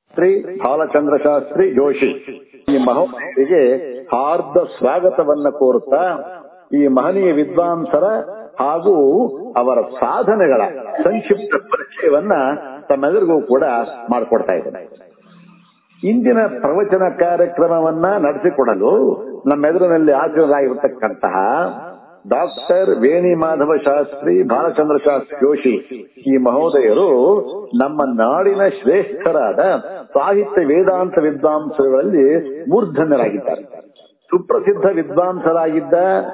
ಶ್ರೀ ಬಾಲಚಂದ್ರ ಶಾಸ್ತ್ರಿ ಜೋಶಿ ಈ ಮಹೋದಯರಿಗೆ ಹಾರ್ದ ಸ್ವಾಗತವನ್ನ ಕೋರುತ್ತಾ ಈ ಮಹನೀಯ ವಿದ್ವಾಂಸರ ಹಾಗೂ ಅವರ ಸಾಧನೆಗಳ ಸಂಕ್ಷಿಪ್ತ ಪರಿಚಯವನ್ನ ತಮ್ಮೆಲ್ಲರಿಗೂ ಕೂಡ ಮಾಡಿಕೊಡ್ತಾ ಇದ್ದೇನೆ ಇಂದಿನ ಪ್ರವಚನ ಕಾರ್ಯಕ್ರಮವನ್ನ ನಡೆಸಿಕೊಡಲು ನಮ್ಮೆದುರಿನಲ್ಲಿ ಹಾಜರಾಗಿರತಕ್ಕಂತಹ ಡಾಕ್ಟರ್ ವೇಣಿ ಮಾಧವ ಶಾಸ್ತ್ರಿ ಬಾಲಚಂದ್ರ ಶಾಸ್ತ್ರಿ ಜೋಶಿ ಈ ಮಹೋದಯರು ನಮ್ಮ ನಾಡಿನ ಶ್ರೇಷ್ಠರಾದ ಸಾಹಿತ್ಯ ವೇದಾಂತ ವಿದ್ವಾಂಸಗಳಲ್ಲಿ ಮೂರ್ಧನ್ಯರಾಗಿದ್ದಾರೆ ಸುಪ್ರಸಿದ್ಧ ವಿದ್ವಾಂಸರಾಗಿದ್ದ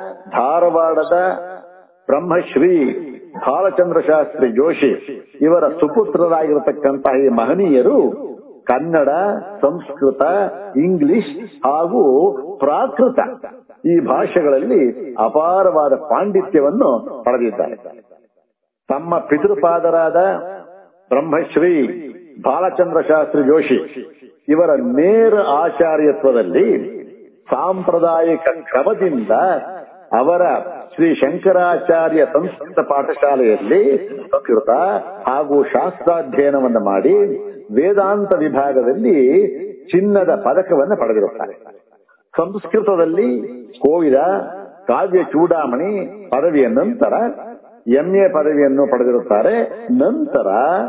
ಧಾರವಾಡದ ಬ್ರಹ್ಮಶ್ರೀ ಬಾಲಚಂದ್ರ ಶಾಸ್ತ್ರಿ ಜೋಶಿ ಇವರ ಸುಪುತ್ರರಾಗಿರತಕ್ಕಂತಹ ಈ ಮಹನೀಯರು ಕನ್ನಡ ಸಂಸ್ಕೃತ ಇಂಗ್ಲಿಷ್ ಹಾಗೂ ಪ್ರಾಕೃತ ಈ ಭಾಷೆಗಳಲ್ಲಿ ಅಪಾರವಾದ ಪಾಂಡಿತ್ಯವನ್ನು ಪಡೆದಿದ್ದಾರೆ ತಮ್ಮ ಪಿತೃಪಾದರಾದ ಬ್ರಹ್ಮಶ್ರೀ ಬಾಲಚಂದ್ರ ಶಾಸ್ತ್ರಿ ಜೋಶಿ ಇವರ ನೇರ ಆಚಾರ್ಯತ್ವದಲ್ಲಿ ಸಾಂಪ್ರದಾಯಿಕ ಕ್ರಮದಿಂದ ಅವರ ಶ್ರೀ ಶಂಕರಾಚಾರ್ಯ ಸಂಸ್ಕೃತ ಪಾಠಶಾಲೆಯಲ್ಲಿ ಸಂಸ್ಕೃತ ಹಾಗೂ ಶಾಸ್ತ್ರಾಧ್ಯಯನವನ್ನು ಮಾಡಿ ವೇದಾಂತ ವಿಭಾಗದಲ್ಲಿ ಚಿನ್ನದ ಪದಕವನ್ನು ಪಡೆದಿರುತ್ತಾರೆ ಸಂಸ್ಕೃತದಲ್ಲಿ ಕೋವಿದ ಕಾವ್ಯ ಚೂಡಾಮಣಿ ಪದವಿಯ ನಂತರ ಎಂಎ ಪದವಿಯನ್ನು ಪಡೆದಿರುತ್ತಾರೆ ನಂತರ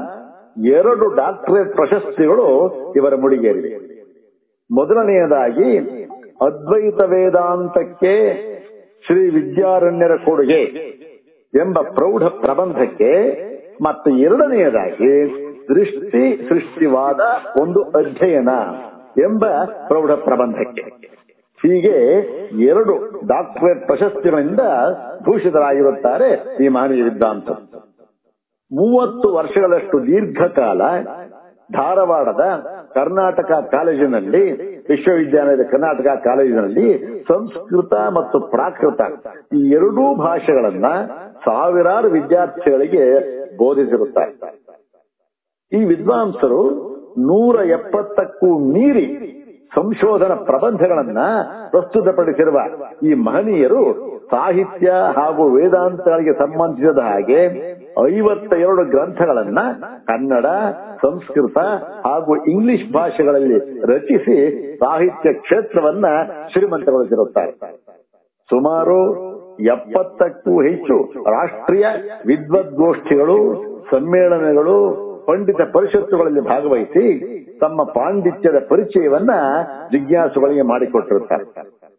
ಎರಡು ಡಾಕ್ಟರೇಟ್ ಪ್ರಶಸ್ತಿಗಳು ಇವರ ಮುಡಿಗೇರಿವೆ ಮೊದಲನೆಯದಾಗಿ ಅದ್ವೈತ ವೇದಾಂತಕ್ಕೆ ಶ್ರೀ ವಿದ್ಯಾರಣ್ಯರ ಕೊಡುಗೆ ಎಂಬ ಪ್ರೌಢ ಪ್ರಬಂಧಕ್ಕೆ ಮತ್ತು ಎರಡನೆಯದಾಗಿ ದೃಷ್ಟಿ ಸೃಷ್ಟಿವಾದ ಒಂದು ಅಧ್ಯಯನ ಎಂಬ ಪ್ರೌಢ ಪ್ರಬಂಧಕ್ಕೆ ಹೀಗೆ ಎರಡು ಡಾಕ್ಟರೇಟ್ ಪ್ರಶಸ್ತಿಗಳಿಂದ ಭೂಷಿತರಾಗಿರುತ್ತಾರೆ ಈ ಮಹನೀಯ ವಿದ್ವಾಂಸ ಮೂವತ್ತು ವರ್ಷಗಳಷ್ಟು ದೀರ್ಘಕಾಲ ಧಾರವಾಡದ ಕರ್ನಾಟಕ ಕಾಲೇಜಿನಲ್ಲಿ ವಿಶ್ವವಿದ್ಯಾಲಯದ ಕರ್ನಾಟಕ ಕಾಲೇಜಿನಲ್ಲಿ ಸಂಸ್ಕೃತ ಮತ್ತು ಪ್ರಾಕೃತ ಈ ಎರಡೂ ಭಾಷೆಗಳನ್ನ ಸಾವಿರಾರು ವಿದ್ಯಾರ್ಥಿಗಳಿಗೆ ಬೋಧಿಸಿರುತ್ತಾರೆ ಈ ವಿದ್ವಾಂಸರು ನೂರ ಎಪ್ಪತ್ತಕ್ಕೂ ಮೀರಿ ಸಂಶೋಧನಾ ಪ್ರಬಂಧಗಳನ್ನ ಪ್ರಸ್ತುತಪಡಿಸಿರುವ ಈ ಮಹನೀಯರು ಸಾಹಿತ್ಯ ಹಾಗೂ ವೇದಾಂತಗಳಿಗೆ ಸಂಬಂಧಿಸಿದ ಹಾಗೆ ಐವತ್ತ ಎರಡು ಗ್ರಂಥಗಳನ್ನ ಕನ್ನಡ ಸಂಸ್ಕೃತ ಹಾಗೂ ಇಂಗ್ಲಿಷ್ ಭಾಷೆಗಳಲ್ಲಿ ರಚಿಸಿ ಸಾಹಿತ್ಯ ಕ್ಷೇತ್ರವನ್ನ ಶ್ರೀಮಂತಗೊಳಿಸಿರುತ್ತಾರೆ ಸುಮಾರು ಎಪ್ಪತ್ತಕ್ಕೂ ಹೆಚ್ಚು ರಾಷ್ಟ್ರೀಯ ವಿದ್ವದ್ಗೋಷ್ಠಿಗಳು ಸಮ್ಮೇಳನಗಳು ಪಂಡಿತ ಪರಿಷತ್ತುಗಳಲ್ಲಿ ಭಾಗವಹಿಸಿ ತಮ್ಮ ಪಾಂಡಿತ್ಯದ ಪರಿಚಯವನ್ನ ಜಿಜ್ಞಾಸುಗಳಿಗೆ ಮಾಡಿಕೊಟ್ಟಿರುತ್ತಾರೆ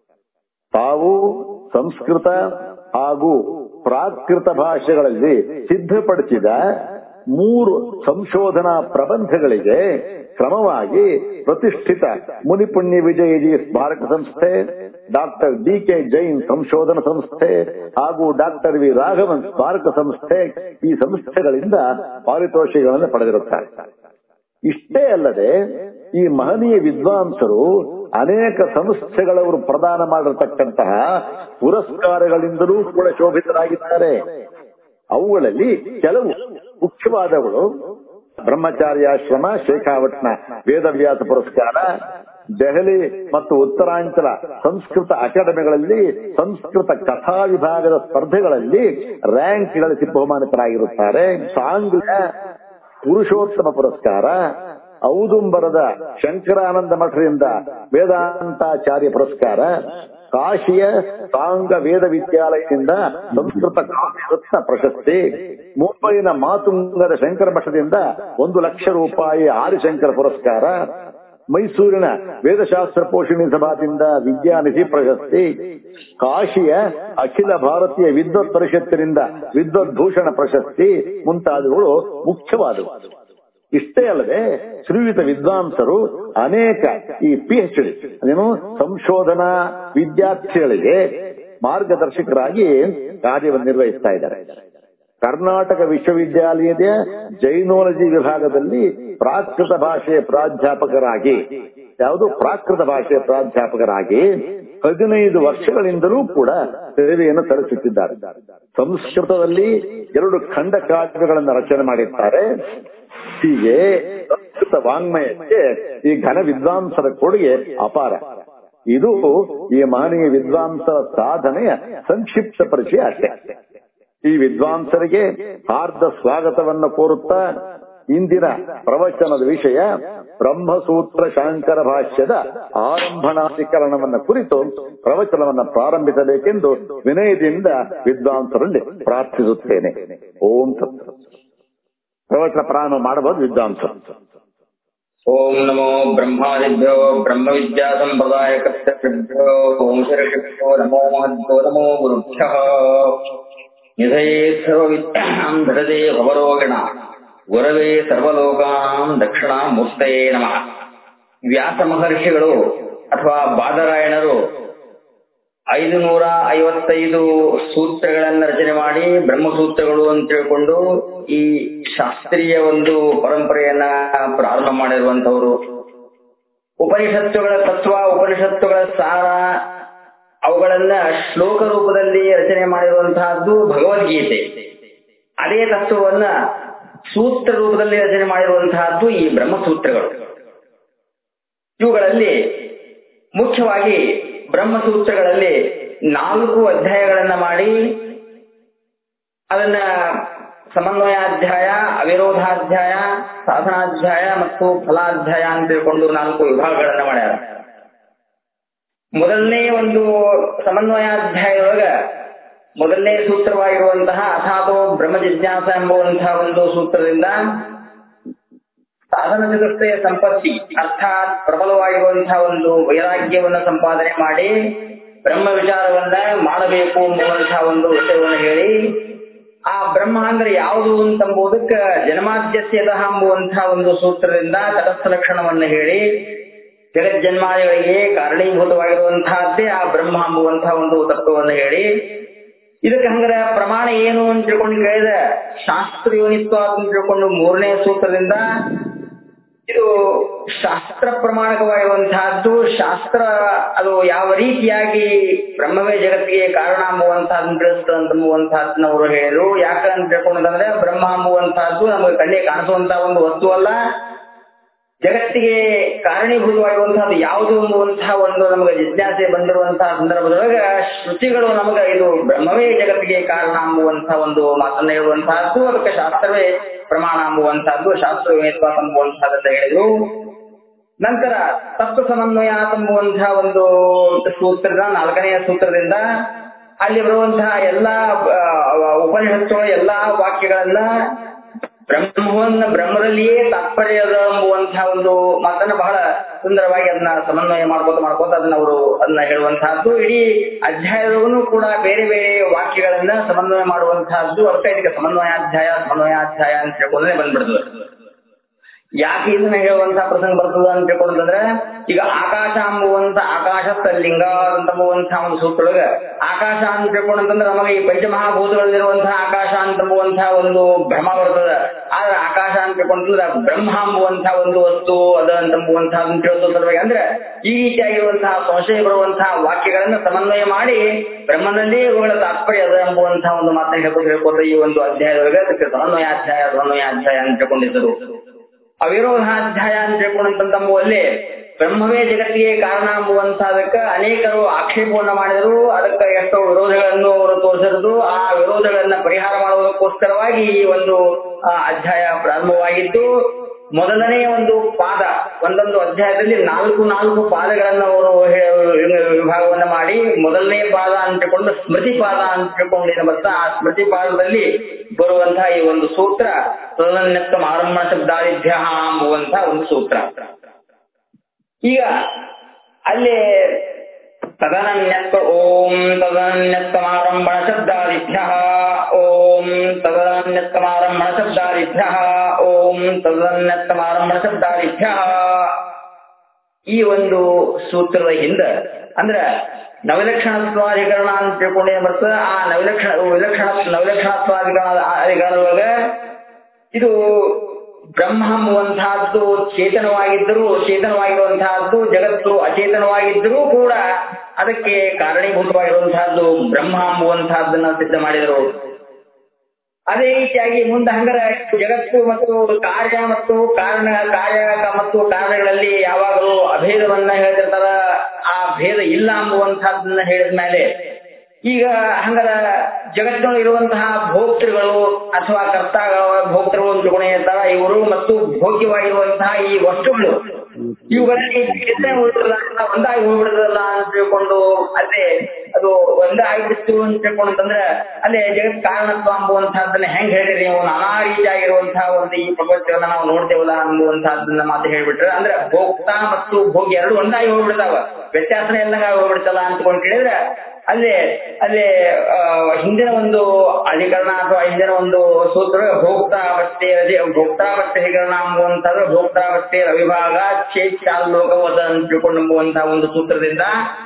ತಾವು ಸಂಸ್ಕೃತ ಹಾಗೂ ಪ್ರಾಕೃತ ಭಾಷೆಗಳಲ್ಲಿ ಸಿದ್ಧಪಡಿಸಿದ ಮೂರು ಸಂಶೋಧನಾ ಪ್ರಬಂಧಗಳಿಗೆ ಕ್ರಮವಾಗಿ ಪ್ರತಿಷ್ಠಿತ ಮುನಿಪುಣ್ಯ ವಿಜಯಜಿ ಸ್ಮಾರಕ ಸಂಸ್ಥೆ ಡಾಕ್ಟರ್ ಡಿ ಕೆ ಜೈನ್ ಸಂಶೋಧನಾ ಸಂಸ್ಥೆ ಹಾಗೂ ಡಾಕ್ಟರ್ ವಿ ರಾಘವನ್ ಸ್ಮಾರಕ ಸಂಸ್ಥೆ ಈ ಸಂಸ್ಥೆಗಳಿಂದ ಪಾರಿತೋಷಿಕಗಳನ್ನು ಪಡೆದಿರುತ್ತಾರೆ ಇಷ್ಟೇ ಅಲ್ಲದೆ ಈ ಮಹನೀಯ ವಿದ್ವಾಂಸರು ಅನೇಕ ಸಂಸ್ಥೆಗಳವರು ಪ್ರದಾನ ಮಾಡಿರತಕ್ಕಂತಹ ಪುರಸ್ಕಾರಗಳಿಂದಲೂ ಕೂಡ ಶೋಭಿತರಾಗಿದ್ದಾರೆ ಅವುಗಳಲ್ಲಿ ಕೆಲವು ಮುಖ್ಯವಾದಗಳು ಬ್ರಹ್ಮಚಾರ್ಯಾಶ್ರಮ ಶೇಖಾವಟ್ನ ವೇದವ್ಯಾಸ ಪುರಸ್ಕಾರ ದೆಹಲಿ ಮತ್ತು ಉತ್ತರಾಂಚಲ ಸಂಸ್ಕೃತ ಅಕಾಡೆಮಿಗಳಲ್ಲಿ ಸಂಸ್ಕೃತ ಕಥಾ ವಿಭಾಗದ ಸ್ಪರ್ಧೆಗಳಲ್ಲಿ ರ್ಯಾಂಕ್ ಗಳಿಸಿ ಬಹುಮಾನಿತರಾಗಿರುತ್ತಾರೆ ಸಾಂಗ್ಲ ಪುರುಷೋತ್ತಮ ಪುರಸ್ಕಾರ ಔದುಂಬರದ ಶಂಕರಾನಂದ ಮಠದಿಂದ ವೇದಾಂತಾಚಾರ್ಯ ಪುರಸ್ಕಾರ ಕಾಶಿಯ ಸಾಂಗ ವೇದ ವಿದ್ಯಾಲಯದಿಂದ ಸಂಸ್ಕೃತ ಕಾವ್ಯರತ್ನ ಪ್ರಶಸ್ತಿ ಮುಂಬೈನ ಮಾತುಂಗದ ಶಂಕರ ಮಠದಿಂದ ಒಂದು ಲಕ್ಷ ರೂಪಾಯಿ ಆದಿಶಂಕರ ಪುರಸ್ಕಾರ ಮೈಸೂರಿನ ವೇದಶಾಸ್ತ್ರ ಪೋಷಣಿ ಸಭಾದಿಂದ ವಿದ್ಯಾನಿಧಿ ಪ್ರಶಸ್ತಿ ಕಾಶಿಯ ಅಖಿಲ ಭಾರತೀಯ ವಿದ್ವತ್ ಪರಿಷತ್ತಿನಿಂದ ವಿದ್ವದ್ಭೂಷಣ ಪ್ರಶಸ್ತಿ ಮುಂತಾದವುಗಳು ಮುಖ್ಯವಾದವು ಇಷ್ಟೇ ಅಲ್ಲದೆ ಶ್ರೀಯುತ ವಿದ್ವಾಂಸರು ಅನೇಕ ಈ ಪಿ ಎಚ್ ಡಿ ಅದೇನು ಸಂಶೋಧನಾ ವಿದ್ಯಾರ್ಥಿಗಳಿಗೆ ಮಾರ್ಗದರ್ಶಕರಾಗಿ ಕಾರ್ಯವನ್ನು ನಿರ್ವಹಿಸ್ತಾ ಇದ್ದಾರೆ ಕರ್ನಾಟಕ ವಿಶ್ವವಿದ್ಯಾಲಯದ ಜೈನಾಲಜಿ ವಿಭಾಗದಲ್ಲಿ ಪ್ರಾಕೃತ ಭಾಷೆಯ ಪ್ರಾಧ್ಯಾಪಕರಾಗಿ ಯಾವುದು ಪ್ರಾಕೃತ ಭಾಷೆಯ ಪ್ರಾಧ್ಯಾಪಕರಾಗಿ ಹದಿನೈದು ವರ್ಷಗಳಿಂದಲೂ ಕೂಡ ಸೇವೆಯನ್ನು ಸಲ್ಲಿಸುತ್ತಿದ್ದಾರೆ ಸಂಸ್ಕೃತದಲ್ಲಿ ಎರಡು ಖಂಡ ಕಾವ್ಯಗಳನ್ನು ರಚನೆ ಮಾಡಿದ್ದಾರೆ ಹೀಗೆ ಸಂಸ್ಕೃತ ವಾಂಗ್ಮಯಕ್ಕೆ ಈ ಘನ ವಿದ್ವಾಂಸರ ಕೊಡುಗೆ ಅಪಾರ ಇದು ಈ ಮಹನೀಯ ವಿದ್ವಾಂಸರ ಸಾಧನೆಯ ಸಂಕ್ಷಿಪ್ತ ಪರಿಚಯ ಅಷ್ಟೇ ಈ ವಿದ್ವಾಂಸರಿಗೆ ಹಾರ್ದ ಸ್ವಾಗತವನ್ನು ಕೋರುತ್ತಾ ಇಂದಿನ ಪ್ರವಚನದ ವಿಷಯ ಬ್ರಹ್ಮಸೂತ್ರ ಶಾಂಕರ ಭಾಷ್ಯದ ಆರಂಭಣಾಧಿಕರಣವನ್ನ ಕುರಿತು ಪ್ರವಚನವನ್ನ ಪ್ರಾರಂಭಿಸಬೇಕೆಂದು ವಿನಯದಿಂದ ವಿದ್ವಾಂಸರಲ್ಲಿ ಪ್ರಾರ್ಥಿಸುತ್ತೇನೆ ಓಂ ತತ್ ಪ್ರವಚನ ಪ್ರಾರಂಭ ಮಾಡಬಹುದು ವಿದ್ವಾಂಸರು ಓಂ ನಮೋ ಬ್ರಹ್ಮಾದಿಭ್ಯೋ ಬ್ರಹ್ಮ ವಿದ್ಯಾ ಸಂಪ್ರದಾಯ ಕರ್ತೃಭ್ಯೋ ಓಂ ಋಷಿಭ್ಯೋ ನಮೋ ಮಹದ್ಭ್ಯೋ ನಮೋ ಗುರುಭ್ಯಃ ನಿಧಯೇ ಸರ್ವವಿದ್ಯಾಂ ಧರದೆ ಭವರೋಗಿಣ ಗುರವೇ ಸರ್ವಲೋಕಾಂ ದಕ್ಷಿಣಾಮೂರ್ತಯೇ ನಮಃ ವ್ಯಾಸ ಮಹರ್ಷಿಗಳು ಅಥವಾ ಬಾದರಾಯಣರು ಐದು ನೂರ ಐವತ್ತೈದು ಸೂತ್ರಗಳನ್ನ ರಚನೆ ಮಾಡಿ ಬ್ರಹ್ಮಸೂತ್ರಗಳು ಅಂತ ತಿಳ್ಕೊಂಡು ಈ ಶಾಸ್ತ್ರೀಯ ಒಂದು ಪರಂಪರೆಯನ್ನ ಪ್ರಾರಂಭ ಮಾಡಿರುವಂತವರು ಉಪನಿಷತ್ತುಗಳ ತತ್ವ ಉಪನಿಷತ್ತುಗಳ ಸಾರ ಅವುಗಳನ್ನ ಶ್ಲೋಕ ರೂಪದಲ್ಲಿ ರಚನೆ ಮಾಡಿರುವಂತಹದ್ದು ಭಗವದ್ಗೀತೆ ಅದೇ ತತ್ವವನ್ನ ಸೂತ್ರ ರೂಪದಲ್ಲಿ ರಚನೆ ಮಾಡಿರುವಂತಹದ್ದು ಈ ಬ್ರಹ್ಮಸೂತ್ರಗಳು ಇವುಗಳಲ್ಲಿ ಮುಖ್ಯವಾಗಿ ಬ್ರಹ್ಮಸೂತ್ರಗಳಲ್ಲಿ ನಾಲ್ಕು ಅಧ್ಯಾಯಗಳನ್ನ ಮಾಡಿ ಅದನ್ನ ಸಮನ್ವಯಾಧ್ಯಾಯ ಅವಿರೋಧಾಧ್ಯಾಯ ಸಾಧನಾಧ್ಯಾಯ ಮತ್ತು ಫಲಾಧ್ಯಾಯ ಅಂತ ತಿಳ್ಕೊಂಡು ನಾಲ್ಕು ವಿಭಾಗಗಳನ್ನ ಮಾಡ್ಯಾರ ಮೊದಲನೇ ಒಂದು ಸಮನ್ವಯಾಧ್ಯಾಯದೊಳಗ ಮೊದಲನೇ ಸೂತ್ರವಾಗಿರುವಂತಹ ಅಥಾತೋ ಬ್ರಹ್ಮ ಜಿಜ್ಞಾಸ ಎಂಬುವಂತಹ ಒಂದು ಸೂತ್ರದಿಂದ ಸಾಧನ ಚತುಷ್ಟಯ ಸಂಪತ್ತಿ ಅರ್ಥಾತ್ ಪ್ರಬಲವಾಗಿರುವಂತಹ ಒಂದು ವೈರಾಗ್ಯವನ್ನ ಸಂಪಾದನೆ ಮಾಡಿ ಬ್ರಹ್ಮ ವಿಚಾರವನ್ನ ಮಾಡಬೇಕು ಎಂಬುವಂತಹ ಒಂದು ವಿಷಯವನ್ನು ಹೇಳಿ ಆ ಬ್ರಹ್ಮ ಅಂದ್ರೆ ಯಾವುದು ಅಂತಂಬುದಕ್ಕ ಜನ್ಮಾದ್ಯಸ್ಯತಃ ಎಂಬುವಂತಹ ಒಂದು ಸೂತ್ರದಿಂದ ತಟಸ್ಥ ಲಕ್ಷಣವನ್ನ ಹೇಳಿ ಜಗಜ್ಜನ್ಮಾದಿಗಳಿಗೆ ಕಾರಣೀಭೂತವಾಗಿರುವಂತಹದ್ದೇ ಆ ಬ್ರಹ್ಮ ಎಂಬುವಂತಹ ಒಂದು ತತ್ವವನ್ನು ಹೇಳಿ ಇದಕ್ಕೆ ಹಂಗರ ಪ್ರಮಾಣ ಏನು ಅಂತ ತಿಳ್ಕೊಂಡು ಕೇಳಿದ ಶಾಸ್ತ್ರಯೋನಿತ್ವ ಅಂತ ತಿಳ್ಕೊಂಡು ಮೂರನೇ ಸೂತ್ರದಿಂದ ಇದು ಶಾಸ್ತ್ರ ಪ್ರಮಾಣಕವಾಗಿರುವಂತಹದ್ದು ಶಾಸ್ತ್ರ ಅದು ಯಾವ ರೀತಿಯಾಗಿ ಬ್ರಹ್ಮವೇ ಜಗತ್ತಿಗೆ ಕಾರಣ ಅಂಬುವಂತಹದ್ದು ತಿಳಿಸ್ತಂತಂಬುವಂತಹದ್ದನ್ನ ಅವರು ಹೇಳಿದ್ರು ಯಾಕಂತ ತಿಳ್ಕೊಂಡಂದ್ರೆ ಬ್ರಹ್ಮ ಅಂಬುವಂತಹದ್ದು ನಮಗೆ ಕಣ್ಣಿಗೆ ಕಾಣಿಸುವಂತಹ ಒಂದು ವಸ್ತು ಅಲ್ಲ ಜಗತ್ತಿಗೆ ಕಾರಣೀಭೂತವಾಗಿರುವಂತಹದ್ದು ಯಾವುದು ಎಂಬುವಂತಹ ಒಂದು ನಮಗೆ ಜಿಜ್ಞಾಸೆ ಬಂದಿರುವಂತಹ ಸಂದರ್ಭದೊಳಗೆ ಶ್ರುತಿಗಳು ನಮಗೆ ಇದು ಬ್ರಹ್ಮವೇ ಜಗತ್ತಿಗೆ ಕಾರಣ ಎಂಬುವಂತಹ ಒಂದು ಮಾತನ್ನ ಹೇಳುವಂತಹದ್ದು ಅದಕ್ಕೆ ಶಾಸ್ತ್ರವೇ ಪ್ರಮಾಣ ಎಂಬುವಂತಹದ್ದು ಶಾಸ್ತ್ರ ಎಂಬುವಂತಹದ್ದು ಹೇಳಿದ್ರು ನಂತರ ತತ್ವ ಸಮನ್ವಯ ಎಂಬುವಂತಹ ಒಂದು ಸೂತ್ರದ ನಾಲ್ಕನೆಯ ಸೂತ್ರದಿಂದ ಅಲ್ಲಿ ಬರುವಂತಹ ಎಲ್ಲಾ ಉಪನಿಷತ್ತುಗಳ ಎಲ್ಲಾ ವಾಕ್ಯಗಳನ್ನ ಬ್ರಹ್ಮವನ್ನ ಬ್ರಹ್ಮದಲ್ಲಿಯೇ ತಾತ್ಪರ್ಯ ಎಂಬುವಂತಹ ಒಂದು ಮಾತನ್ನ ಬಹಳ ಸುಂದರವಾಗಿ ಅದನ್ನ ಸಮನ್ವಯ ಮಾಡ್ಕೋತ ಮಾಡ್ಕೋತ ಅದನ್ನ ಅವರು ಅದನ್ನ ಹೇಳುವಂತಹದ್ದು ಇಡೀ ಅಧ್ಯಾಯದೊಳಗೂ ಕೂಡ ಬೇರೆ ಬೇರೆ ವಾಕ್ಯಗಳನ್ನ ಸಮನ್ವಯ ಮಾಡುವಂತಹದ್ದು ಅದಕ್ಕೆ ಇದಕ್ಕೆ ಸಮನ್ವಯಾಧ್ಯಾಯ ಸಮನ್ವಯಾಧ್ಯಾಯ ಅಂತ ಹೇಳ್ಕೊಂಡ್ರೆ ಬಂದ್ಬಿಡ್ತದೆ ಯಾಕೆ ಇದನ್ನ ಹೇಳುವಂತಹ ಪ್ರಸಂಗ ಬರ್ತದ ಅಂತ ತಿಳ್ಕೊಂಡ್ರೆ ಈಗ ಆಕಾಶ ಎಂಬುವಂತ ಆಕಾಶ ಲಿಂಗ ಅಂತಂಬುವಂತಹ ಒಂದು ಸೂತ್ರೊಳಗ ಆಕಾಶ ಅಂತ ತಿಳ್ಕೊಂಡಂತಂದ್ರೆ ನಮಗೆ ಈ ಪಂಚಮಹಾಭೂತಗಳಲ್ಲಿರುವಂತಹ ಆಕಾಶ ಅಂತಂಬುವಂತಹ ಒಂದು ಭ್ರಮ ಬರ್ತದ ಆದ್ರೆ ಆಕಾಶ ಅಂತ ತಿಳ್ಕೊಂಡ್ರೆ ಬ್ರಹ್ಮ ಎಂಬುವಂತಹ ಒಂದು ವಸ್ತು ಅದ ಅಂತಂಬುವಂತಹ ತಿಳಿಸೋ ಸಲುವಾಗಿ ಅಂದ್ರೆ ಈ ರೀತಿಯಾಗಿರುವಂತಹ ಸಂಶಯ ಬರುವಂತಹ ವಾಕ್ಯಗಳನ್ನ ಸಮನ್ವಯ ಮಾಡಿ ಬ್ರಹ್ಮನಲ್ಲಿ ಇವುಗಳ ತಾತ್ಪರ್ಯ ಅದ ಎಂಬುವಂತಹ ಒಂದು ಮಾತನ್ನ ಹೇಳ್ಕೊಂಡು ಹೇಳ್ಕೊತ ಈ ಒಂದು ಅಧ್ಯಾಯದೊಳಗೆ ಅದಕ್ಕೆ ಸಮನ್ವಯಾಧ್ಯಾಯ ಸಮನ್ವಯಾಧ್ಯಾಯ ಅಂತ ತಿಳ್ಕೊಂಡಿದ್ದರು ಅವಿರೋಧಾಧ್ಯಾಯ ಅಂತ ತಿಳ್ಕೊಂಡಂತಂಬುವಲ್ಲಿ ಬ್ರಹ್ಮವೇ ಜಗತ್ತಿಗೆ ಕಾರಣ ಎಂಬುವಂತಹದಕ್ಕೆ ಅನೇಕರು ಆಕ್ಷೇಪವನ್ನ ಮಾಡಿದರು ಅದಕ್ಕೆ ಎಷ್ಟೋ ವಿರೋಧಗಳನ್ನು ಅವರು ತೋರಿಸಿದ್ರು ಆ ವಿರೋಧಗಳನ್ನ ಪರಿಹಾರ ಮಾಡುವುದಕ್ಕೋಸ್ಕರವಾಗಿ ಈ ಒಂದು ಅಧ್ಯಾಯ ಪ್ರಾರಂಭವಾಗಿದ್ದು ಮೊದಲನೇ ಒಂದು ಪಾದ ಒಂದೊಂದು ಅಧ್ಯಾಯದಲ್ಲಿ ನಾಲ್ಕು ನಾಲ್ಕು ಪಾದಗಳನ್ನ ಅವರು ವಿಭಾಗವನ್ನ ಮಾಡಿ ಮೊದಲನೇ ಪಾದ ಅಂತಕೊಂಡು ಸ್ಮೃತಿ ಪಾದ ಅಂತ ತಿಳ್ಕೊಂಡಿನ ಬರ್ತಾ ಆ ಸ್ಮೃತಿ ಪಾದದಲ್ಲಿ ಬರುವಂತಹ ಈ ಒಂದು ಸೂತ್ರ ತದನ್ಯತ್ವ ಆರಂಭ ಶಬ್ದಾದಿಭ್ಯ ಎಂಬುವಂತಹ ಒಂದು ಸೂತ್ರ ಈಗ ಅಲ್ಲಿ ತದನನ್ಯತ್ವ ಓಂ ತದನನ್ಯತ್ವಮಾರಂಭಣ ಶಬ್ದಾದಿಭ್ಯ ಓಂ ತದನನ್ಯತ್ವಮಾರಂಭಣ ಶಬ್ದಾದಿಭ್ಯ ಓಂ ತದನನ್ಯತ್ವಮಾರಂಭಣ ಶಬ್ದಾದಿಭ್ಯ ಈ ಒಂದು ಸೂತ್ರದ ಹಿಂದ ಅಂದ್ರ ನವಲಕ್ಷಣತ್ವಾಧಿಕರಣ ಅಂತ ತಿಳ್ಕೊಂಡೇ ಬರ್ತದೆ ಆ ನವಲಕ್ಷಣ ವಿಲಕ್ಷಣ ನವಲಕ್ಷಣತ್ವಾಧಿಕರಣ ಅಧಿಕರಣದೊಳಗ ಇದು ಬ್ರಹ್ಮ ಎಂಬುವಂತಹದ್ದು ಚೇತನವಾಗಿದ್ದರೂ ಚೇತನವಾಗಿರುವಂತಹದ್ದು ಜಗತ್ತು ಅಚೇತನವಾಗಿದ್ದರೂ ಕೂಡ ಅದಕ್ಕೆ ಕಾರಣೀಭೂತವಾಗಿರುವಂತಹದ್ದು ಬ್ರಹ್ಮ ಎಂಬುವಂತಹದ್ದನ್ನ ಸಿದ್ಧ ಮಾಡಿದರು ಅದೇ ರೀತಿಯಾಗಿ ಮುಂದೆ ಹಂಗರ ಜಗತ್ತು ಮತ್ತು ಕಾರ್ಯ ಮತ್ತು ಕಾರಣ ಕಾರ್ಯ ಮತ್ತು ಕಾರಣಗಳಲ್ಲಿ ಯಾವಾಗಲೂ ಅಭೇದವನ್ನ ಹೇಳ್ತಿರ್ತಾರ ಆ ಭೇದ ಇಲ್ಲ ಎಂಬುವಂತಹದ್ದನ್ನ ಹೇಳಿದ ಮೇಲೆ ಈಗ ಹಂಗಾರ ಜಗತ್ತಿನೊಳಗೆ ಇರುವಂತಹ ಭೋಕ್ತೃಗಳು ಅಥವಾ ಕರ್ತ ಭೋಕ್ತೃಗಳು ಅಂತ ಗುಣ ಇರ್ತಾರ ಇವರು ಮತ್ತು ಭೋಗ್ಯವಾಗಿರುವಂತಹ ಈ ವಸ್ತುಗಳು ಇವುಗಳಲ್ಲಿ ಎಷ್ಟೇ ಉಳಿದಿಲ್ಲ ಒಂದಾಗಿ ಉಳ್ಬಿಡುದಲ್ಲ ಅಂತ ತಿಳ್ಕೊಂಡು ಅಲ್ಲೇ ಅದು ಒಂದೇ ಆಗಿಬಿಡ್ತು ಅಂತ ತಿಳ್ಕೊಂಡು ಅಂತಂದ್ರೆ ಅಲ್ಲೇ ಜಗತ್ ಕಾರಣತ್ವ ಅಂಬುವಂತಹದ್ದನ್ನ ಹೆಂಗ್ ಹೇಳಿರಿ ನೀವು ನಾನಾ ರೀತಿಯಾಗಿರುವಂತಹ ಒಂದು ಈ ಪ್ರಪಂಚವನ್ನ ನಾವು ನೋಡ್ತೇವಲ್ಲ ಅನ್ನುವಂತಹದ್ದನ್ನ ಮಾತು ಹೇಳ್ಬಿಟ್ರೆ ಅಂದ್ರೆ ಭೋಕ್ತ ಮತ್ತು ಭೋಗ್ಯ ಎರಡು ಒಂದಾಗಿ ಹೋಗ್ಬಿಡ್ತಾವ ವ್ಯತ್ಯಾಸನೇ ಎಲ್ಲ ಹೋಗ್ಬಿಡ್ತಲ್ಲ ಅಂತಕೊಂಡು ಕೇಳಿದ್ರೆ ಅಲ್ಲೇ ಅಲ್ಲೇ ಆ, ಹಿಂದಿನ ಒಂದು ಅಧಿಕರಣ ಅಥವಾ ಹಿಂದಿನ ಒಂದು ಸೂತ್ರ ಭೋಕ್ತಾವಸ್ಥೆ ಭೋಕ್ತಾವಸ್ಥೆ ಹೀಕರಣ ಎಂಬುವಂತದ್ದು ಭೋಕ್ತಾವಸ್ಥೆ ಅವಿಭಾಗ ಚೇತಾಲೋಕವದ ಅಂತ ತಿಳ್ಕೊಂಡುವಂತಹ ಒಂದು ಸೂತ್ರದಿಂದ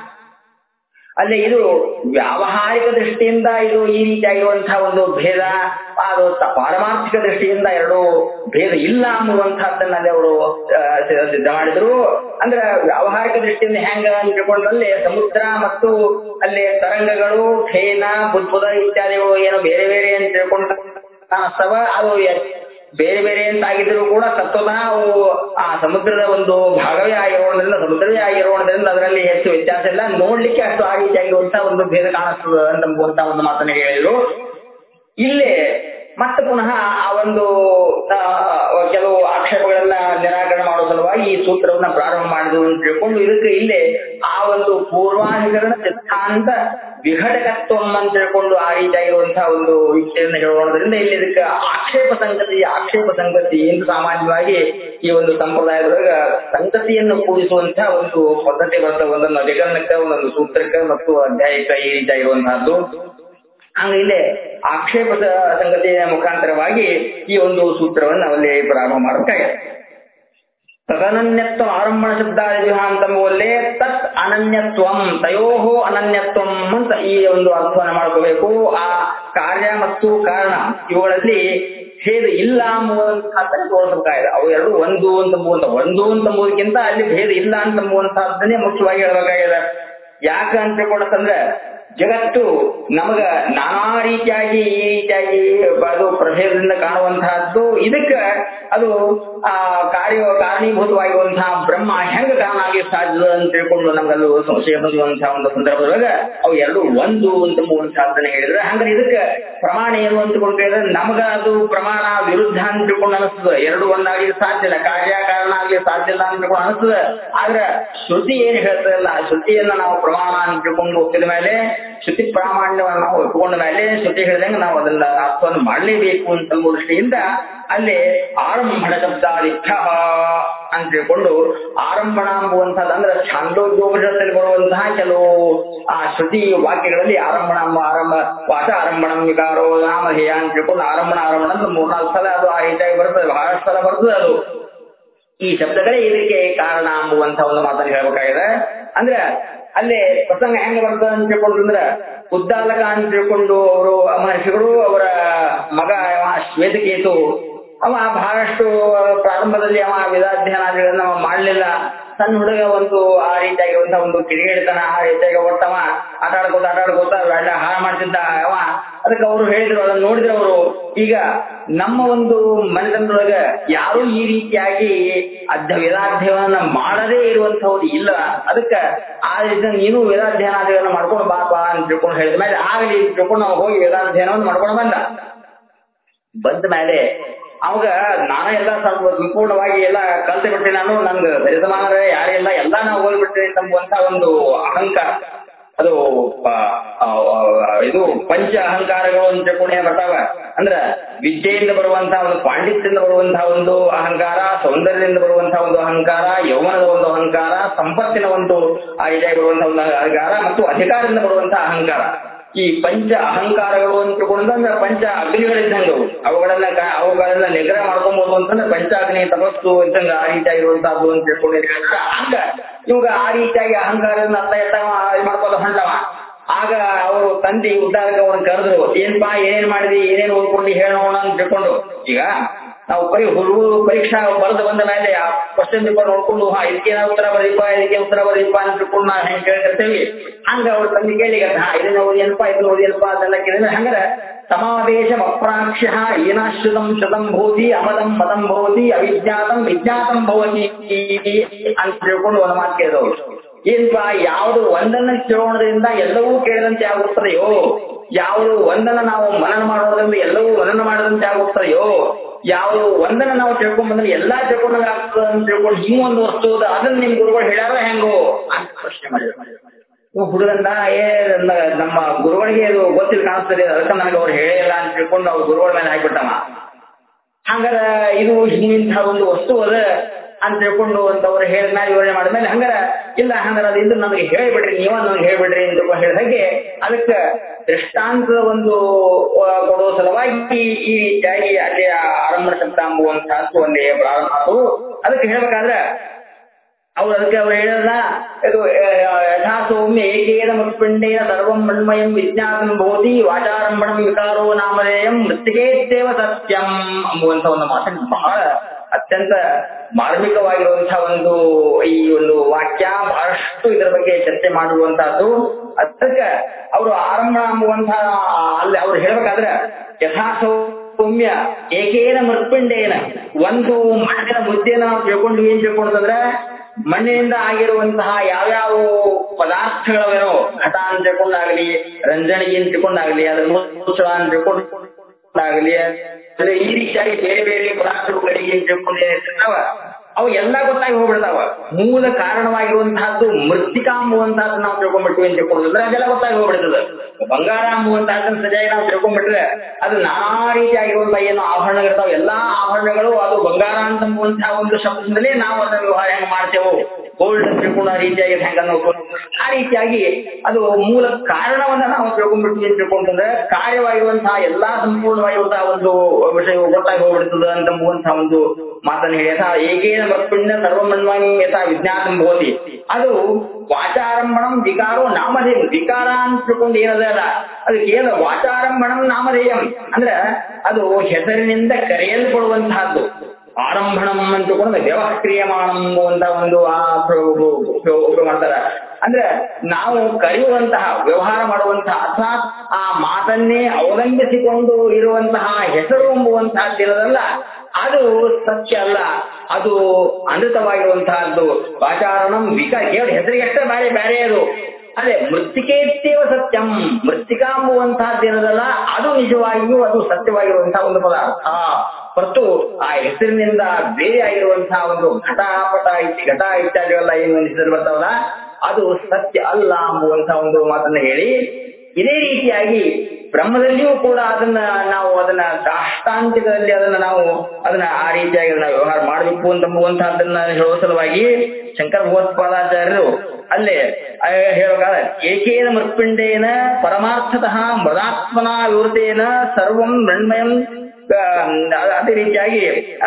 ಅಲ್ಲಿ ಇದು ವ್ಯಾವಹಾರಿಕ ದೃಷ್ಟಿಯಿಂದ ಇದು ಈ ರೀತಿಯಾಗಿರುವಂತಹ ಒಂದು ಭೇದ ಅದು ತ- ಪಾರಮಾರ್ಥಿಕ ದೃಷ್ಟಿಯಿಂದ ಎರಡು ಭೇದ ಇಲ್ಲ ಅನ್ನುವಂತಹದ್ದನ್ನ ಅಲ್ಲಿ ಅವರು ಆ, ಸಿ- ಸಿದ್ಧ ಮಾಡಿದ್ರು ಅಂದ್ರೆ ವ್ಯಾವಹಾರಿಕ ದೃಷ್ಟಿಯಿಂದ ಹೆಂಗ ಅಂತ ತಿಳ್ಕೊಂಡ್ರಲ್ಲಿ ಸಮುದ್ರ ಮತ್ತು ಅಲ್ಲಿ ತರಂಗಗಳು ಫೇನ ಬುದ್ಬುದ ಇತ್ಯಾದಿಗಳು ಏನು ಬೇರೆ ಬೇರೆ ಅಂತ ತಿಳ್ಕೊಂಡು ಕಾಣಿಸ್ತವ ಅದು ಎ- ಬೇರೆ ಬೇರೆ ಅಂತ ಆಗಿದ್ರು ಕೂಡ ತತ್ವತಃ ಅವು ಆ ಸಮುದ್ರದ ಒಂದು ಭಾಗವೇ ಆಗಿರೋದ್ರಿಂದ ಸಮುದ್ರವೇ ಆಗಿರೋದ್ರಿಂದ ಅದರಲ್ಲಿ ಹೆಚ್ಚು ವ್ಯತ್ಯಾಸ ಇಲ್ಲ ನೋಡ್ಲಿಕ್ಕೆ ಅಷ್ಟು ಆ ರೀತಿಯಾಗಿರುವಂತಹ ಒಂದು ಭೇದ ಕಾಣಿಸ್ತದೆ ಅಂತಂಬುವಂತ ಒಂದು ಮಾತನ್ನ ಹೇಳಿದ್ರು ಇಲ್ಲೇ ಮತ್ತೆ ಪುನಃ ಆ ಒಂದು ಆ, ಕೆಲವು ಆಕ್ಷೇಪಗಳನ್ನ ನಿರಾಕರಣೆ ಮಾಡುವ ಸಲುವಾಗಿ ಈ ಸೂತ್ರವನ್ನ ಪ್ರಾರಂಭ ಮಾಡಿದ್ರು ಅಂತ ತಿಳ್ಕೊಂಡು ಇದಕ್ಕೆ ಇಲ್ಲೇ ಆ ಒಂದು ಪೂರ್ವಾಧಿಕರಣ ಸಿದ್ಧಾಂತ ವಿಘಟಕತ್ವ ಅಂತ ತಿಳ್ಕೊಂಡು ಆ ರೀತಿಯಾಗಿರುವಂತಹ ಒಂದು ವಿಷಯವನ್ನು ಹೇಳೋದ್ರಿಂದ ಇಲ್ಲಿ ಇದಕ್ಕೆ ಆಕ್ಷೇಪ ಸಂಗತಿ ಆಕ್ಷೇಪ ಸಂಗತಿ ಎಂದು ಸಾಮಾನ್ಯವಾಗಿ ಈ ಒಂದು ಸಂಪ್ರದಾಯದೊಳಗ ಸಂಗತಿಯನ್ನು ಕೂಡಿಸುವಂತಹ ಒಂದು ಪದ್ಧತಿ ಬರ್ತದೆ ಒಂದೊಂದು ಅಧಿಕರಣಕ್ಕೆ ಒಂದೊಂದು ಸೂತ್ರಕ್ಕೆ ಮತ್ತು ಅಧ್ಯಾಯಕ್ಕೆ ಈ ರೀತಿಯಾಗಿರುವಂತಹದ್ದು ಹಂಗ ಇಲ್ಲೇ ಆಕ್ಷೇಪ ಸ- ಸಂಗತಿಯ ಮುಖಾಂತರವಾಗಿ ಈ ಒಂದು ಸೂತ್ರವನ್ನು ಅಲ್ಲಿ ಪ್ರಾರಂಭ ಮಾಡಬೇಕಾಗಿದೆ ತದನನ್ಯತ್ವ ಆರಂಭಣ ಶಬ್ದಾದಿವಿಹ ಅಂತಂಬುವಲ್ಲೇ ತತ್ ಅನನ್ಯತ್ವಂ ತಯೋಹೋ ಅನನ್ಯತ್ವಂ ಅಂತ ಈ ಒಂದು ಅರ್ಥವನ್ನ ಮಾಡ್ಕೋಬೇಕು ಆ ಕಾರ್ಯ ಮತ್ತು ಕಾರಣ ಇವುಗಳಲ್ಲಿ ಭೇದ ಇಲ್ಲ ಎಂಬುವಂತಹದ್ದನ್ನು ತೋರಿಸಬೇಕಾಗಿದೆ ಅವು ಎರಡು ಒಂದು ಅಂತಂಬುವಂತ ಒಂದು ಅಂತಂಬುದಕ್ಕಿಂತ ಅಲ್ಲಿ ಭೇದ ಇಲ್ಲ ಅಂತಂಬುವಂತಹದ್ದನ್ನೇ ಮುಖ್ಯವಾಗಿ ಹೇಳ್ಬೇಕಾಗಿದೆ ಯಾಕ ಅಂತ ತಿಳ್ಕೊಂಡಂದ್ರೆ ಜಗತ್ತು ನಮಗ ನಾನಾ ರೀತಿಯಾಗಿ ಈ ರೀತಿಯಾಗಿ ಅದು ಪ್ರಭೇದದಿಂದ ಕಾಣುವಂತಹದ್ದು ಇದಕ್ಕ ಅದು ಆ ಕಾರ್ಯ ಕಾರಣೀಭೂತವಾಗಿರುವಂತಹ ಬ್ರಹ್ಮ ಹೆಂಗ ಕಾರಣ ಆಗಿ ಸಾಧ್ಯ ಅಂತ ತಿಳ್ಕೊಂಡು ನಮ್ಗಲ್ಲೂ ಸಂಶಯ ಬಂದುವಂತಹ ಒಂದು ಸಂದರ್ಭದೊಳಗ ಅವು ಎರಡು ಒಂದು ಅಂತಂಬುವಂತಹದ್ದನ್ನ ಹೇಳಿದ್ರೆ ಹಂಗಾರೆ ಇದಕ್ಕ ಪ್ರಮಾಣ ಏನು ಅಂತ ಕೇಳಿದ್ರೆ ನಮಗ ಅದು ಪ್ರಮಾಣ ವಿರುದ್ಧ ಅಂತ ತಿಳ್ಕೊಂಡು ಅನಿಸ್ತದೆ ಎರಡು ಒಂದಾಗಿ ಸಾಧ್ಯ ಇಲ್ಲ ಕಾರ್ಯ ಕಾರಣ ಆಗ್ಲಿ ಸಾಧ್ಯ ಇಲ್ಲ ಅಂತ ತಿಳ್ಕೊಂಡು ಅನಿಸ್ತದೆ ಆದ್ರೆ ಶ್ರುತಿ ಏನ್ ಹೇಳ್ತದಲ್ಲ ಆ ಶ್ರುತಿಯನ್ನ ನಾವು ಪ್ರಮಾಣ ಅಂತ ತಿಳ್ಕೊಂಡು ಒಪ್ಪಿದ ಮೇಲೆ ಶ್ರುತಿ ಪ್ರಾಮಾಣ್ಯವನ್ನು ನಾವು ಒಪ್ಪಿಕೊಂಡ ಮೇಲೆ ಶ್ರುತಿ ಹೇಳಿದಂಗೆ ನಾವು ಅದನ್ನ ಅರ್ಥವನ್ನು ಮಾಡಲೇಬೇಕು ಅಂತ ದೃಷ್ಟಿಯಿಂದ ಅಲ್ಲಿ ಆರಂಭಣ ಶಬ್ದಾದಿತ್ಯ ಅಂತ ತಿಳ್ಕೊಂಡು ಆರಂಭಣ ಎಂಬುವಂತಹದ್ದು ಅಂದ್ರೆ ಛಾಂದೋಗ್ಯೋಪನಿಷತ್ತಲ್ಲಿ ಬರುವಂತಹ ಕೆಲವು ಆ ಶ್ರುತಿ ವಾಕ್ಯಗಳಲ್ಲಿ ಆರಂಭಣ ಎಂಬ ಆರಂಭ ವಾಚ ಆರಂಭಣಂ ವಿಕಾರೋ ನಾಮ ಹೇಯ ಅಂತ ತಿಳ್ಕೊಂಡು ಆರಂಭಣ ಆರಂಭಣ ಅಂತ ಮೂರ್ನಾಲ್ಕು ಸಲ ಅದು ಆ ರೀತಿಯಾಗಿ ಬರ್ತದೆ ಬಹಳಷ್ಟು ಸಲ ಬರ್ತದೆ ಅದು ಈ ಶಬ್ದಗಳೇ ಇದಕ್ಕೆ ಕಾರಣ ಎಂಬುವಂತ ಒಂದು ಮಾತನ್ನು ಹೇಳ್ಬೇಕಾಗಿದೆ ಅಂದ್ರೆ ಅಲ್ಲೇ ಪ್ರಸಂಗ ಹೆಂಗ ಬರ್ತದೆ ಅಂತ ತಿಳ್ಕೊಂಡ್ರೆ ಉದ್ದಾಲಕ ಅಂತ ತಿಳ್ಕೊಂಡು ಅವರು ಮಹರ್ಷಿಗಳು ಅವರ ಮಗ ಅವ ಶ್ವೇತಕೇತು ಅವ ಬಹಳಷ್ಟು ಪ್ರಾರಂಭದಲ್ಲಿ ಅವ ವೇದಾಧ್ಯಯನ ಅವ ಮಾಡ್ಲಿಲ್ಲ ಸಣ್ಣ ಹುಡುಗ ಒಂದು ಆ ರೀತಿಯಾಗಿರುವಂತಹ ಒಂದು ಕಿಡಿಗೇಡಿತನ ಆ ರೀತಿಯಾಗಿ ಒಟ್ಟವ ಆಟ ಆಡ್ಕೋತ ಆಟ ಆಡ್ಕೋತ ಎಲ್ಲ ಹಾಳ ಮಾಡ್ತಿದ್ದ ಅವ ಅದಕ್ಕೆ ಅವರು ಹೇಳಿದ್ರು ಅದನ್ನ ನೋಡಿದ್ರು ಅವರು ಈಗ ನಮ್ಮ ಒಂದು ಮನೆತನದೊಳಗ ಯಾರು ಈ ರೀತಿಯಾಗಿ ಅಧ್ಯ ವೇದಾಧ್ಯಯನ ಮಾಡದೇ ಇರುವಂತವ್ರು ಇಲ್ಲ ಅದಕ್ಕ ಆ ರೀತಿ ನೀನು ವೇದಾಧ್ಯಯನ ಮಾಡ್ಕೊಂಡು ಬಾಪ ಅಂತ ತಿಳ್ಕೊಂಡು ಹೇಳಿದ ಮೇಲೆ ಆಗಲಿ ಅಂತ ತಿಳ್ಕೊಂಡು ನಾವು ಹೋಗಿ ವೇದಾಧ್ಯಯನವನ್ನು ಮಾಡ್ಕೊಂಡು ಬಂದ ಬಂದ ಮೇಲೆ ಅವಾಗ ನಾನು ಎಲ್ಲ ಸ್ವಲ್ಪ ಸಂಪೂರ್ಣವಾಗಿ ಎಲ್ಲ ಕಲ್ತು ಬಿಟ್ಟೆ ನಾನು ನನ್ಗೆ ಸರಿಸಮಾನರೇ ಯಾರೆಲ್ಲ ಎಲ್ಲ ನಾವು ಹೋಗ್ಬಿಟ್ಟೆ ಎಂಬುವಂತ ಒಂದು ಅಹಂಕಾರ ಅದು ಆ, ಆ, ಆ, ಇದು ಪಂಚ ಅಹಂಕಾರಗಳು ಅಂತ ತಿಳ್ಕೊಂಡು ಏನ್ ಬರ್ತಾವ ಅಂದ್ರ ವಿದ್ಯೆಯಿಂದ ಬರುವಂತಹ ಒಂದು ಪಾಂಡಿತ್ಯದಿಂದ ಬರುವಂತಹ ಒಂದು ಅಹಂಕಾರ ಸೌಂದರ್ಯದಿಂದ ಬರುವಂತಹ ಒಂದು ಅಹಂಕಾರ ಯೌವನದ ಒಂದು ಅಹಂಕಾರ ಸಂಪತ್ತಿನ ಒಂದು ಆ ಇದಾಗಿ ಬರುವಂತಹ ಒಂದು ಅಹಂಕಾರ ಮತ್ತು ಅಧಿಕಾರದಿಂದ ಬರುವಂತಹ ಅಹಂಕಾರ ಈ ಪಂಚ ಅಹಂಕಾರಗಳು ಅಂತ ತಿಳ್ಕೊಂಡ್ರೆ ಪಂಚ ಅಗ್ನಿಗಳಿದ್ದಂಗೆ ಅವು ಅವುಗಳನ್ನ ಕ- ಅವುಗಳನ್ನ ನಿಗ್ರಹ ಮಾಡ್ಕೊಬಹುದು ಅಂತಂದ್ರೆ ಪಂಚಾಗ್ನಿ ತಪಸ್ಸು ಇದ್ದಂಗ ಆ ರೀತಿಯಾಗಿರುವಂತಹದ್ದು ಅಂತ ತಿಳ್ಕೊಂಡಿದ್ರೆ ಹಂಗ ಇವಾಗ ಆ ರೀತಿಯಾಗಿ ಅಹಂಕಾರದಿಂದ ಅತ್ತ ಎತ್ತ ಮಾಡ್ಕೋದು ಹೊಂಟವ ಆಗ ಅವರು ತಂದಿ ಉದ್ದಾರಕ ಅವ್ರನ್ನ ಕರೆದ್ರು ಏನ್ಪಾ ಏನೇನ್ ಮಾಡಿದಿ ಏನೇನ್ ಓದ್ಕೊಂಡು ಹೇಳೋಣ ಅಂತ ತಿಳ್ಕೊಂಡು ಈಗ ನಾವು ಬರೀ ಹುಡುಗ ಪರೀಕ್ಷಾ ಬರೆದು ಬಂದ ಮೇಲೆ ಆ ಕ್ವಶನ್ ಪೇಪರ್ ನೋಡ್ಕೊಂಡು ಹಾ ಇದಕ್ಕೆ ಉತ್ತರ ಬರೀಪ ಇದಕ್ಕೆ ಉತ್ತರ ಬರೀಪ ಅಂತ ತಿಳ್ಕೊಂಡು ನಾವು ಹೆಂಗ್ ಕೇಳ್ತಿರ್ತೇವಿ ಹಂಗ ಅವ್ರ ತಂದೆ ಕೇಳಿ ಹಾ ಇದನ್ನ ಓದಿಯಲ್ಪ ಇದನ್ನ ಓದಿಯಲ್ಪ ಅದೆಲ್ಲ ಕೇಳಿದ್ರೆ ಹಂಗಾರ ಸಮಾವೇಶ ಅಪ್ರಾಕ್ಷ್ಯ ಏನಾಶ್ರಿತಂ ಶತಂ ಭೂತಿ ಅಮದಂ ಮದಂ ಭವತಿ ಅವಿಜ್ಞಾತಂ ವಿಜ್ಞಾತಂ ಭವತಿ ಅಂತ ತಿಳ್ಕೊಂಡು ಒಂದು ಮಾತು ಕೇಳಿದವರು ಏನ್ಪ ಯಾವುದು ಒಂದನ್ನ ಶ್ರವಣದಿಂದ ಎಲ್ಲವೂ ಕೇಳಿದಂತೆ ಆಗುತ್ತದೆಯೋ ಯಾವುದು ಒಂದನ್ನ ನಾವು ಮನನ ಮಾಡೋದ್ರಿಂದ ಎಲ್ಲವೂ ಮನನ ಮಾಡಿದಂತೆ ಆಗುತ್ತದೆಯೋ ಯಾವುದು ಒಂದನ್ನ ನಾವು ತಿಳ್ಕೊಂಡ್ ಬಂದ್ರೆ ಎಲ್ಲಾ ತಿಳ್ಕೊಂಡಂಗ ಆಗ್ತದ ಅಂತ ತಿಳ್ಕೊಂಡು ಹಿಂಗ್ ಒಂದು ವಸ್ತು ಅದ ಅದನ್ನ ನಿಮ್ ಗುರುಗಳು ಹೇಳ್ಯಾರ ಹೆಂಗೋ ಅಂತ ಪ್ರಶ್ನೆ ಮಾಡಿದ್ರು ಇವ್ ಹುಡುಗಂದ ಏ ನನ್ನ- ನಮ್ಮ ಗುರುಗಳಿಗೆ ಇದು ಗೊತ್ತಿಲ್ಲ ಕಾಣಿಸ್ತದೆ ಅದಕ್ಕೆ ನನಗೆ ಅವ್ರು ಹೇಳಿಲ್ಲ ಅಂತ ತಿಳ್ಕೊಂಡು ಅವ್ರ ಗುರುಗಳ ಮೇಲೆ ಹಾಕ್ಬಿಟ್ಟವ ಹಂಗಾರ ಇದು ಹಿಂಗಿಂತ ಒಂದು ವಸ್ತು ಅದ ಅಂತ ತಿಳ್ಕೊಂಡು ಅಂತ ಅವ್ರು ಹೇಳಿದ ಮೇಲೆ ವಿವರಣೆ ಮಾಡಿದ್ಮೇಲೆ ಹಂಗಾರ ಇಲ್ಲ ಹಂಗಾರ ಅದು ಇದು ನಮಗೆ ಹೇಳ್ಬಿಡ್ರಿ ನೀವ ನನಗೆ ಹೇಳ್ಬಿಡ್ರಿ ಅಂತ ಹೇಳಿದ ಹಾಗೆ ಅದಕ್ಕೆ ದೃಷ್ಟಾಂತದ ಒಂದು ಆ, ಕೊಡುವ ಸಲುವಾಗಿ ಈ ರೀತಿಯಾಗಿ ಅಲ್ಲಿ ಆರಂಭ ಶಬ್ದ ಅಂಬುವಂತಹದ್ದು ಒಂದೇ ಪ್ರಾರಂಭ ಆತು. ಅದಕ್ಕೆ ಹೇಳ್ಬೇಕಾದ್ರೆ ಅವ್ರು ಅದಕ್ಕೆ ಅವ್ರು ಹೇಳಲ್ಲ ಇದು ಆ, ಯಥಾ ಸೌಮ್ಯ ಏಕೇನ ಮತ್ಪಿಂಡೇನ ಸರ್ವಂ ಮಣ್ಮಯಂ ವಿಜ್ಞಾಪನ ಭವತಿ ವಾಚಾರಂಭಣಂ ವಿಕಾರೋ ನಾಮಧೇಯಂ ಮೃತ್ತಿಕೇತ್ಯವ ಸತ್ಯಂ ಅಂಬುವಂತ ಒಂದು ಮಾತನ್ನು ಬಹಳ ಅತ್ಯಂತ ಮಾರ್ಮಿಕವಾಗಿರುವಂತಹ ಒಂದು ಈ ಒಂದು ವಾಕ್ಯ ಬಹಳಷ್ಟು ಇದರ ಬಗ್ಗೆ ಚರ್ಚೆ ಮಾಡಿರುವಂತಹದ್ದು ಅದಕ್ಕೆ ಅವರು ಆರಂಭ ಅಂಬುವಂತಹ ಅಲ್ಲಿ ಅವ್ರು ಹೇಳ್ಬೇಕಾದ್ರೆ ಯಥಾ ಸೌಮ್ಯ ಏಕೇನ ಮೃತ್ಪಿಂಡೇನ ಒಂದು ಮಣ್ಣಿನ ಮುದ್ದೆನ ನಾವು ತಿಳ್ಕೊಂಡು ಏನ್ ತಿಳ್ಕೊಂಡ್ರೆ ಮಣ್ಣಿನಿಂದ ಆಗಿರುವಂತಹ ಯಾವ್ಯಾವ ಪದಾರ್ಥಗಳವೇನೋ ಘಟ ಅಂತ ತಿಳ್ಕೊಂಡಾಗ್ಲಿ ರಂಜಣಿಗೆ ಅಂತ ತಿಳ್ಕೊಂಡಾಗ್ಲಿ ಅದ್ರ ಮೂತ್ರ ಅಂತ ತಿಳ್ಕೊಂಡಾಗ್ಲಿ ಅಂದ್ರೆ ಈ ರೀತಿಯಾಗಿ ಬೇರೆ ಬೇರೆ ಪದಾರ್ಥಗಳಿಗೆ ಅಂತ ತಿಳ್ಕೊಂಡು ಏನಿರ್ತಾವ ಅವು ಎಲ್ಲ ಗೊತ್ತಾಗಿ ಹೋಗ್ಬಿಡ್ತಾವ ಮೂಲ ಕಾರಣವಾಗಿರುವಂತಹದ್ದು ಮೃತ್ತಿಕಾ ಅಂಬುವಂತಹದ್ದು ನಾವು ತಿಳ್ಕೊಂಡ್ಬಿಟ್ವಿ ಅಂತ ತಿಳ್ಕೊಂಡ್ರೆ ಅದೆಲ್ಲ ಗೊತ್ತಾಗಿ ಹೋಗ್ಬಿಡ್ತದೆ ಬಂಗಾರ ಅಂಬುವಂತಹದ್ದನ್ನ ಸರಿಯಾಗಿ ನಾವು ತಿಳ್ಕೊಂಡ್ಬಿಟ್ರೆ ಅದು ನಾನಾ ರೀತಿಯಾಗಿರುವಂತಹ ಏನು ಆಭರಣಗಳಿರ್ತಾವ ಎಲ್ಲಾ ಆಭರಣಗಳು ಅದು ಬಂಗಾರ ಅಂತಂಬುವಂತಹ ಒಂದು ಶಬ್ದದಿಂದಲೇ ನಾವು ಅದನ್ನ ವ್ಯವಹಾರ ಹೆಂಗ್ ಮಾಡ್ತೇವೋ ಗೋಲ್ಡ್ ಅಂತ ತಿಳ್ಕೊಂಡು ಆ ರೀತಿಯಾಗಿ ಹೆಂಗ ನಾವು ಆ ರೀತಿಯಾಗಿ ಅದು ಮೂಲ ಕಾರಣವನ್ನ ನಾವು ತಿಳ್ಕೊಂಡ್ಬಿಟ್ವಿ ಅಂತ ತಿಳ್ಕೊಂಡ್ರೆ ಕಾರ್ಯವಾಗಿರುವಂತಹ ಎಲ್ಲಾ ಸಂಪೂರ್ಣವಾಗಿರುವಂತಹ ಒಂದು ವಿಷಯ ಗೊತ್ತಾಗಿ ಹೋಗ್ಬಿಡ್ತದೆ ಅಂತಂಬುವಂತಹ ಒಂದು ಮಾತನ್ನು ಹೇಳಿ ಯಥಾ ಏಕೇನ ಮತ್ಪಿಂಡ ಸರ್ವಮನ್ವಾನಿ ಯಥಾ ವಿಜ್ಞಾತಂ ಭವತಿ ಅದು ವಾಚಾರಂಭಣಂ ವಿಕಾರೋ ನಾಮಧೇಯ ವಿಕಾರ ಅಂತ ತಿಳ್ಕೊಂಡು ಏನದಲ್ಲ ಅದು ಕೇವಲ ವಾಚಾರಂಭಣಂ ನಾಮಧೇಯಂ ಅಂದ್ರೆ ಅದು ಹೆಸರಿನಿಂದ ಕರೆಯಲ್ಪಡುವಂತಹದ್ದು ಆರಂಭಣಂ ಅಂತ ತಿಳ್ಕೊಂಡು ವ್ಯವಕ್ರಿಯಮಾಣಂ ಅಂತ ಒಂದು ಆ ಉಪಯೋಗ ಮಾಡ್ತಾರ ಅಂದ್ರೆ ನಾವು ಕರೆಯುವಂತಹ ವ್ಯವಹಾರ ಮಾಡುವಂತಹ ಅಥವಾ ಆ ಮಾತನ್ನೇ ಅವಲಂಬಿಸಿಕೊಂಡು ಇರುವಂತಹ ಹೆಸರು ಎಂಬುವಂತಹದ್ದಿರೋದಲ್ಲ ಅದು ಸತ್ಯ ಅಲ್ಲ ಅದು ಅನೃತವಾಗಿರುವಂತಹದ್ದು ವಾಚಾರಣಂ ವಿಕ ಕೇವಲ ಹೆಸರಿಗಷ್ಟೇ ಬೇರೆ ಬೇರೆ ಅದು ಅದೇ ಮೃತ್ತಿಕೇತ್ಯವ ಸತ್ಯಂ ಮೃತ್ತಿಕಾ ಎಂಬುವಂತಹದ್ದೇನದಲ್ಲ ಅದು ನಿಜವಾಗಿಯೂ ಅದು ಸತ್ಯವಾಗಿರುವಂತಹ ಒಂದು ಪದಾರ್ಥ ಹೊರತು ಆ ಹೆಸರಿನಿಂದ ಬೇರೆ ಆಗಿರುವಂತಹ ಒಂದು ಘಟ ಪಟ ಇತ್ತಿ ಘಟ ಇತ್ಯಾದಿಗಳೆಲ್ಲ ಏನು ಒಂದು ಹೆಸರು ಬರ್ತಾವಲ್ಲ ಅದು ಸತ್ಯ ಅಲ್ಲ ಎಂಬುವಂತಹ ಒಂದು ಮಾತನ್ನ ಹೇಳಿ ಇದೇ ರೀತಿಯಾಗಿ ಬ್ರಹ್ಮದಲ್ಲಿಯೂ ಕೂಡ ಅದನ್ನ ನಾವು ಅದನ್ನ ದಾಷ್ಟಾಂತಿಕದಲ್ಲಿ ಅದನ್ನ ನಾವು ಅದನ್ನ ಆ ರೀತಿಯಾಗಿ ಅದನ್ನ ವ್ಯವಹಾರ ಮಾಡಬೇಕು ಅಂತಂಬುವಂತಹದ್ದನ್ನ ಹೇಳುವ ಸಲುವಾಗಿ ಶಂಕರ ಭಗವತ್ಪಾದಾಚಾರ್ಯರು ಅಲ್ಲೇ ಆ ಹೇಳುವಾಗ ಏಕೇನ ಮೃತ್ಪಿಂಡೇನ ಪರಮಾರ್ಥತಃ ಮೃದಾತ್ಮನ ವಿವೃತೇನ ಸರ್ವಂ ಮೃಣ್ಮಯಂ ಆ, ಅದೇ ರೀತಿಯಾಗಿ ಆ,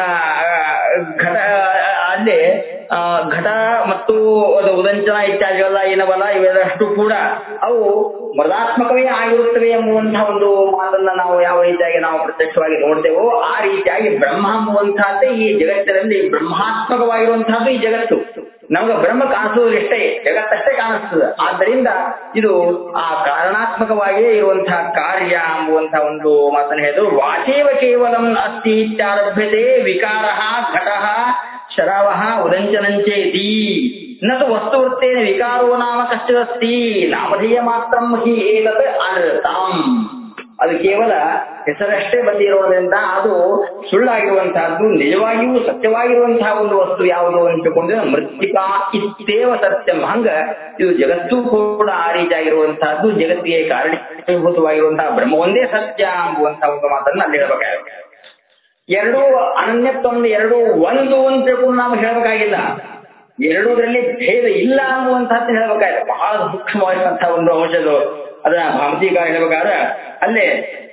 ಘಟ ಅಲ್ಲಿ ಆ, ಘಟ ಮತ್ತು ಅದು ಉದಂಚನ ಇತ್ಯಾದಿಗಳೆಲ್ಲ ಏನವಲ್ಲ ಇವೆಲ್ಲಷ್ಟು ಕೂಡ ಅವು ಮೃದಾತ್ಮಕವೇ ಆಗಿರುತ್ತವೆ ಎಂಬುವಂತಹ ಒಂದು ಮಾತನ್ನ ನಾವು ಯಾವ ರೀತಿಯಾಗಿ ನಾವು ಪ್ರತ್ಯಕ್ಷವಾಗಿ ನೋಡ್ತೇವೋ ಆ ರೀತಿಯಾಗಿ ಬ್ರಹ್ಮ ಎಂಬುವಂತಹದ್ದೇ ಈ ಜಗತ್ತಿನಲ್ಲಿ ಬ್ರಹ್ಮಾತ್ಮಕವಾಗಿರುವಂತಹದ್ದು ಈ ಜಗತ್ತು ನಮ್ಗೆ ಬ್ರಹ್ಮ ಕಾಣಿಸೋದು ಎಷ್ಟೇ ಜಗತ್ತಷ್ಟೇ ಕಾಣಿಸ್ತದೆ ಆದ್ದರಿಂದ ಇದು ಆ ಕಾರಣಾತ್ಮಕವಾಗಿಯೇ ಇರುವಂತಹ ಕಾರ್ಯ ಎಂಬುವಂತಹ ಒಂದು ಮಾತನ್ನು ಹೇಳಿದ್ರು ವಾಚೇವ ಕೇವಲಂ ಅಸ್ತಿ ಇತ್ಯಾರಭ್ಯತೆ ವಿಕಾರ ಘಟ ಶರಾವ ಉದಂಚನಂಚೇತಿ ನದು ವಸ್ತುವೃತ್ತೇನ ವಿಕಾರೋ ನಾಮ ಕಶ್ಚಿದಸ್ತಿ ನಾಮಧೇಯ ಮಾತ್ರ ಹಿ ಏತತ್ ಅನೃತಂ ಅದು ಕೇವಲ ಹೆಸರಷ್ಟೇ ಬಂದಿರೋದ್ರಿಂದ ಅದು ಸುಳ್ಳಾಗಿರುವಂತಹದ್ದು ನಿಜವಾಗಿಯೂ ಸತ್ಯವಾಗಿರುವಂತಹ ಒಂದು ವಸ್ತು ಯಾವುದು ಅಂತ ತಿಳ್ಕೊಂಡ್ರೆ ಮೃತ್ತಿಕಾ ಇತ್ತೇವ ಸತ್ಯಂ ಹಂಗ ಇದು ಜಗತ್ತು ಕೂಡ ಆ ರೀತಿಯಾಗಿರುವಂತಹದ್ದು ಜಗತ್ತಿಗೆ ಕಾರಣೀಭೂತವಾಗಿರುವಂತಹ ಬ್ರಹ್ಮ ಒಂದೇ ಸತ್ಯ ಎಂಬುವಂತಹ ಒಂದು ಮಾತನ್ನ ಅಲ್ಲಿ ಹೇಳ್ಬೇಕಾಗುತ್ತೆ ಎರಡು ಅನನ್ಯತ್ವವನ್ನು ಎರಡು ಒಂದು ಅಂತ ತಿಳ್ಕೊಂಡು ನಾವು ಹೇಳಬೇಕಾಗಿಲ್ಲ ಎರಡೂದ್ರಲ್ಲಿ ಭೇದ ಇಲ್ಲ ಅನ್ನುವಂಥದ್ದು ಹೇಳ್ಬೇಕಾದ್ರೆ ಬಹಳ ಸೂಕ್ಷ್ಮವಾಗಿರುವಂತಹ ಒಂದು ಅಂಶದು ಅದನ್ನ ಭಾಮತಿಗ ಹೇಳ್ಬೇಕಾದ್ರೆ ಅಲ್ಲೇ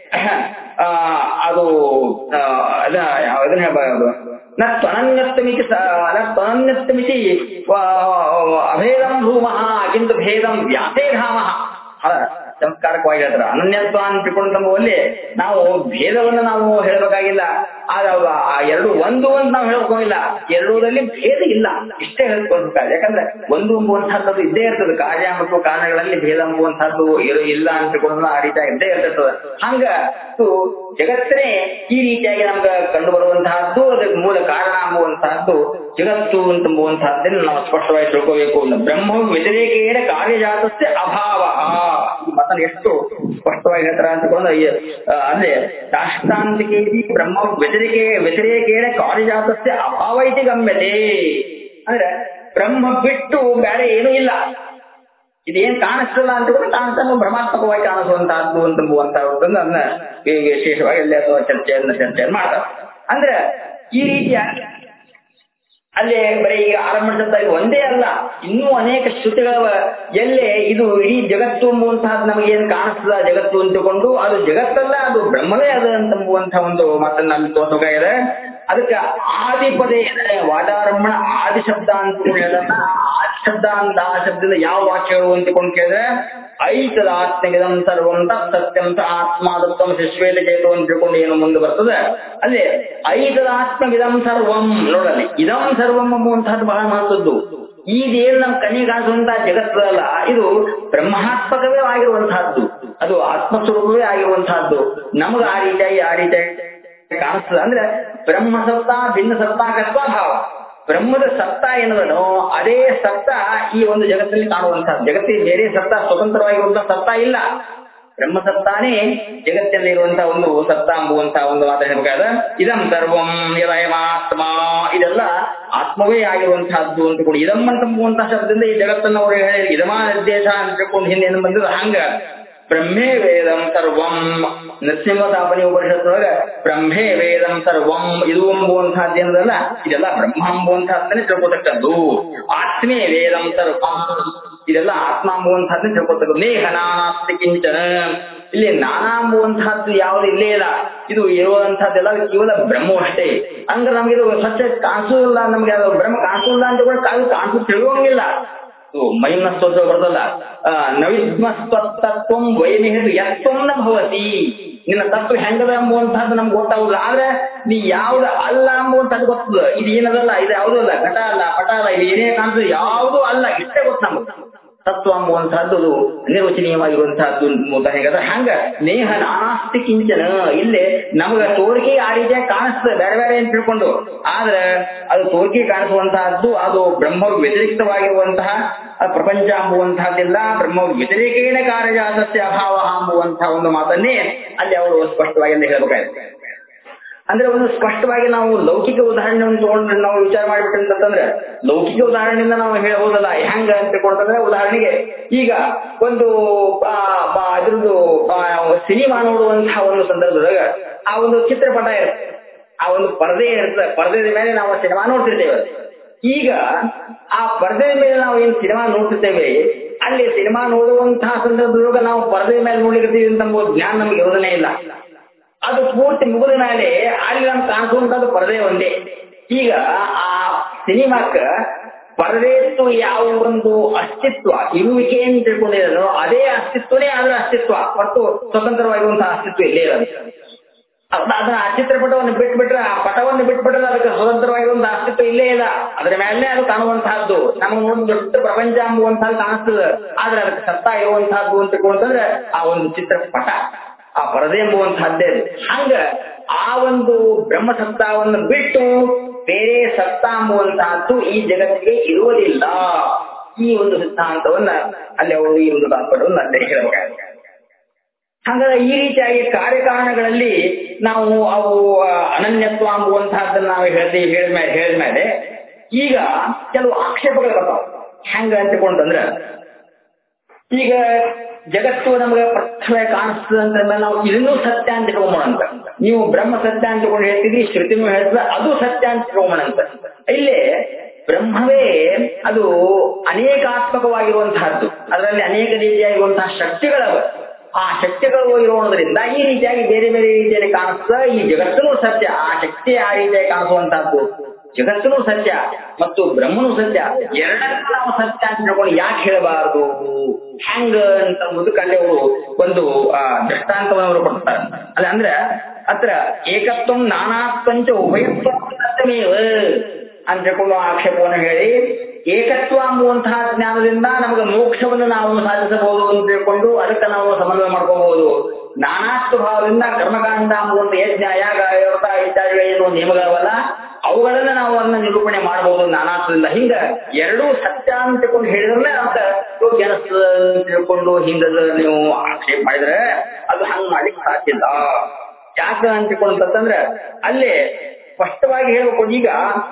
ಆ, ಅದು ಆ, ಅದ ಅದನ್ನ ಹೇಳ್ಬಾರ್ದು ನ ತ್ವನನ್ಯತ್ವಮಿತಿ ಸ- ನ ತ್ವನನ್ಯತ್ವಮಿತಿ ವ- ಅಭೇದಂ ಭೂಮಃ ಕಿಂತು ಭೇದಂ ವ್ಯಾಸೇಧಾಮಃ ಅದ ಚಮತ್ಕಾರಕವಾಗಿ ಹೇಳ್ತಾರೆ ಅನನ್ಯತ್ವ ಅಂತ ತಿಳ್ಕೊಂಡಂಬಲ್ಲಿ ನಾವು ಭೇದವನ್ನು ನಾವು ಹೇಳಬೇಕಾಗಿಲ್ಲ ಆಗ ಆ ಎರಡು ಒಂದು ಅಂತ ನಾವು ಹೇಳ್ಕೊಂಡಿಲ್ಲ ಎರಡೂರಲ್ಲಿ ಭೇದ ಇಲ್ಲ ಇಷ್ಟೇ ಹೇಳ್ಕೊಳ್ಬೇಕಾದ್ರೆ ಯಾಕಂದ್ರೆ ಒಂದು ಎಂಬುವಂತಹದ್ದು ಇದ್ದೇ ಇರ್ತದೆ ಕಾರ್ಯ ಮತ್ತು ಕಾರಣಗಳಲ್ಲಿ ಭೇದ ಎಂಬುವಂತಹದ್ದು ಇರು- ಇಲ್ಲ ಅಂತ ತಿಳ್ಕೊಂಡ್ರೆ ಆ ರೀತಿಯಾಗಿ ಇದ್ದೇ ಇರ್ತದೆ ಹಂಗ ಇದು ಜಗತ್ತನೇ ಈ ರೀತಿಯಾಗಿ ನಮ್ಗೆ ಕಂಡು ಬರುವಂತಹದ್ದು ಅದಕ್ಕೆ ಮೂಲ ಕಾರಣ ಎಂಬುವಂತಹದ್ದು ಜಗತ್ತು ಅಂತಂಬುವಂತಹದ್ದನ್ನು ನಾವು ಸ್ಪಷ್ಟವಾಗಿ ತಿಳ್ಕೋಬೇಕು ಬ್ರಹ್ಮ ವ್ಯತಿರೇಕೇನ ಕಾರ್ಯಜಾತಸ್ಯ ಅಭಾವ ಈ ಮಾತನ್ನು ಎಷ್ಟು ಸ್ಪಷ್ಟವಾಗಿ ಹೇಳ್ತಾರ ಅಂತಕೊಂಡು ಅಂದ್ರೆ ದಾಷ್ಟಾಂತಿಕೆ ಬ್ರಹ್ಮ ವ್ಯತಿರೇಕೆ ವ್ಯತಿರೇಕೇನ ಕಾರ್ಯಜಾತಸ್ಯ ಅಭಾವ ಇತಿ ಗಮ್ಯತೆ ಅಂದ್ರೆ ಬ್ರಹ್ಮ ಬಿಟ್ಟು ಬೇರೆ ಏನೂ ಇಲ್ಲ ಇದೇನ್ ಕಾಣಿಸ್ತಲ್ಲ ಅಂತ ಕೂಡ ಕಾಣಿಸ್ತಾನು ಭ್ರಮಾತ್ಮಕವಾಗಿ ಕಾಣಿಸುವಂತಹದ್ದು ಅಂತಂಬುವಂತಹದ್ದನ್ನು ಅದನ್ನ ವಿಶೇಷವಾಗಿ ಎಲ್ಲೇ ಅಥವಾ ಚರ್ಚೆಯನ್ನ ಚರ್ಚೆಯನ್ನು ಮಾಡ್ತಾರೆ ಅಂದ್ರೆ ಈ ರೀತಿಯಾಗಿ ಅಲ್ಲೇ ಬರೀ ಈಗ ಆರಂಭ ಒಂದೇ ಅಲ್ಲ ಇನ್ನೂ ಅನೇಕ ಶ್ರುತಿಗಳವ ಎಲ್ಲೇ ಇದು ಇಡೀ ಜಗತ್ತು ಎಂಬುವಂತಹದ್ದು ನಮಗೇನು ಕಾಣಿಸ್ತದ ಜಗತ್ತು ಅಂತಕೊಂಡು ಅದು ಜಗತ್ತಲ್ಲ ಅದು ಬ್ರಹ್ಮವೇ ಅದ ಅಂತಂಬುವಂತಹ ಒಂದು ಮಾತನ್ನ ಅಲ್ಲಿ ತೋರ್ಸೋಕಾಗಿದೆ ಅದಕ್ಕೆ ಆದಿಪದೇ ಅಂದ್ರೆ ವಾದಾರಂಭಣ ಆದಿ ಶಬ್ದ ಅಂತ ಹೇಳೋಣ ಆದಿ ಶಬ್ದ ಅಂತ ಆ ಶಬ್ದದಿಂದ ಯಾವ ವಾಕ್ಯಗಳು ಅಂತಕೊಂಡು ಕೇಳಿದ್ರೆ ಐತದಾತ್ಮಗಿದಂ ಸರ್ವಂ ಸತ್ಯಂ ಸ ಆತ್ಮಾದತ್ತಂ ಶಿಶ್ವೇತ ಚೇತು ಅಂತ ತಿಳ್ಕೊಂಡು ಏನು ಮುಂದೆ ಬರ್ತದೆ ಅಲ್ಲೇ ಐತದಾತ್ಮಗಿದಂ ಸರ್ವಂ ನೋಡಲಿ ಇದಂ ಸರ್ವಂ ಎಂಬುವಂತಹದ್ದು ಬಹಳ ಮಹತ್ವದ್ದು ಇದೇನು ನಮ್ಮ ಕಣ್ಣಿಗೆ ಕಾಣಿಸುವಂತಹ ಜಗತ್ತಲ್ಲ ಇದು ಬ್ರಹ್ಮಾತ್ಮಕವೇ ಆಗಿರುವಂತಹದ್ದು ಅದು ಆತ್ಮಸ್ವರೂಪವೇ ಆಗಿರುವಂತಹದ್ದು ನಮಗೆ ಆ ರೀತಿಯಾಗಿ ಆ ರೀತಿಯಾಗಿ ಕಾಣಿಸ್ತದೆ ಅಂದ್ರೆ ಬ್ರಹ್ಮ ಸತ್ತ ಭಿನ್ನ ಸತ್ತಾಕತ್ವ ಭಾವ ಬ್ರಹ್ಮದ ಸತ್ತ ಏನದನೋ ಅದೇ ಸತ್ತ ಈ ಒಂದು ಜಗತ್ತಲ್ಲಿ ಕಾಣುವಂತಹದ್ದು ಜಗತ್ತಿಗೆ ಬೇರೆ ಸತ್ತ ಸ್ವತಂತ್ರವಾಗಿರುವಂತಹ ಸತ್ತ ಇಲ್ಲ ಬ್ರಹ್ಮ ಸತ್ತಾನೇ ಜಗತ್ತಲ್ಲಿರುವಂತಹ ಒಂದು ಸತ್ತ ಎಂಬುವಂತಹ ಒಂದು ಮಾತು ಹೇಳ್ಬೇಕಾದ ಇದಂ ಸರ್ವಂ ಯದಯಮಾತ್ಮ ಇದೆಲ್ಲ ಆತ್ಮವೇ ಆಗಿರುವಂತಹದ್ದು ಅಂತ ಕೂಡ ಇದಂ ಅಂತಂಬುವಂತಹ ಶಬ್ದದಿಂದ ಈ ಜಗತ್ತನ್ನು ಅವರು ಹೇಳಿ ಇದಮಾ ನಿರ್ದೇಶ ಅಂತ ತಿಳ್ಕೊಂಡು ಹಿಂದೆ ಏನು ಬಂದಿದ್ದು ಹಂಗ ಬ್ರಹ್ಮೇ ವೇದಂ ಸರ್ವಂ ನರಸಿಂಹತಾಪನಿ ಉಪನಿಷತ್ತೊಳಗ ಬ್ರಹ್ಮೇ ವೇದಂ ಸರ್ವಂ ಇದು ಎಂಬುವಂತಹದ್ದು ಏನದಲ್ಲ ಇದೆಲ್ಲ ಬ್ರಹ್ಮ ಎಂಬುವಂತಹದ್ದನ್ನೇ ತಿಳ್ಕೊತಕ್ಕದ್ದು ಆತ್ಮೇ ವೇದಂ ಸರ್ವಂ ಇದೆಲ್ಲ ಆತ್ಮ ಎಂಬುವಂತಹದ್ದನ್ನೇ ತಿಳ್ಕೊತಕ್ಕದ್ದು ನೇಹ ನಾನಾಸ್ತಿ ಕಿಂಚನ ಇಲ್ಲಿ ನಾನಾ ಎಂಬುವಂತಹದ್ದು ಯಾವುದು ಇಲ್ಲೇ ಇಲ್ಲ ಇದು ಇರುವಂತಹದ್ದೆಲ್ಲ ಕೇವಲ ಬ್ರಹ್ಮ ಅಷ್ಟೇ ಅಂದ್ರೆ ನಮ್ಗೆ ಇದು ಸ್ವಚ್ಛ ಕಾಣಿಸೋದಿಲ್ಲ ನಮ್ಗೆ ಅದು ಬ್ರಹ್ಮ ಕಾಣಿಸೋದಿಲ್ಲ ಅಂತ ಕೂಡ ಕಾದು ಕಾಣಿಸು ತಿಳುವಂಗಿಲ್ಲ ಮೈನ ಸ್ತೋತ್ರ ಬರೋದಲ್ಲ ನವಿದ್ಮಸ್ತತ್ವಂ ವೈಮಿಹದು ಯತ್ವಂ ನ ಭವತಿ ನಿನ್ನ ತತ್ವ ಹೆಂಗದ ಎಂಬುವಂತಹದ್ದು ನಮ್ಗೆ ಗೊತ್ತಾಗುದಿಲ್ಲ ಆದ್ರೆ ನೀ ಯಾವ್ದು ಅಲ್ಲ ಎಂಬುವಂತಹದ್ದು ಗೊತ್ತದ ಇದು ಏನದಲ್ಲ ಇದು ಯಾವುದೂ ಅಲ್ಲ ಘಟ ಅಲ್ಲ ಪಟ ಅಲ್ಲ ಇದು ಏನೇ ಕಾಣ್ತದೆ ಯಾವುದೂ ಅಲ್ಲ ಇಷ್ಟೇ ಗೊತ್ತು ನಮ್ಗೆ ತತ್ವ ಎಂಬುವಂತಹದ್ದು ಅದು ನಿರ್ವಚನೀಯವಾಗಿರುವಂತಹದ್ದು ಅಂತ ಹೇಗಾದ್ರೆ ಹಂಗ ನೇಹ ನಾಸ್ತಿ ಕಿಂಚನ ಇಲ್ಲೇ ನಮಗ ತೋರಿಕೆ ಆ ರೀತಿಯಾಗಿ ಕಾಣಿಸ್ತದೆ ಬೇರೆ ಬೇರೆ ಅಂತ ತಿಳ್ಕೊಂಡು ಆದ್ರೆ ಅದು ತೋರಿಕೆ ಕಾಣಿಸುವಂತಹದ್ದು ಅದು ಬ್ರಹ್ಮ ವ್ಯತಿರಿಕ್ತವಾಗಿರುವಂತಹ ಪ್ರಪಂಚ ಎಂಬುವಂತಹದ್ದಿಲ್ಲ ಬ್ರಹ್ಮ ವ್ಯತಿರೇಕೇನ ಕಾರ್ಯಜಾತಸ್ಯ ಅಭಾವ ಎಂಬುವಂತಹ ಒಂದು ಮಾತನ್ನೇ ಅಲ್ಲಿ ಅವರು ಸ್ಪಷ್ಟವಾಗಿ ಅಲ್ಲಿ ಹೇಳಬೇಕಾಗಿದೆ ಅಂದ್ರೆ ಒಂದು ಸ್ಪಷ್ಟವಾಗಿ ನಾವು ಲೌಕಿಕ ಉದಾಹರಣೆಯನ್ನು ತಗೊಂಡು ನಾವು ವಿಚಾರ ಮಾಡಿಬಿಟ್ರೆ ಅಂತಂದ್ರೆ ಲೌಕಿಕ ಉದಾಹರಣೆಯಿಂದ ನಾವು ಹೇಳಬಹುದಲ್ಲ ಹೆಂಗ ಅಂತ ಕೊಡ್ತಂದ್ರೆ ಉದಾಹರಣೆಗೆ ಈಗ ಒಂದು ಅದ್ರದ್ದು ಸಿನಿಮಾ ನೋಡುವಂತಹ ಒಂದು ಸಂದರ್ಭದಾಗ ಆ ಒಂದು ಚಿತ್ರಪಟ ಇರುತ್ತೆ ಆ ಒಂದು ಪರದೆ ಇರ್ತದೆ ಪರದೆಯ ಮೇಲೆ ನಾವು ಸಿನಿಮಾ ನೋಡ್ತಿರ್ತೇವೆ ಈಗ ಆ ಪರದೆಯ ಮೇಲೆ ನಾವು ಏನ್ ಸಿನಿಮಾ ನೋಡ್ತಿರ್ತೇವೆ ಅಲ್ಲಿ ಸಿನಿಮಾ ನೋಡುವಂತಹ ಸಂದರ್ಭದೊಳಗ ನಾವು ಪರದೆಯ ಮೇಲೆ ನೋಡ್ಲಿಕ್ಕೆ ಅಂತ ಜ್ಞಾನ ನಮ್ಗೆ ಯೋಜನೆ ಇಲ್ಲ ಅದು ಪೂರ್ತಿ ಮುಗಿದ ಮೇಲೆ ಅಲ್ಲಿ ನಮ್ಗೆ ಕಾಣಿಸುವಂತದ್ದು ಪರದೆ ಒಂದೇ ಈಗ ಆ ಸಿನಿಮಾಕ್ಕ ಪರದೆತ್ತು ಯಾವ ಒಂದು ಅಸ್ತಿತ್ವ ಇರುವಿಕೆ ಅಂತ ತಿಳ್ಕೊಂಡಿರೋ ಅದೇ ಅಸ್ತಿತ್ವನೇ ಅದರ ಅಸ್ತಿತ್ವ ಮತ್ತು ಸ್ವತಂತ್ರವಾಗಿರುವಂತಹ ಅಸ್ತಿತ್ವ ಇಲ್ಲೇ ಇರೋದು ಅದನ್ನ ಆ ಚಿತ್ರಪಟವನ್ನು ಬಿಟ್ಬಿಟ್ರೆ ಆ ಪಟವನ್ನು ಬಿಟ್ಬಿಟ್ರೆ ಅದಕ್ಕೆ ಸ್ವತಂತ್ರವಾಗಿರುವಂತಹ ಅಸ್ತಿತ್ವ ಇಲ್ಲೇ ಇಲ್ಲ ಅದರ ಮೇಲೆ ಅದು ಕಾಣುವಂತಹದ್ದು ನಮಗೆ ನೋಡಿ ದೊಡ್ಡ ಪ್ರಪಂಚ ಎಂಬುವಂತಹದ್ದು ಕಾಣಿಸ್ತದೆ ಆದ್ರೆ ಅದಕ್ಕೆ ಸತ್ತ ಇರುವಂತಹದ್ದು ಅಂತ ತಿಳ್ಕೊಂತಂದ್ರೆ ಆ ಒಂದು ಚಿತ್ರಪಟ ಆ ಪರದೆ ಎಂಬುವಂತಹದ್ದೇ ಹಂಗ ಆ ಒಂದು ಬ್ರಹ್ಮ ಸತ್ತಾವನ್ನು ಬಿಟ್ಟು ಬೇರೆ ಸತ್ತ ಎಂಬುವಂತಹದ್ದು ಈ ಜಗತ್ತಿಗೆ ಇರುವುದಿಲ್ಲ ಈ ಒಂದು ಸಿದ್ಧಾಂತವನ್ನ ಅಲ್ಲಿ ಅವರು ಈ ಒಂದು ತಾತ್ಪರ್ಯವನ್ನು ಅಲ್ಲೇ ಹೇಳಬೇಕಾಗುತ್ತೆ ಹಾಗಾದ್ರೆ ಈ ರೀತಿಯಾಗಿ ಕಾರ್ಯಕಾರಣಗಳಲ್ಲಿ ನಾವು ಅವು ಅನನ್ಯತ್ವ ಎಂಬುವಂತಹದ್ದನ್ನ ನಾವು ಹೇಳ್ತೀವಿ ಹೇಳಿದ್ಮೇಲೆ ಹೇಳಿದ್ಮೇಲೆ ಈಗ ಕೆಲವು ಆಕ್ಷೇಪಗಳು ಬರ್ತಾವ ಹೆಂಗ ಅಂತಕೊಂಡ್ರೆ ಈಗ ಜಗತ್ತು ನಮಗೆ ಪ್ರಥಮ ಕಾಣಿಸ್ತದೆ ಅಂತ ಮೇಲೆ ನಾವು ಇದನ್ನೂ ಸತ್ಯ ಅಂತ ತಿಳ್ಕೊಂಬೋಣ ಅಂತ ನೀವು ಬ್ರಹ್ಮ ಸತ್ಯ ಅಂತ ತಿಳ್ಕೊಂಡು ಹೇಳ್ತಿದ್ರಿ ಶ್ರುತಿನೂ ಹೇಳ್ತದೆ ಅದು ಸತ್ಯ ಅಂತ ತಿಳ್ಕೊಂಬೋಣ ಅಂತ ಇಲ್ಲೇ ಬ್ರಹ್ಮವೇ ಅದು ಅನೇಕಾತ್ಮಕವಾಗಿರುವಂತಹದ್ದು ಅದರಲ್ಲಿ ಅನೇಕ ರೀತಿಯಾಗಿರುವಂತಹ ಶಕ್ತಿಗಳವ ಆ ಶಕ್ತಿಗಳು ಇರೋದ್ರಿಂದ ಈ ರೀತಿಯಾಗಿ ಬೇರೆ ಬೇರೆ ರೀತಿಯಲ್ಲಿ ಕಾಣಿಸ್ತದೆ ಈ ಜಗತ್ತೂ ಸತ್ಯ ಆ ಶಕ್ತಿ ಆ ರೀತಿಯಾಗಿ ಕಾಣಿಸುವಂತಹದ್ದು ಜಗತ್ತೂ ಸತ್ಯ ಮತ್ತು ಬ್ರಹ್ಮನು ಸತ್ಯ ಎರಡನ್ನೂ ನಾವು ಸತ್ಯ ಅಂತ ತಿಳ್ಕೊಂಡು ಯಾಕೆ ಹೇಳಬಾರದು ಹ್ಯಾಂಗ ಅಂತ ಮುದುಕಲ್ಲಿ ಅವರು ಒಂದು ದೃಷ್ಟಾಂತವನ್ನು ಅವರು ಕೊಡ್ತಾರೆ ಅಲ್ಲ ಅಂದ್ರೆ ಅತ್ರ ಏಕತ್ವ ನಾನಾತ್ವಂಚ ಉಭಯತ್ವ ಸತ್ಯಮೇವ ಅಂತ ತಿಳ್ಕೊಂಡು ಆಕ್ಷೇಪವನ್ನು ಹೇಳಿ ಏಕತ್ವ ಎಂಬುವಂತಹ ಜ್ಞಾನದಿಂದ ನಮಗೆ ಮೋಕ್ಷವನ್ನು ನಾವು ಸಾಧಿಸಬಹುದು ಅಂತ ತಿಳ್ಕೊಂಡು ಅದಕ್ಕೆ ನಾವು ಸಮನ್ವಯ ಮಾಡ್ಕೋಬಹುದು ನಾನಾ ಸ್ವಭಾವದಿಂದ ಕರ್ಮಕಾಂಡ ಒಂದು ಯಜ್ಞ ಯಾಗ ವ್ರತ ಇತ್ಯಾದಿಗಳೇನು ನಿಯಮಗಳವಲ್ಲ ಅವುಗಳನ್ನ ನಾವು ಅದನ್ನ ನಿರೂಪಣೆ ಮಾಡಬಹುದು ನಾನಾತ್ವದಿಂದ ಹಿಂಗ ಎರಡೂ ಸತ್ಯ ಅಂತ ತಿಳ್ಕೊಂಡು ಹೇಳಿದ್ರೆ ಅಂತ ಯೋಗ್ಯ ಅನಿಸ್ತದ ಅಂತ ತಿಳ್ಕೊಂಡು ಹಿಂಗದ ನೀವು ಆಕ್ಷೇಪ ಮಾಡಿದ್ರೆ ಅದು ಹಂಗ್ ಮಾಡ್ಲಿಕ್ಕೆ ಸಾಧ್ಯ ಇಲ್ಲ ಯಾಕ ಅಂತ ತಿಳ್ಕೊಂತಂದ್ರೆ ಅಲ್ಲೇ ಸ್ಪಷ್ಟವಾಗಿ ಹೇಳ್ಬೇಕು ಈಗ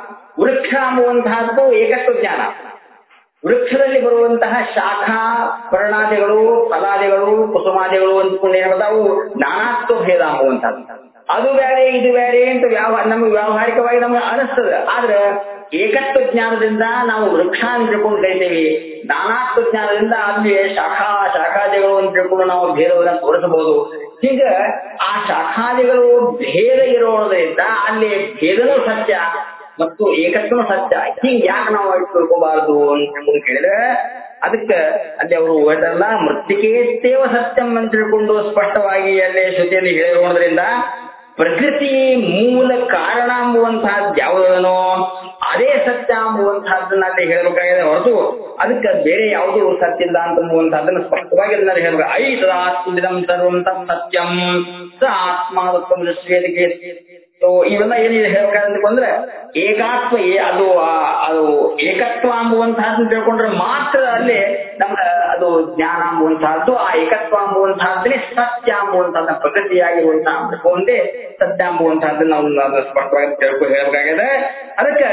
ವೃಕ್ಷ ಅಂಬುವಂತಹದ್ದು ಏಕತ್ವ ಜ್ಞಾನ ವೃಕ್ಷದಲ್ಲಿ ಬರುವಂತಹ ಶಾಖಾ ಪರ್ಣಾದಿಗಳು ಫಲಾದಿಗಳು ಕುಸುಮಾದಿಗಳು ಅಂದ್ಕೊಂಡು ಏನಾದ ಅವು ನಾನಾತ್ವ ಭೇದ ಅಂಬುವಂತಹದ್ದು ಅದು ಬೇರೆ ಇದು ಬೇರೆ ಅಂತ ವ್ಯಾವ ನಮ್ಗೆ ವ್ಯಾವಹಾರಿಕವಾಗಿ ನಮ್ಗೆ ಅನಿಸ್ತದೆ ಆದ್ರೆ ಏಕತ್ವ ಜ್ಞಾನದಿಂದ ನಾವು ವೃಕ್ಷ ಅಂತ ತಿಳ್ಕೊಂಡು ಕರಿತೇವೆ ನಾನಾತ್ವ ಜ್ಞಾನದಿಂದ ಅಲ್ಲಿ ಶಾಖಾ ಶಾಖಾದಿಗಳು ಅಂತ ತಿಳ್ಕೊಂಡು ನಾವು ಭೇದವನ್ನ ತೋರಿಸಬಹುದು ಹೀಗ ಆ ಶಾಖಾದಿಗಳು ಭೇದ ಇರೋದ್ರಿಂದ ಅಲ್ಲಿ ಭೇದನೂ ಸತ್ಯ ಮತ್ತು ಏಕತ್ವನು ಸತ್ಯ ಹಿಂಗ್ ಯಾಕೆ ನಾವು ತಿಳ್ಕೋಬಾರದು ಅಂತ ಕೇಳಿದ್ರೆ ಅದಕ್ಕೆ ಅಲ್ಲಿ ಅವರು ಹೇಳ್ತಾರಲ್ಲ ಮೃತ್ತಿಕೇತ್ತೇವ ಸತ್ಯಂ ಅಂತ ತಿಳ್ಕೊಂಡು ಸ್ಪಷ್ಟವಾಗಿ ಅಲ್ಲಿ ಶ್ರುತಿಯಲ್ಲಿ ಹೇಳಿರೋದ್ರಿಂದ ಪ್ರಕೃತಿ ಮೂಲ ಕಾರಣ ಅಂಬುವಂತಹದ್ದು ಯಾವುದನೋ ಅದೇ ಸತ್ಯ ಅಂಬುವಂತಹದ್ದನ್ನ ಅಲ್ಲಿ ಹೇಳಬೇಕಾಗಿದೆ ಹೊರತು ಅದಕ್ಕೆ ಬೇರೆ ಯಾವುದು ಸತ್ಯ ಇಲ್ಲ ಅಂತಂಬುವಂತಹದ್ದನ್ನ ಸ್ಪಷ್ಟವಾಗಿ ಅದನ್ನ ಹೇಳ್ಬೇಕು ಐ ತದಾತ್ಮಿದಂ ಸರ್ವಂ ತತ್ ಸತ್ಯಂ ಸ ಆತ್ಮಾದತ್ವ ದೃಷ್ಟಿಗೆ ಸೊ ಇವೆಲ್ಲ ಏನಿದೆ ಹೇಳ್ಬೇಕಂತ ಅಂದ್ರೆ ಏಕಾತ್ಮ ಏ- ಅದು ಆ- ಅದು ಏಕತ್ವ ಅಂಬುವಂತಹದ್ದು ತಿಳ್ಕೊಂಡ್ರೆ ಮಾತ್ರ ಅಲ್ಲಿ ನಮ್ಗೆ ಅದು ಜ್ಞಾನ ಅಂಬುವಂತಹದ್ದು ಆ ಏಕತ್ವ ಅಂಬುವಂತಹದ್ದೇ ಸತ್ಯ ಅಂಬುವಂತಹದ್ದು ಪ್ರಕೃತಿಯಾಗಿರುವಂತಹ ಅಂಬುಕೊಂಡೇ ಸತ್ಯ ಅಂಬುವಂತಹದ್ದು ನಾವು ಅದು ಸ್ಪಷ್ಟವಾಗಿ ತಿಳ್ಕೊ ಹೇಳ್ಬೇಕಾಗಿದೆ ಅದಕ್ಕೆ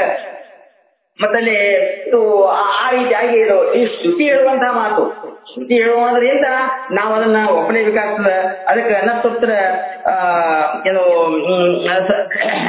ಮತ್ತಲ್ಲಿ ಇದು ಆ- ಆ ರೀತಿಯಾಗಿ ಇದು ಈ ಶ್ರುತಿ ಹೇಳುವಂತಹ ಮಾತು ಶ್ರುತಿ ಹೇಳುವುದರಿಂದ ನಾವು ಅದನ್ನ ಒಪ್ಪಲೇಬೇಕಾಗ್ತದೆ ಅದಕ್ಕೆ ನತ್ತತ್ರ ಆ ಏನು ಹ್ಮ್, ಸ-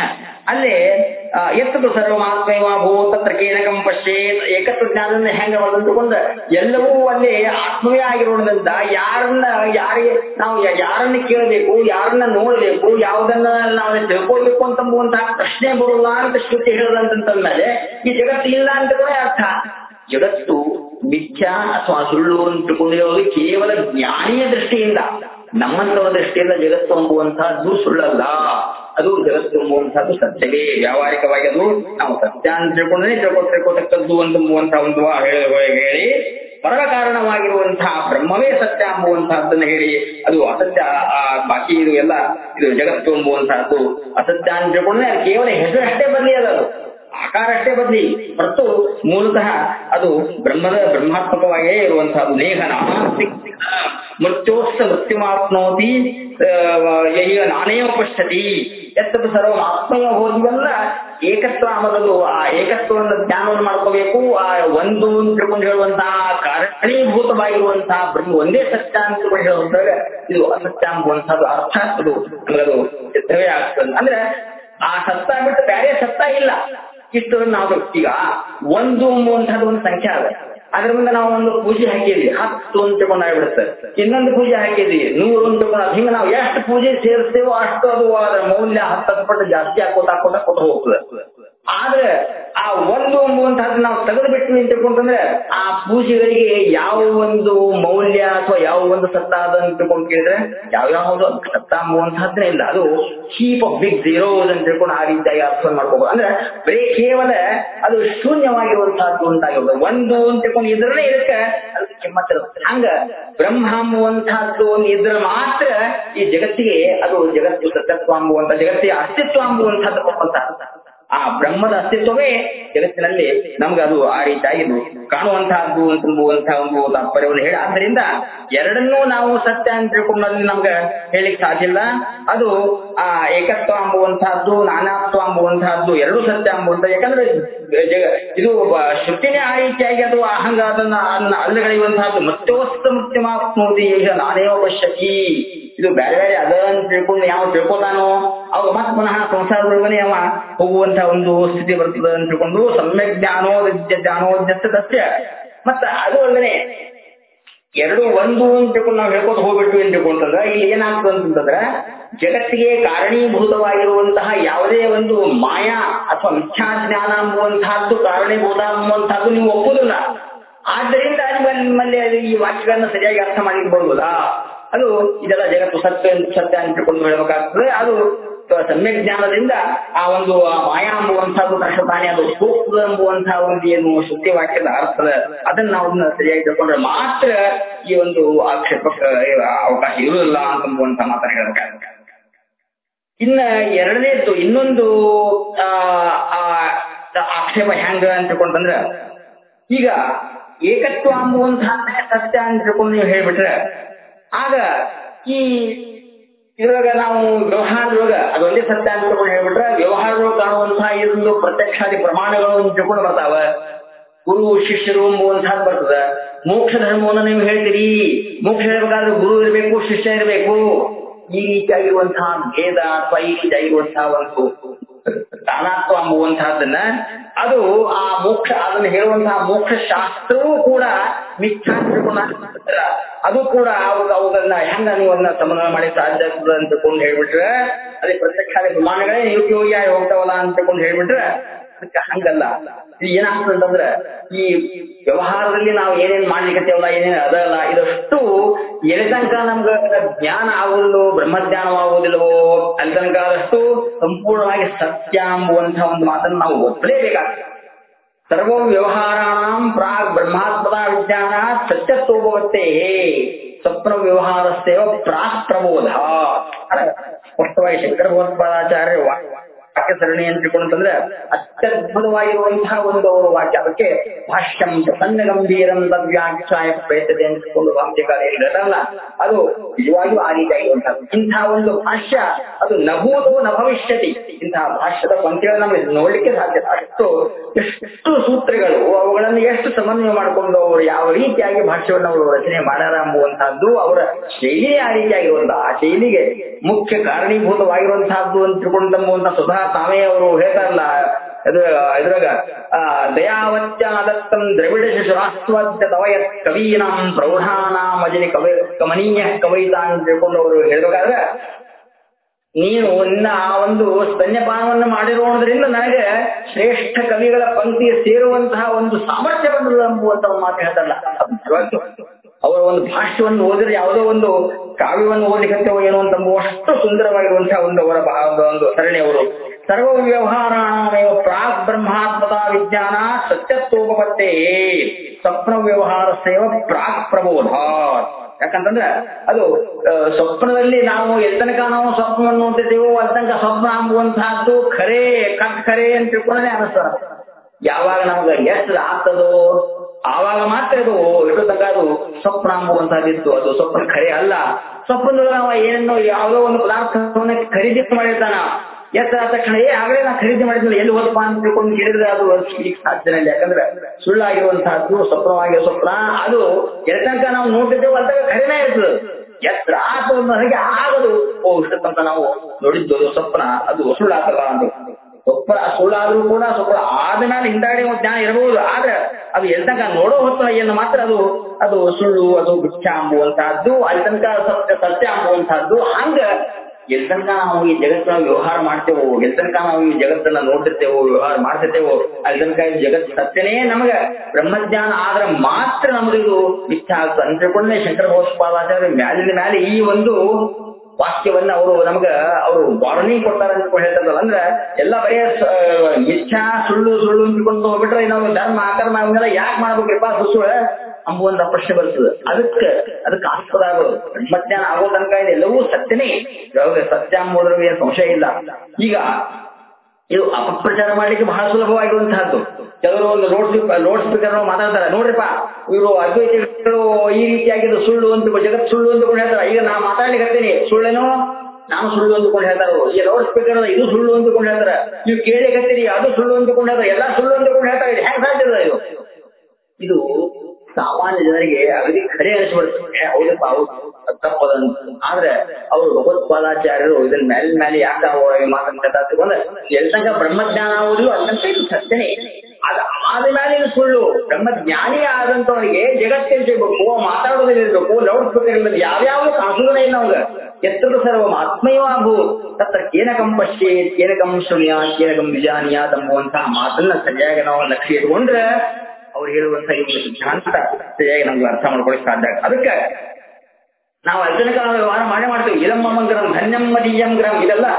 ಅಲ್ಲಿ ಆ, ಎತ್ತದು ಸರ್ವಮಾತ್ಮೇವ ಭೂ ತತ್ರ ಕೇನಕಂ ಪಶ್ಯೇತ್ ಏಕತ್ವ ಜ್ಞಾನದಿಂದ ಹೆಂಗ ಬಂದುಕೊಂಡ ಎಲ್ಲವೂ ಅಲ್ಲಿ ಆತ್ಮವೇ ಆಗಿರೋದ್ರಿಂದ ಯಾರನ್ನ ಯಾರಿಗೆ ನಾವು ಯಾ- ಯಾರನ್ನ ಕೇಳಬೇಕು ಯಾರನ್ನ ನೋಡ್ಬೇಕು ಯಾವುದನ್ನ ನಾವು ತಿಳ್ಕೊಳ್ಬೇಕು ಅಂತಂಬುವಂತಹ ಪ್ರಶ್ನೆ ಬರುಲ್ಲ ಅಂತ ಶ್ರುತಿ ಹೇಳದಂತಂದ್ಮೇಲೆ ಈ ಜಗತ್ತು ಇಲ್ಲ ಅಂತ ಕೂಡ ಅರ್ಥ ಜಗತ್ತು ಮಿಥ್ಯಾ ಅಥವಾ ಸುಳ್ಳು ಅಂತ ತಿಳ್ಕೊಂಡಿರೋದು ಕೇವಲ ಜ್ಞಾನಿಯ ದೃಷ್ಟಿಯಿಂದ ನಮ್ಮಂತವರ ದೃಷ್ಟಿಯಿಂದ ಜಗತ್ತು ಎಂಬುವಂತಹದ್ದು ಸುಳ್ಳಲ್ಲ ಅದು ಜಗತ್ತು ಎಂಬುವಂತಹದ್ದು ಸತ್ಯವೇ ವ್ಯಾವಹಾರಿಕವಾಗಿ ಅದು ನಾವು ಸತ್ಯ ಅಂತ ತಿಳ್ಕೊಂಡ್ರೆ ತಿಳ್ಕೊ ತಿಳ್ಕೊತಕ್ಕದ್ದು ಅಂತಂಬುವಂತಹ ಒಂದು ವಾ- ಹೇಳಿ ಹೇಳಿ ಪರಮ ಕಾರಣವಾಗಿರುವಂತಹ ಬ್ರಹ್ಮವೇ ಸತ್ಯ ಎಂಬುವಂತಹದ್ದನ್ನ ಹೇಳಿ ಅದು ಅಸತ್ಯ ಆ ಬಾಕಿ ಇದು ಎಲ್ಲ ಇದು ಜಗತ್ತು ಎಂಬುವಂತಹದ್ದು ಅಸತ್ಯ ಅಂತ ತಿಳ್ಕೊಂಡ್ರೆ ಅದು ಕೇವಲ ಹೆಸರಷ್ಟೇ ಬರಲಿ ಅದು ಆಕಾರ ಅಷ್ಟೇ ಬದಲಿ ಹೊರತು ಮೂಲತಃ ಅದು ಬ್ರಹ್ಮದ ಬ್ರಹ್ಮಾತ್ಮಕವಾಗಿಯೇ ಇರುವಂತಹದ್ದು ನೇಹನ ಮೃತ್ಯೋಸ್ತ ಮೃತ್ಯುಮಾಪ್ನೋತಿ ಈಗ ನಾನೇವ ಪಶ್ಯತಿ ಎತ್ತದ ಸರ್ವ ಆತ್ಮೀಯ ಹೋದಿವೆಲ್ಲ ಏಕತ್ವ ಅನ್ನೋದು ಆ ಏಕತ್ವವನ್ನು ಜ್ಞಾನವನ್ನು ಮಾಡ್ಕೋಬೇಕು ಆ ಒಂದು ಅಂತ ತಿಳ್ಕೊಂಡು ಹೇಳುವಂತಹ ಕಾರಣೀಭೂತವಾಗಿರುವಂತಹ ಬ್ರಹ್ಮ ಒಂದೇ ಸತ್ಯ ಅಂತ ತಿಳ್ಕೊಂಡು ಹೇಳುವಂತಾಗ ಇದು ಅಸತ್ಯ ಎಂಬುವಂತಹದ್ದು ಅರ್ಥ ಅದು ನಮಗದು ಸಿದ್ಧವೇ ಆಗ್ತದೆ ಅಂದ್ರೆ ಆ ಸತ್ತ ಬಿಟ್ಟು ಬೇರೆ ಸತ್ತ ಇಲ್ಲ ಇಷ್ಟು ನಾವು ಈಗ ಒಂದು ಎಂಬುವಂತಹದ್ದು ಒಂದು ಸಂಖ್ಯೆ ಅದ ಅದ್ರ ಮುಂದೆ ನಾವು ಒಂದು ಪೂಜೆ ಹಾಕಿದ್ವಿ ಹತ್ತು ಅಂತ ತಗೊಂಡ್ ಆಗ್ಬಿಡುತ್ತೆ ಇನ್ನೊಂದು ಪೂಜೆ ಹಾಕಿದ್ವಿ ನೂರು ಅಂತ ತಗೊಂಡ್ ಹಿಂಗ ನಾವು ಎಷ್ಟು ಪೂಜೆ ಸೇರಿಸ್ತೇವೋ ಅಷ್ಟು ಅದು ಅದರ ಮೌಲ್ಯ ಹತ್ತು ಪಟ್ಟು ಜಾಸ್ತಿ ಹಾಕೋತ ಹಾಕೋತ ಕೊಟ್ಟು ಹೋಗ್ತದೆ ಆದ್ರೆ ಆ ಒಂದು ಎಂಬುವಂತಹದ್ದು ನಾವು ತೆಗೆದು ಬಿಟ್ವಿ ಅಂತ ತಿಳ್ಕೊಂಡ್ರೆ ಆ ಪೂಜೆಗಳಿಗೆ ಯಾವ ಒಂದು ಮೌಲ್ಯ ಅಥವಾ ಯಾವ ಒಂದು ಸತ್ತ ಅದ ಅಂತ ತಿಳ್ಕೊಂಡು ಕೇಳಿದ್ರೆ ಯಾವ ಯಾವ್ದು ಸತ್ತ ಎಂಬುವಂತಹದ್ದೇ ಇಲ್ಲ ಅದು ಹೀಪ್ ಆಫ್ ಬಿಗ್ ಝೀರೋಸ್ ಅಂತ ತಿಳ್ಕೊಂಡು ಆ ರೀತಿಯಾಗಿ ಅರ್ಥ ಮಾಡ್ಕೋಬಹುದು ಅಂದ್ರೆ ಬರೀ ಕೇವಲ ಅದು ಶೂನ್ಯವಾಗಿರುವಂತಹದ್ದು ಅಂತಾಗಿರೋದು ಒಂದು ಅಂತ ತಿಳ್ಕೊಂಡು ಇದ್ರೆ ಇದಕ್ಕೆ ಅದಕ್ಕೆ ಕಿಮ್ಮತ್ತಿರುತ್ತೆ ಹಂಗ ಬ್ರಹ್ಮ ಎಂಬುವಂತಹದ್ದು ಒಂದು ಇದ್ರೆ ಮಾತ್ರ ಈ ಜಗತ್ತಿಗೆ ಅದು ಜಗತ್ತು ಸತ್ಯತ್ವ ಎಂಬುವಂತ ಜಗತ್ತಿಗೆ ಅಸ್ತಿತ್ವ ಎಂಬುವಂತಹದ್ದು ಕೊಡುವಂತಹ ಆ ಬ್ರಹ್ಮದ ಅಸ್ತಿತ್ವವೇ ಜಗತ್ತಿನಲ್ಲಿ ನಮ್ಗೆ ಅದು ಆ ರೀತಿಯಾಗಿ ಕಾಣುವಂತಹದ್ದು ಅಂತಂಬುವಂತಹ ಒಂದು ತಾತ್ಪರ್ಯವನ್ನು ಹೇಳಿ ಆದ್ದರಿಂದ ಎರಡನ್ನೂ ನಾವು ಸತ್ಯ ಅಂತ ತಿಳ್ಕೊಂಡಲ್ಲಿ ನಮ್ಗೆ ಹೇಳಿಕ್ ಸಾಧ್ಯ ಇಲ್ಲ ಅದು ಆ ಏಕತ್ವ ಎಂಬುವಂತಹದ್ದು ನಾನಾತ್ವ ಎಂಬುವಂತಹದ್ದು ಎರಡೂ ಸತ್ಯ ಎಂಬುವಂತ ಯಾಕಂದ್ರೆ ಜಗ- ಇದು ಬ- ಶ್ರುತಿನೇ ಆ ರೀತಿಯಾಗಿ ಅದು ಅಹಂಗ ಅದನ್ನ ಅದನ್ನ ಅಲ್ಲಗಳೆಯುವಂತಹದ್ದು ಮತ್ತೋಸ್ತ ಮುಕ್ತಿಮಾತ್ಮೋದಿ ಈಗ ನಾನೇವ ಪಶ್ಯತಿ ಇದು ಬೇರೆ ಬೇರೆ ಅದ ಅಂತ ತಿಳ್ಕೊಂಡು ಯಾವ ತಿಳ್ಕೊತಾನೋ ಅವಾಗ ಮತ್ತೆ ಪುನಃ ಸಂಸಾರದೊಳಗನೆ ಅವ ಹೋಗುವಂತ ಒಂದು ಸ್ಥಿತಿ ಬರ್ತದೆ ಅಂತ ತಿಳ್ಕೊಂಡು ಸಮ್ಯಕ್ ಜ್ಞಾನೋದ್ಯ ಜ್ಞಾನೋದ್ಯಸ್ತದಸ್ಯ ಮತ್ತ ಅದು ಅಲ್ಲದೆ ಎರಡು ಒಂದು ಅಂತ ತಿಳ್ಕೊಂಡು ನಾವು ಹೇಳ್ಕೊಂಡು ಹೋಗ್ಬಿಟ್ವಿ ಅಂತ ತಿಳ್ಕೊಂತಂದ್ರೆ ಇಲ್ಲಿ ಏನಾಗ್ತದೆ ಅಂತಂದ್ರೆ ಜಗತ್ತಿಗೆ ಕಾರಣೀಭೂತವಾಗಿರುವಂತಹ ಯಾವುದೇ ಒಂದು ಮಾಯಾ ಅಥವಾ ಮಿಥ್ಯಾ ಜ್ಞಾನ ಎಂಬುವಂತಹದ್ದು ಕಾರಣೀಭೂತ ಎಂಬುವಂತಹದ್ದು ನೀವು ಒಪ್ಪುದಿಲ್ಲ ಆದ್ದರಿಂದ ನಿಮ್ಮಲ್ಲಿ ನಿಮ್ಮಲ್ಲಿ ಅದು ಈ ವಾಕ್ಯಗಳನ್ನ ಸರಿಯಾಗಿ ಅರ್ಥ ಮಾಡಿರ್ಬೋದಲ್ಲ ಅದು ಇದೆಲ್ಲ ಜಗತ್ತು ಸತ್ಯ ಅಂತ- ಸತ್ಯ ಅಂತ ತಿಳ್ಕೊಂಡು ಹೇಳ್ಬೇಕಾಗ್ತದೆ ಅದು ಸಮ್ಯಕ್ ಜ್ಞಾನದಿಂದ ಆ ಒಂದು ಆ ಮಾಯಾ ಎಂಬುವಂತಹದ್ದು ನಷ್ಟತಾನೆ ಅದು ಸೂಕ್ತ ಎಂಬುವಂತಹ ಒಂದು ಏನು ಶುದ್ಧಿ ವಾಕ್ಯದ ಅರ್ಥದ ಅದನ್ನ ನಾವು ಅದನ್ನ ಸರಿಯಾಗಿ ತಿಳ್ಕೊಂಡ್ರೆ ಮಾತ್ರ ಈ ಒಂದು ಆಕ್ಷೇಪಕ್ಕೆ ಅವಕಾಶ ಇರುವುದಿಲ್ಲ ಅಂತಂಬುವಂತ ಮಾತನ್ನ ಹೇಳಬೇಕಾಗುತ್ತೆ ಇನ್ನ ಎರಡನೇದ್ದು ಇನ್ನೊಂದು ಆ ಆ ಆಕ್ಷೇಪ ಹೆಂಗ ಅಂತ ತಿಳ್ಕೊಂಡ್ಬಂದ್ರ ಈಗ ಏಕತ್ವ ಅಂಬುವಂತಹ ಸತ್ಯ ಅಂತ ತಿಳ್ಕೊಂಡು ನೀವು ಹೇಳ್ಬಿಟ್ರೆ ಆಗ ಈ ಇದ್ರೊಳಗ ನಾವು ವ್ಯವಹಾರದೊಳಗ ಅದೊಂದೇ ಸತ್ಯ ಅಂತ ತಿಳ್ಕೊಂಡು ಹೇಳ್ಬಿಟ್ರೆ ವ್ಯವಹಾರದೊಳಗ ಕಾಣುವಂತಹ ಇದೊಂದು ಪ್ರತ್ಯಕ್ಷಾದಿ ಪ್ರಮಾಣಗಳು ಅಂತ ತಿಳ್ಕೊಂಡು ಬರ್ತಾವ ಗುರು ಶಿಷ್ಯರು ಎಂಬುವಂತಹದ್ದು ಬರ್ತದ ಮೋಕ್ಷ ಧರ್ಮವನ್ನು ನೀವು ಹೇಳ್ತೀರಿ ಮೋಕ್ಷ ಹೇಳ್ಬೇಕಾದ್ರೆ ಗುರು ಇರಬೇಕು ಶಿಷ್ಯ ಇರಬೇಕು ಈ ರೀತಿಯಾಗಿರುವಂತಹ ಭೇದ ಅಥವಾ ಈ ರೀತಿಯಾಗಿರುವಂತಹ ಒಂದು ತಾನಾತ್ವ ಎಂಬುವಂತಹದ್ದನ್ನ ಅದು ಆ ಮೋಕ್ಷ ಅದನ್ನ ಹೇಳುವಂತಹ ಮೋಕ್ಷ ಶಾಸ್ತ್ರವೂ ಕೂಡ ಮಿಥ್ಯಾ ತಿಳ್ಕೊಂಡ ಅದು ಕೂಡ ಅವಾಗ ಅವುಗಳನ್ನ ಹೆಂಗ ನೀವು ಅದನ್ನ ಸಮನ್ವಯ ಮಾಡಿ ಸಾಧ್ಯ ಆಗ್ತದೆ ಅಂತ ತಿಳ್ಕೊಂಡು ಹೇಳ್ಬಿಟ್ರೆ ಅದೇ ಪ್ರತ್ಯಕ್ಷ ಪ್ರಮಾಣಗಳೇ ನಿರುಪಯೋಗಿಯಾಗಿ ಹೋಗ್ತಾವಲ್ಲ ಅಂತ ತಿಳ್ಕೊಂಡು ಹೇಳ್ಬಿಟ್ರೆ ಅದಕ್ಕೆ ಹಂಗಲ್ಲ ಇದು ಏನಾಗ್ತದೆ ಅಂತಂದ್ರೆ ಈ ವ್ಯವಹಾರದಲ್ಲಿ ನಾವು ಏನೇನ್ ಮಾಡ್ಲಿಕ್ಕತ್ತೇವಲ್ಲ ಏನೇನ್ ಅದಲ್ಲ ಇದಷ್ಟು ಎಲ್ಲಿ ತನಕ ನಮ್ಗ ಜ್ಞಾನ ಆಗುವುದಿಲ್ಲವೋ ಬ್ರಹ್ಮಜ್ಞಾನವಾಗುವುದಿಲ್ಲವೋ ಅಲ್ಲಿ ತನಕ ಆದಷ್ಟು ಸಂಪೂರ್ಣವಾಗಿ ಸತ್ಯ ಎಂಬುವಂತಹ ಒಂದು ಮಾತನ್ನು ನಾವು ಒಪ್ಪಲೇಬೇಕಾಗ್ತದೆ ಸರ್ವ ವ್ಯವಹಾರಾಣಂ ಪ್ರಾಗ್ ಬ್ರಹ್ಮಾತ್ಮದ ವಿಜ್ಞಾನ ಸತ್ಯತ್ವಭವತ್ತೇ ಸ್ವಪ್ನ ವ್ಯವಹಾರಸ್ಯವ ಪ್ರಾಕ್ ಪ್ರಬೋಧ ಸ್ಪಷ್ಟವಾಗಿ ಶಂಕರ ಭಗವತ್ಪಾದಾಚಾರ್ಯ ವಾಕ್ಯ ಸರಣಿ ಅಂತ ತಿಳ್ಕೊಂಡ್ರೆ ಅತ್ಯದ್ಭುತವಾಗಿರುವಂತಹ ಒಂದು ಅವರು ವಾಕ್ಯ ಅದಕ್ಕೆ ಭಾಷ್ಯಂ ಪ್ರಸನ್ನ ಗಂಭೀರಂ ತದ್ವ್ಯಾಖ್ಯಾಯ ಪ್ರಯತ್ನತೆ ಅಂತ ತಿಳ್ಕೊಂಡು ವಾಕ್ಯಕಾರ ಹೇಳಿರಲ್ಲ ಅದು ನಿಜವಾಗಿಯೂ ಆ ರೀತಿಯಾಗಿರುವಂತಹ ಇಂತಹ ಒಂದು ಭಾಷ್ಯ ಅದು ನಭೂತೋ ನ ಭವಿಷ್ಯತಿ ಇಂತಹ ಭಾಷ್ಯದ ಪಂಕ್ತಿಗಳು ನಮಗೆ ನೋಡ್ಲಿಕ್ಕೆ ಸಾಧ್ಯ ಅಷ್ಟು ಎಷ್ಟು ಸೂತ್ರಗಳು ಅವುಗಳನ್ನು ಎಷ್ಟು ಸಮನ್ವಯ ಮಾಡಿಕೊಂಡು ಅವರು ಯಾವ ರೀತಿಯಾಗಿ ಭಾಷ್ಯವನ್ನು ಅವರು ರಚನೆ ಮಾಡ್ಯಾರ ಎಂಬುವಂತಹದ್ದು ಅವರ ಶೈಲಿ ಆ ರೀತಿಯಾಗಿರುವಂತಹ ಆ ಶೈಲಿಗೆ ಮುಖ್ಯ ಕಾರಣೀಭೂತವಾಗಿರುವಂತಹದ್ದು ಅಂತ ತಿಳ್ಕೊಂಡಂಬುವಂತ ಸ್ವತಃ ತಾವೇ ಅವರು ಹೇಳ್ತಾರಲ್ಲ ಇದು ಇದ್ರಾಗ ದಯಾವತ್ಯಾದತ್ತಂ ದ್ರವಿಡ ಶಿಶುರಾಸ್ವಾದ್ಯ ತವಯ ಕವೀನಾಂ ಪ್ರೌಢಾನಾಂ ಅಜನಿ ಕವಿ ಕಮನೀಯ ಕವಯಿತಾ ಅಂತ ತಿಳ್ಕೊಂಡು ಅವರು ಹೇಳ್ಬೇಕಾದ್ರೆ ನೀನು ನಿನ್ನ ಆ ಒಂದು ಸ್ತನ್ಯಪಾನವನ್ನು ಮಾಡಿರೋದ್ರಿಂದ ನನಗೆ ಶ್ರೇಷ್ಠ ಕವಿಗಳ ಪಂಕ್ತಿಗೆ ಸೇರುವಂತಹ ಒಂದು ಸಾಮರ್ಥ್ಯ ಬಂದಿಲ್ಲ ಎಂಬುವಂತ ಒಂದು ಮಾತು ಹೇಳ್ತಾರಲ್ಲ ಅದು ನಿಜವಾಗ್ಲೂ ಅವರ ಒಂದು ಭಾಷ್ಯವನ್ನು ಓದಿದ್ರೆ ಯಾವುದೋ ಒಂದು ಕಾವ್ಯವನ್ನು ಓದಲಿಕ್ಕೆ ಏನೋ ಅಂತ ಅಷ್ಟು ಸುಂದರವಾಗಿರುವಂತಹ ಒಂದು ಅವರ ಬಾ- ಒಂದು- ಒಂದು ಸರಣಿ ಅವರು ಸರ್ವ ವ್ಯವಹಾರಾಣಮೇವ ಪ್ರಾಗ್ ಬ್ರಹ್ಮಾತ್ಮತ ವಿಜ್ಞಾನ ಸತ್ಯತ್ವೋಪತ್ತೇ ಸ್ವಪ್ನ ವ್ಯವಹಾರ ಸೇವ ಪ್ರಾಗ್ ಪ್ರಬೋಧ ಯಾಕಂತಂದ್ರೆ ಅದು ಆ, ಸ್ವಪ್ನದಲ್ಲಿ ನಾವು ಎತ್ತನಕ ನಾವು ಸ್ವಪ್ನವನ್ನು ನೋಡ್ತಿದ್ದೇವೋ ಅಲ್ಲಿ ತನಕ ಸ್ವಪ್ನ ಅಂಬುವಂತಹದ್ದು ಖರೆ ಕಟ್ ಖರೆ ಅಂತ ತಿಳ್ಕೊಂಡೇ ಅನಿಸ್ತಾರ ಯಾವಾಗ ನಮ್ಗೆ ಎಷ್ಟು ಆಗ್ತದೋ ಆವಾಗ ಮಾತ್ರ ಅದು ಇಟ್ಟು ತನಕ ಅದು ಸ್ವಪ್ನ ಅಂಬುವಂತಹದ್ದಿತ್ತು ಅದು ಸ್ವಪ್ನ ಖರೆ ಅಲ್ಲ ಸ್ವಪ್ನದೊಳಗೆ ನಾವು ಏನನ್ನೋ ಯಾವುದೋ ಒಂದು ಪದಾರ್ಥವನ್ನ ಖರೀದಿ ಮಾಡಿರ್ತಾನ ಎತ್ತರ ಆದ ತಕ್ಷಣ ಏ ಆಗಲೇ ನಾ ಖರೀದಿ ಮಾಡಿದ್ಮೇಲೆ ಎಲ್ಲಿ ಹೋದಪ್ಪ ಅಂತ ತಿಳ್ಕೊಂಡು ಕೇಳಿದ್ರೆ ಅದು ಸಿಗ್ಲಿಕ್ಕೆ ಸಾಧ್ಯನೇ ಇಲ್ಲ ಯಾಕಂದ್ರೆ ಸುಳ್ಳಾಗಿರುವಂತಹದ್ದು ಸ್ವಪ್ನವಾಗಿರೋ ಸ್ವಪ್ನ ಅದು ಎಲ್ಲಿ ತನಕ ನಾವು ನೋಡ್ತಿದ್ದೇವೆ ಅಂತ ಖರೇನೇ ಇರ್ತದೆ ಎತ್ತರ ಆತ ನನಗೆ ಆಗದು ಓ ಇಷ್ಟಕ್ಕಂತ ನಾವು ನೋಡಿದ್ದು ಅದು ಸ್ವಪ್ನ ಅದು ಸುಳ್ಳಾಗಲ್ಲ ಅಂತ ಸ್ವಪ್ನ ಸುಳ್ಳಾದ್ರೂ ಕೂಡ ಸ್ವಪ್ನ ಆದ್ಮೇಲೆ ಹಿಂದಾಡಿ ಒಂದು ಜ್ಞಾನ ಇರಬಹುದು ಆದ್ರೆ ಅದು ಎಲ್ಲಿ ತನಕ ನೋಡೋ ಹೊತ್ತು ಏನು ಮಾತ್ರ ಅದು ಅದು ಸುಳ್ಳು ಅದು ಮಿಥ್ಯ ಅಂಬುವಂತಹದ್ದು ಅಲ್ಲಿ ತನಕ ಸತ್ಯ ಸತ್ಯ ಅಂಬುವಂತಹದ್ದು ಹಂಗ ಎಲ್ಲಿ ತನಕ ನಾವು ಈ ಜಗತ್ತಿನ ವ್ಯವಹಾರ ಮಾಡ್ತೇವೋ ಎಲ್ಲಿ ತನಕ ನಾವು ಈ ಜಗತ್ತನ್ನ ನೋಡ್ತಿರ್ತೇವೋ ವ್ಯವಹಾರ ಮಾಡ್ತಿರ್ತೇವೋ ಅಲ್ಲಿ ತನಕ ಈ ಜಗತ್ ಸತ್ಯನೇ ನಮಗೆ ಬ್ರಹ್ಮಜ್ಞಾನ ಆದ್ರೆ ಮಾತ್ರ ನಮಗಿದು ಮಿಥ್ಯ ಆಗ್ತದೆ ಅಂತ ತಿಳ್ಕೊಂಡ್ರೆ ಶಂಕರ ಭಗವತ್ಪಾದಾಚಾರ್ಯ ಮ್ಯಾಲಿನ ಮೇಲೆ ಈ ಒಂದು ವಾಕ್ಯವನ್ನ ಅವರು ನಮಗ ಅವರು ವಾರ್ನಿಂಗ್ ಕೊಡ್ತಾರ ಅಂತ ಹೇಳ್ತಾರಲ್ಲ ಅಂದ್ರೆ ಎಲ್ಲ ಬರೀ ಸ- ಮಿಥ್ಯಾ ಸುಳ್ಳು ಸುಳ್ಳು ಅಂದ್ಕೊಂಡು ಹೋಗ್ಬಿಟ್ರೆ ನಾವು ಧರ್ಮ ಆಕರ್ಮ ಅವನ್ನೆಲ್ಲ ಯಾಕೆ ಮಾಡ್ಬೇಕ್ರಿಪ್ಪ ಸುಳ್ಳು ಅಂಬುವಂತ ಪ್ರಶ್ನೆ ಬರ್ತದೆ ಅದಕ್ಕೆ ಅದಕ್ಕೆ ಆಸ್ಪದ ಆಗೋದು ಬ್ರಹ್ಮಜ್ಞಾನ ಆಗೋ ತನಕ ಇದೆಲ್ಲವೂ ಸತ್ಯನೇ ಯಾವಾಗ ಸತ್ಯ ಅಂಬುದ್ರಲ್ಲಿ ಏನು ಸಂಶಯ ಇಲ್ಲ ಈಗ ಇದು ಅಪಪ್ರಚಾರ ಮಾಡ್ಲಿಕ್ಕೆ ಬಹಳ ಸುಲಭವಾಗಿರುವಂತಹದ್ದು ಕೆಲವರು ಒಂದು ಲೋಡ್ ಲೋಡ್ ಸ್ಪೀಕರ್ ಮಾತಾಡ್ತಾರೆ ನೋಡ್ರಿಪ್ಪ ಇವರು ಅದ್ವೈತಿಗಳು ಈ ರೀತಿಯಾಗಿದ್ದು ಸುಳ್ಳು ಅಂತ ಜಗತ್ ಸುಳ್ಳು ಅಂದ್ಕೊಂಡು ಹೇಳ್ತಾರೆ ಈಗ ನಾ ಮಾತಾಡ್ಲಿಕ್ಕೆ ಹತ್ತೀನಿ ಸುಳ್ಳೇನೋ ನಾನು ಸುಳ್ಳು ಅಂದ್ಕೊಂಡು ಹೇಳ್ತಾರೆ ಅವ್ರು. ಈ ಲೌಡ್ ಸ್ಪೀಕರ್ ಇದು ಸುಳ್ಳು ಅಂದ್ಕೊಂಡು ಹೇಳ್ತಾರೆ ನೀವು ಕೇಳಿ ಹತ್ತೀರಿ ಅದು ಸುಳ್ಳು ಅಂದ್ಕೊಂಡು ಹೇಳ್ತಾರೆ ಎಲ್ಲ ಸುಳ್ಳು ಅಂದ್ಕೊಂಡು ಹೇಳ್ತಾರೆ ಇದು ಹೆಂಗ್ ಸಾಧ್ಯ ಇದು ಇದು ಸಾಮಾನ್ಯ ಜನರಿಗೆ ಅಗದಿ ಖರೆ ಅನಿಸ್ಬಿಡುತ್ತೆ ಏ, ಹೌದಪ್ಪ ಹೌದು ಅದ್ ತಪ್ಪದ ಅಂತ. ಆದ್ರೆ ಅವರು ಭಗವತ್ಪಾದಾಚಾರ್ಯರು ಇದನ್ನ ಮೇಲೆ ಮೇಲೆ ಯಾಕೆ ಮಾತನಾಡ್ತಾ ತಗೊಂಡ್ರೆ ಎಲ್ ತನಕ ಬ್ರಹ್ಮಜ್ಞಾನ ಆಗುದಿಲ್ಲ ಅಲ್ಲಂತ ಇದು ಸತ್ಯನೇ ಅದ ಆದ್ಮೇಲೆ ಇದು ಸುಳ್ಳು ಬ್ರಹ್ಮಜ್ಞಾನಿ ಆದಂತವರಿಗೆ ಜಗತ್ತಿನ ಸಿಗ್ಬೇಕು ಮಾತಾಡೋದಿರ್ಬೇಕು ಲೌಡ್ ಸ್ಪೀಕರ್ ಇಲ್ಲದೆ ಯಾವ್ಯಾವ ಕಾಸುಗಳೇ ಇಲ್ಲ ಅವಾಗ ಎತ್ತರ ಸರ್ವ ಆತ್ಮಯವಾಗು ತತ್ರ ಕೇನಕಂ ಪಶ್ಯೇ ಕೇನಕಂ ಶೃಣ್ಯ ಕೇನಕಂ ವಿಜಾನಿಯ ಎಂಬುವಂತಹ ಮಾತನ್ನ ಸರಿಯಾಗಿ ನಾವು ಲಕ್ಷ್ಯ ಇಟ್ಕೊಂಡ್ರೆ ಅವ್ರು ಹೇಳುವಂತ ಈ ಒಂದು ಸಿದ್ಧಾಂತ ಸರಿಯಾಗಿ ನಮ್ಗೆ ಅರ್ಥ ಮಾಡ್ಕೊಳಕ್ ಸಾಧ್ಯ ಆಗುತ್ತೆ ಅದಕ್ಕೆ ನಾವು ಅರ್ಜನಕ ನಾವು ವ್ಯವಹಾರ ಮಾಡೇ ಮಾಡ್ತೀವಿ ಇಲಂ ಮಮ ಗ್ರಹಂ ಧನ್ಯಂ ಮದೀಯಂ ಗ್ರಹಂ ಇದೆಲ್ಲ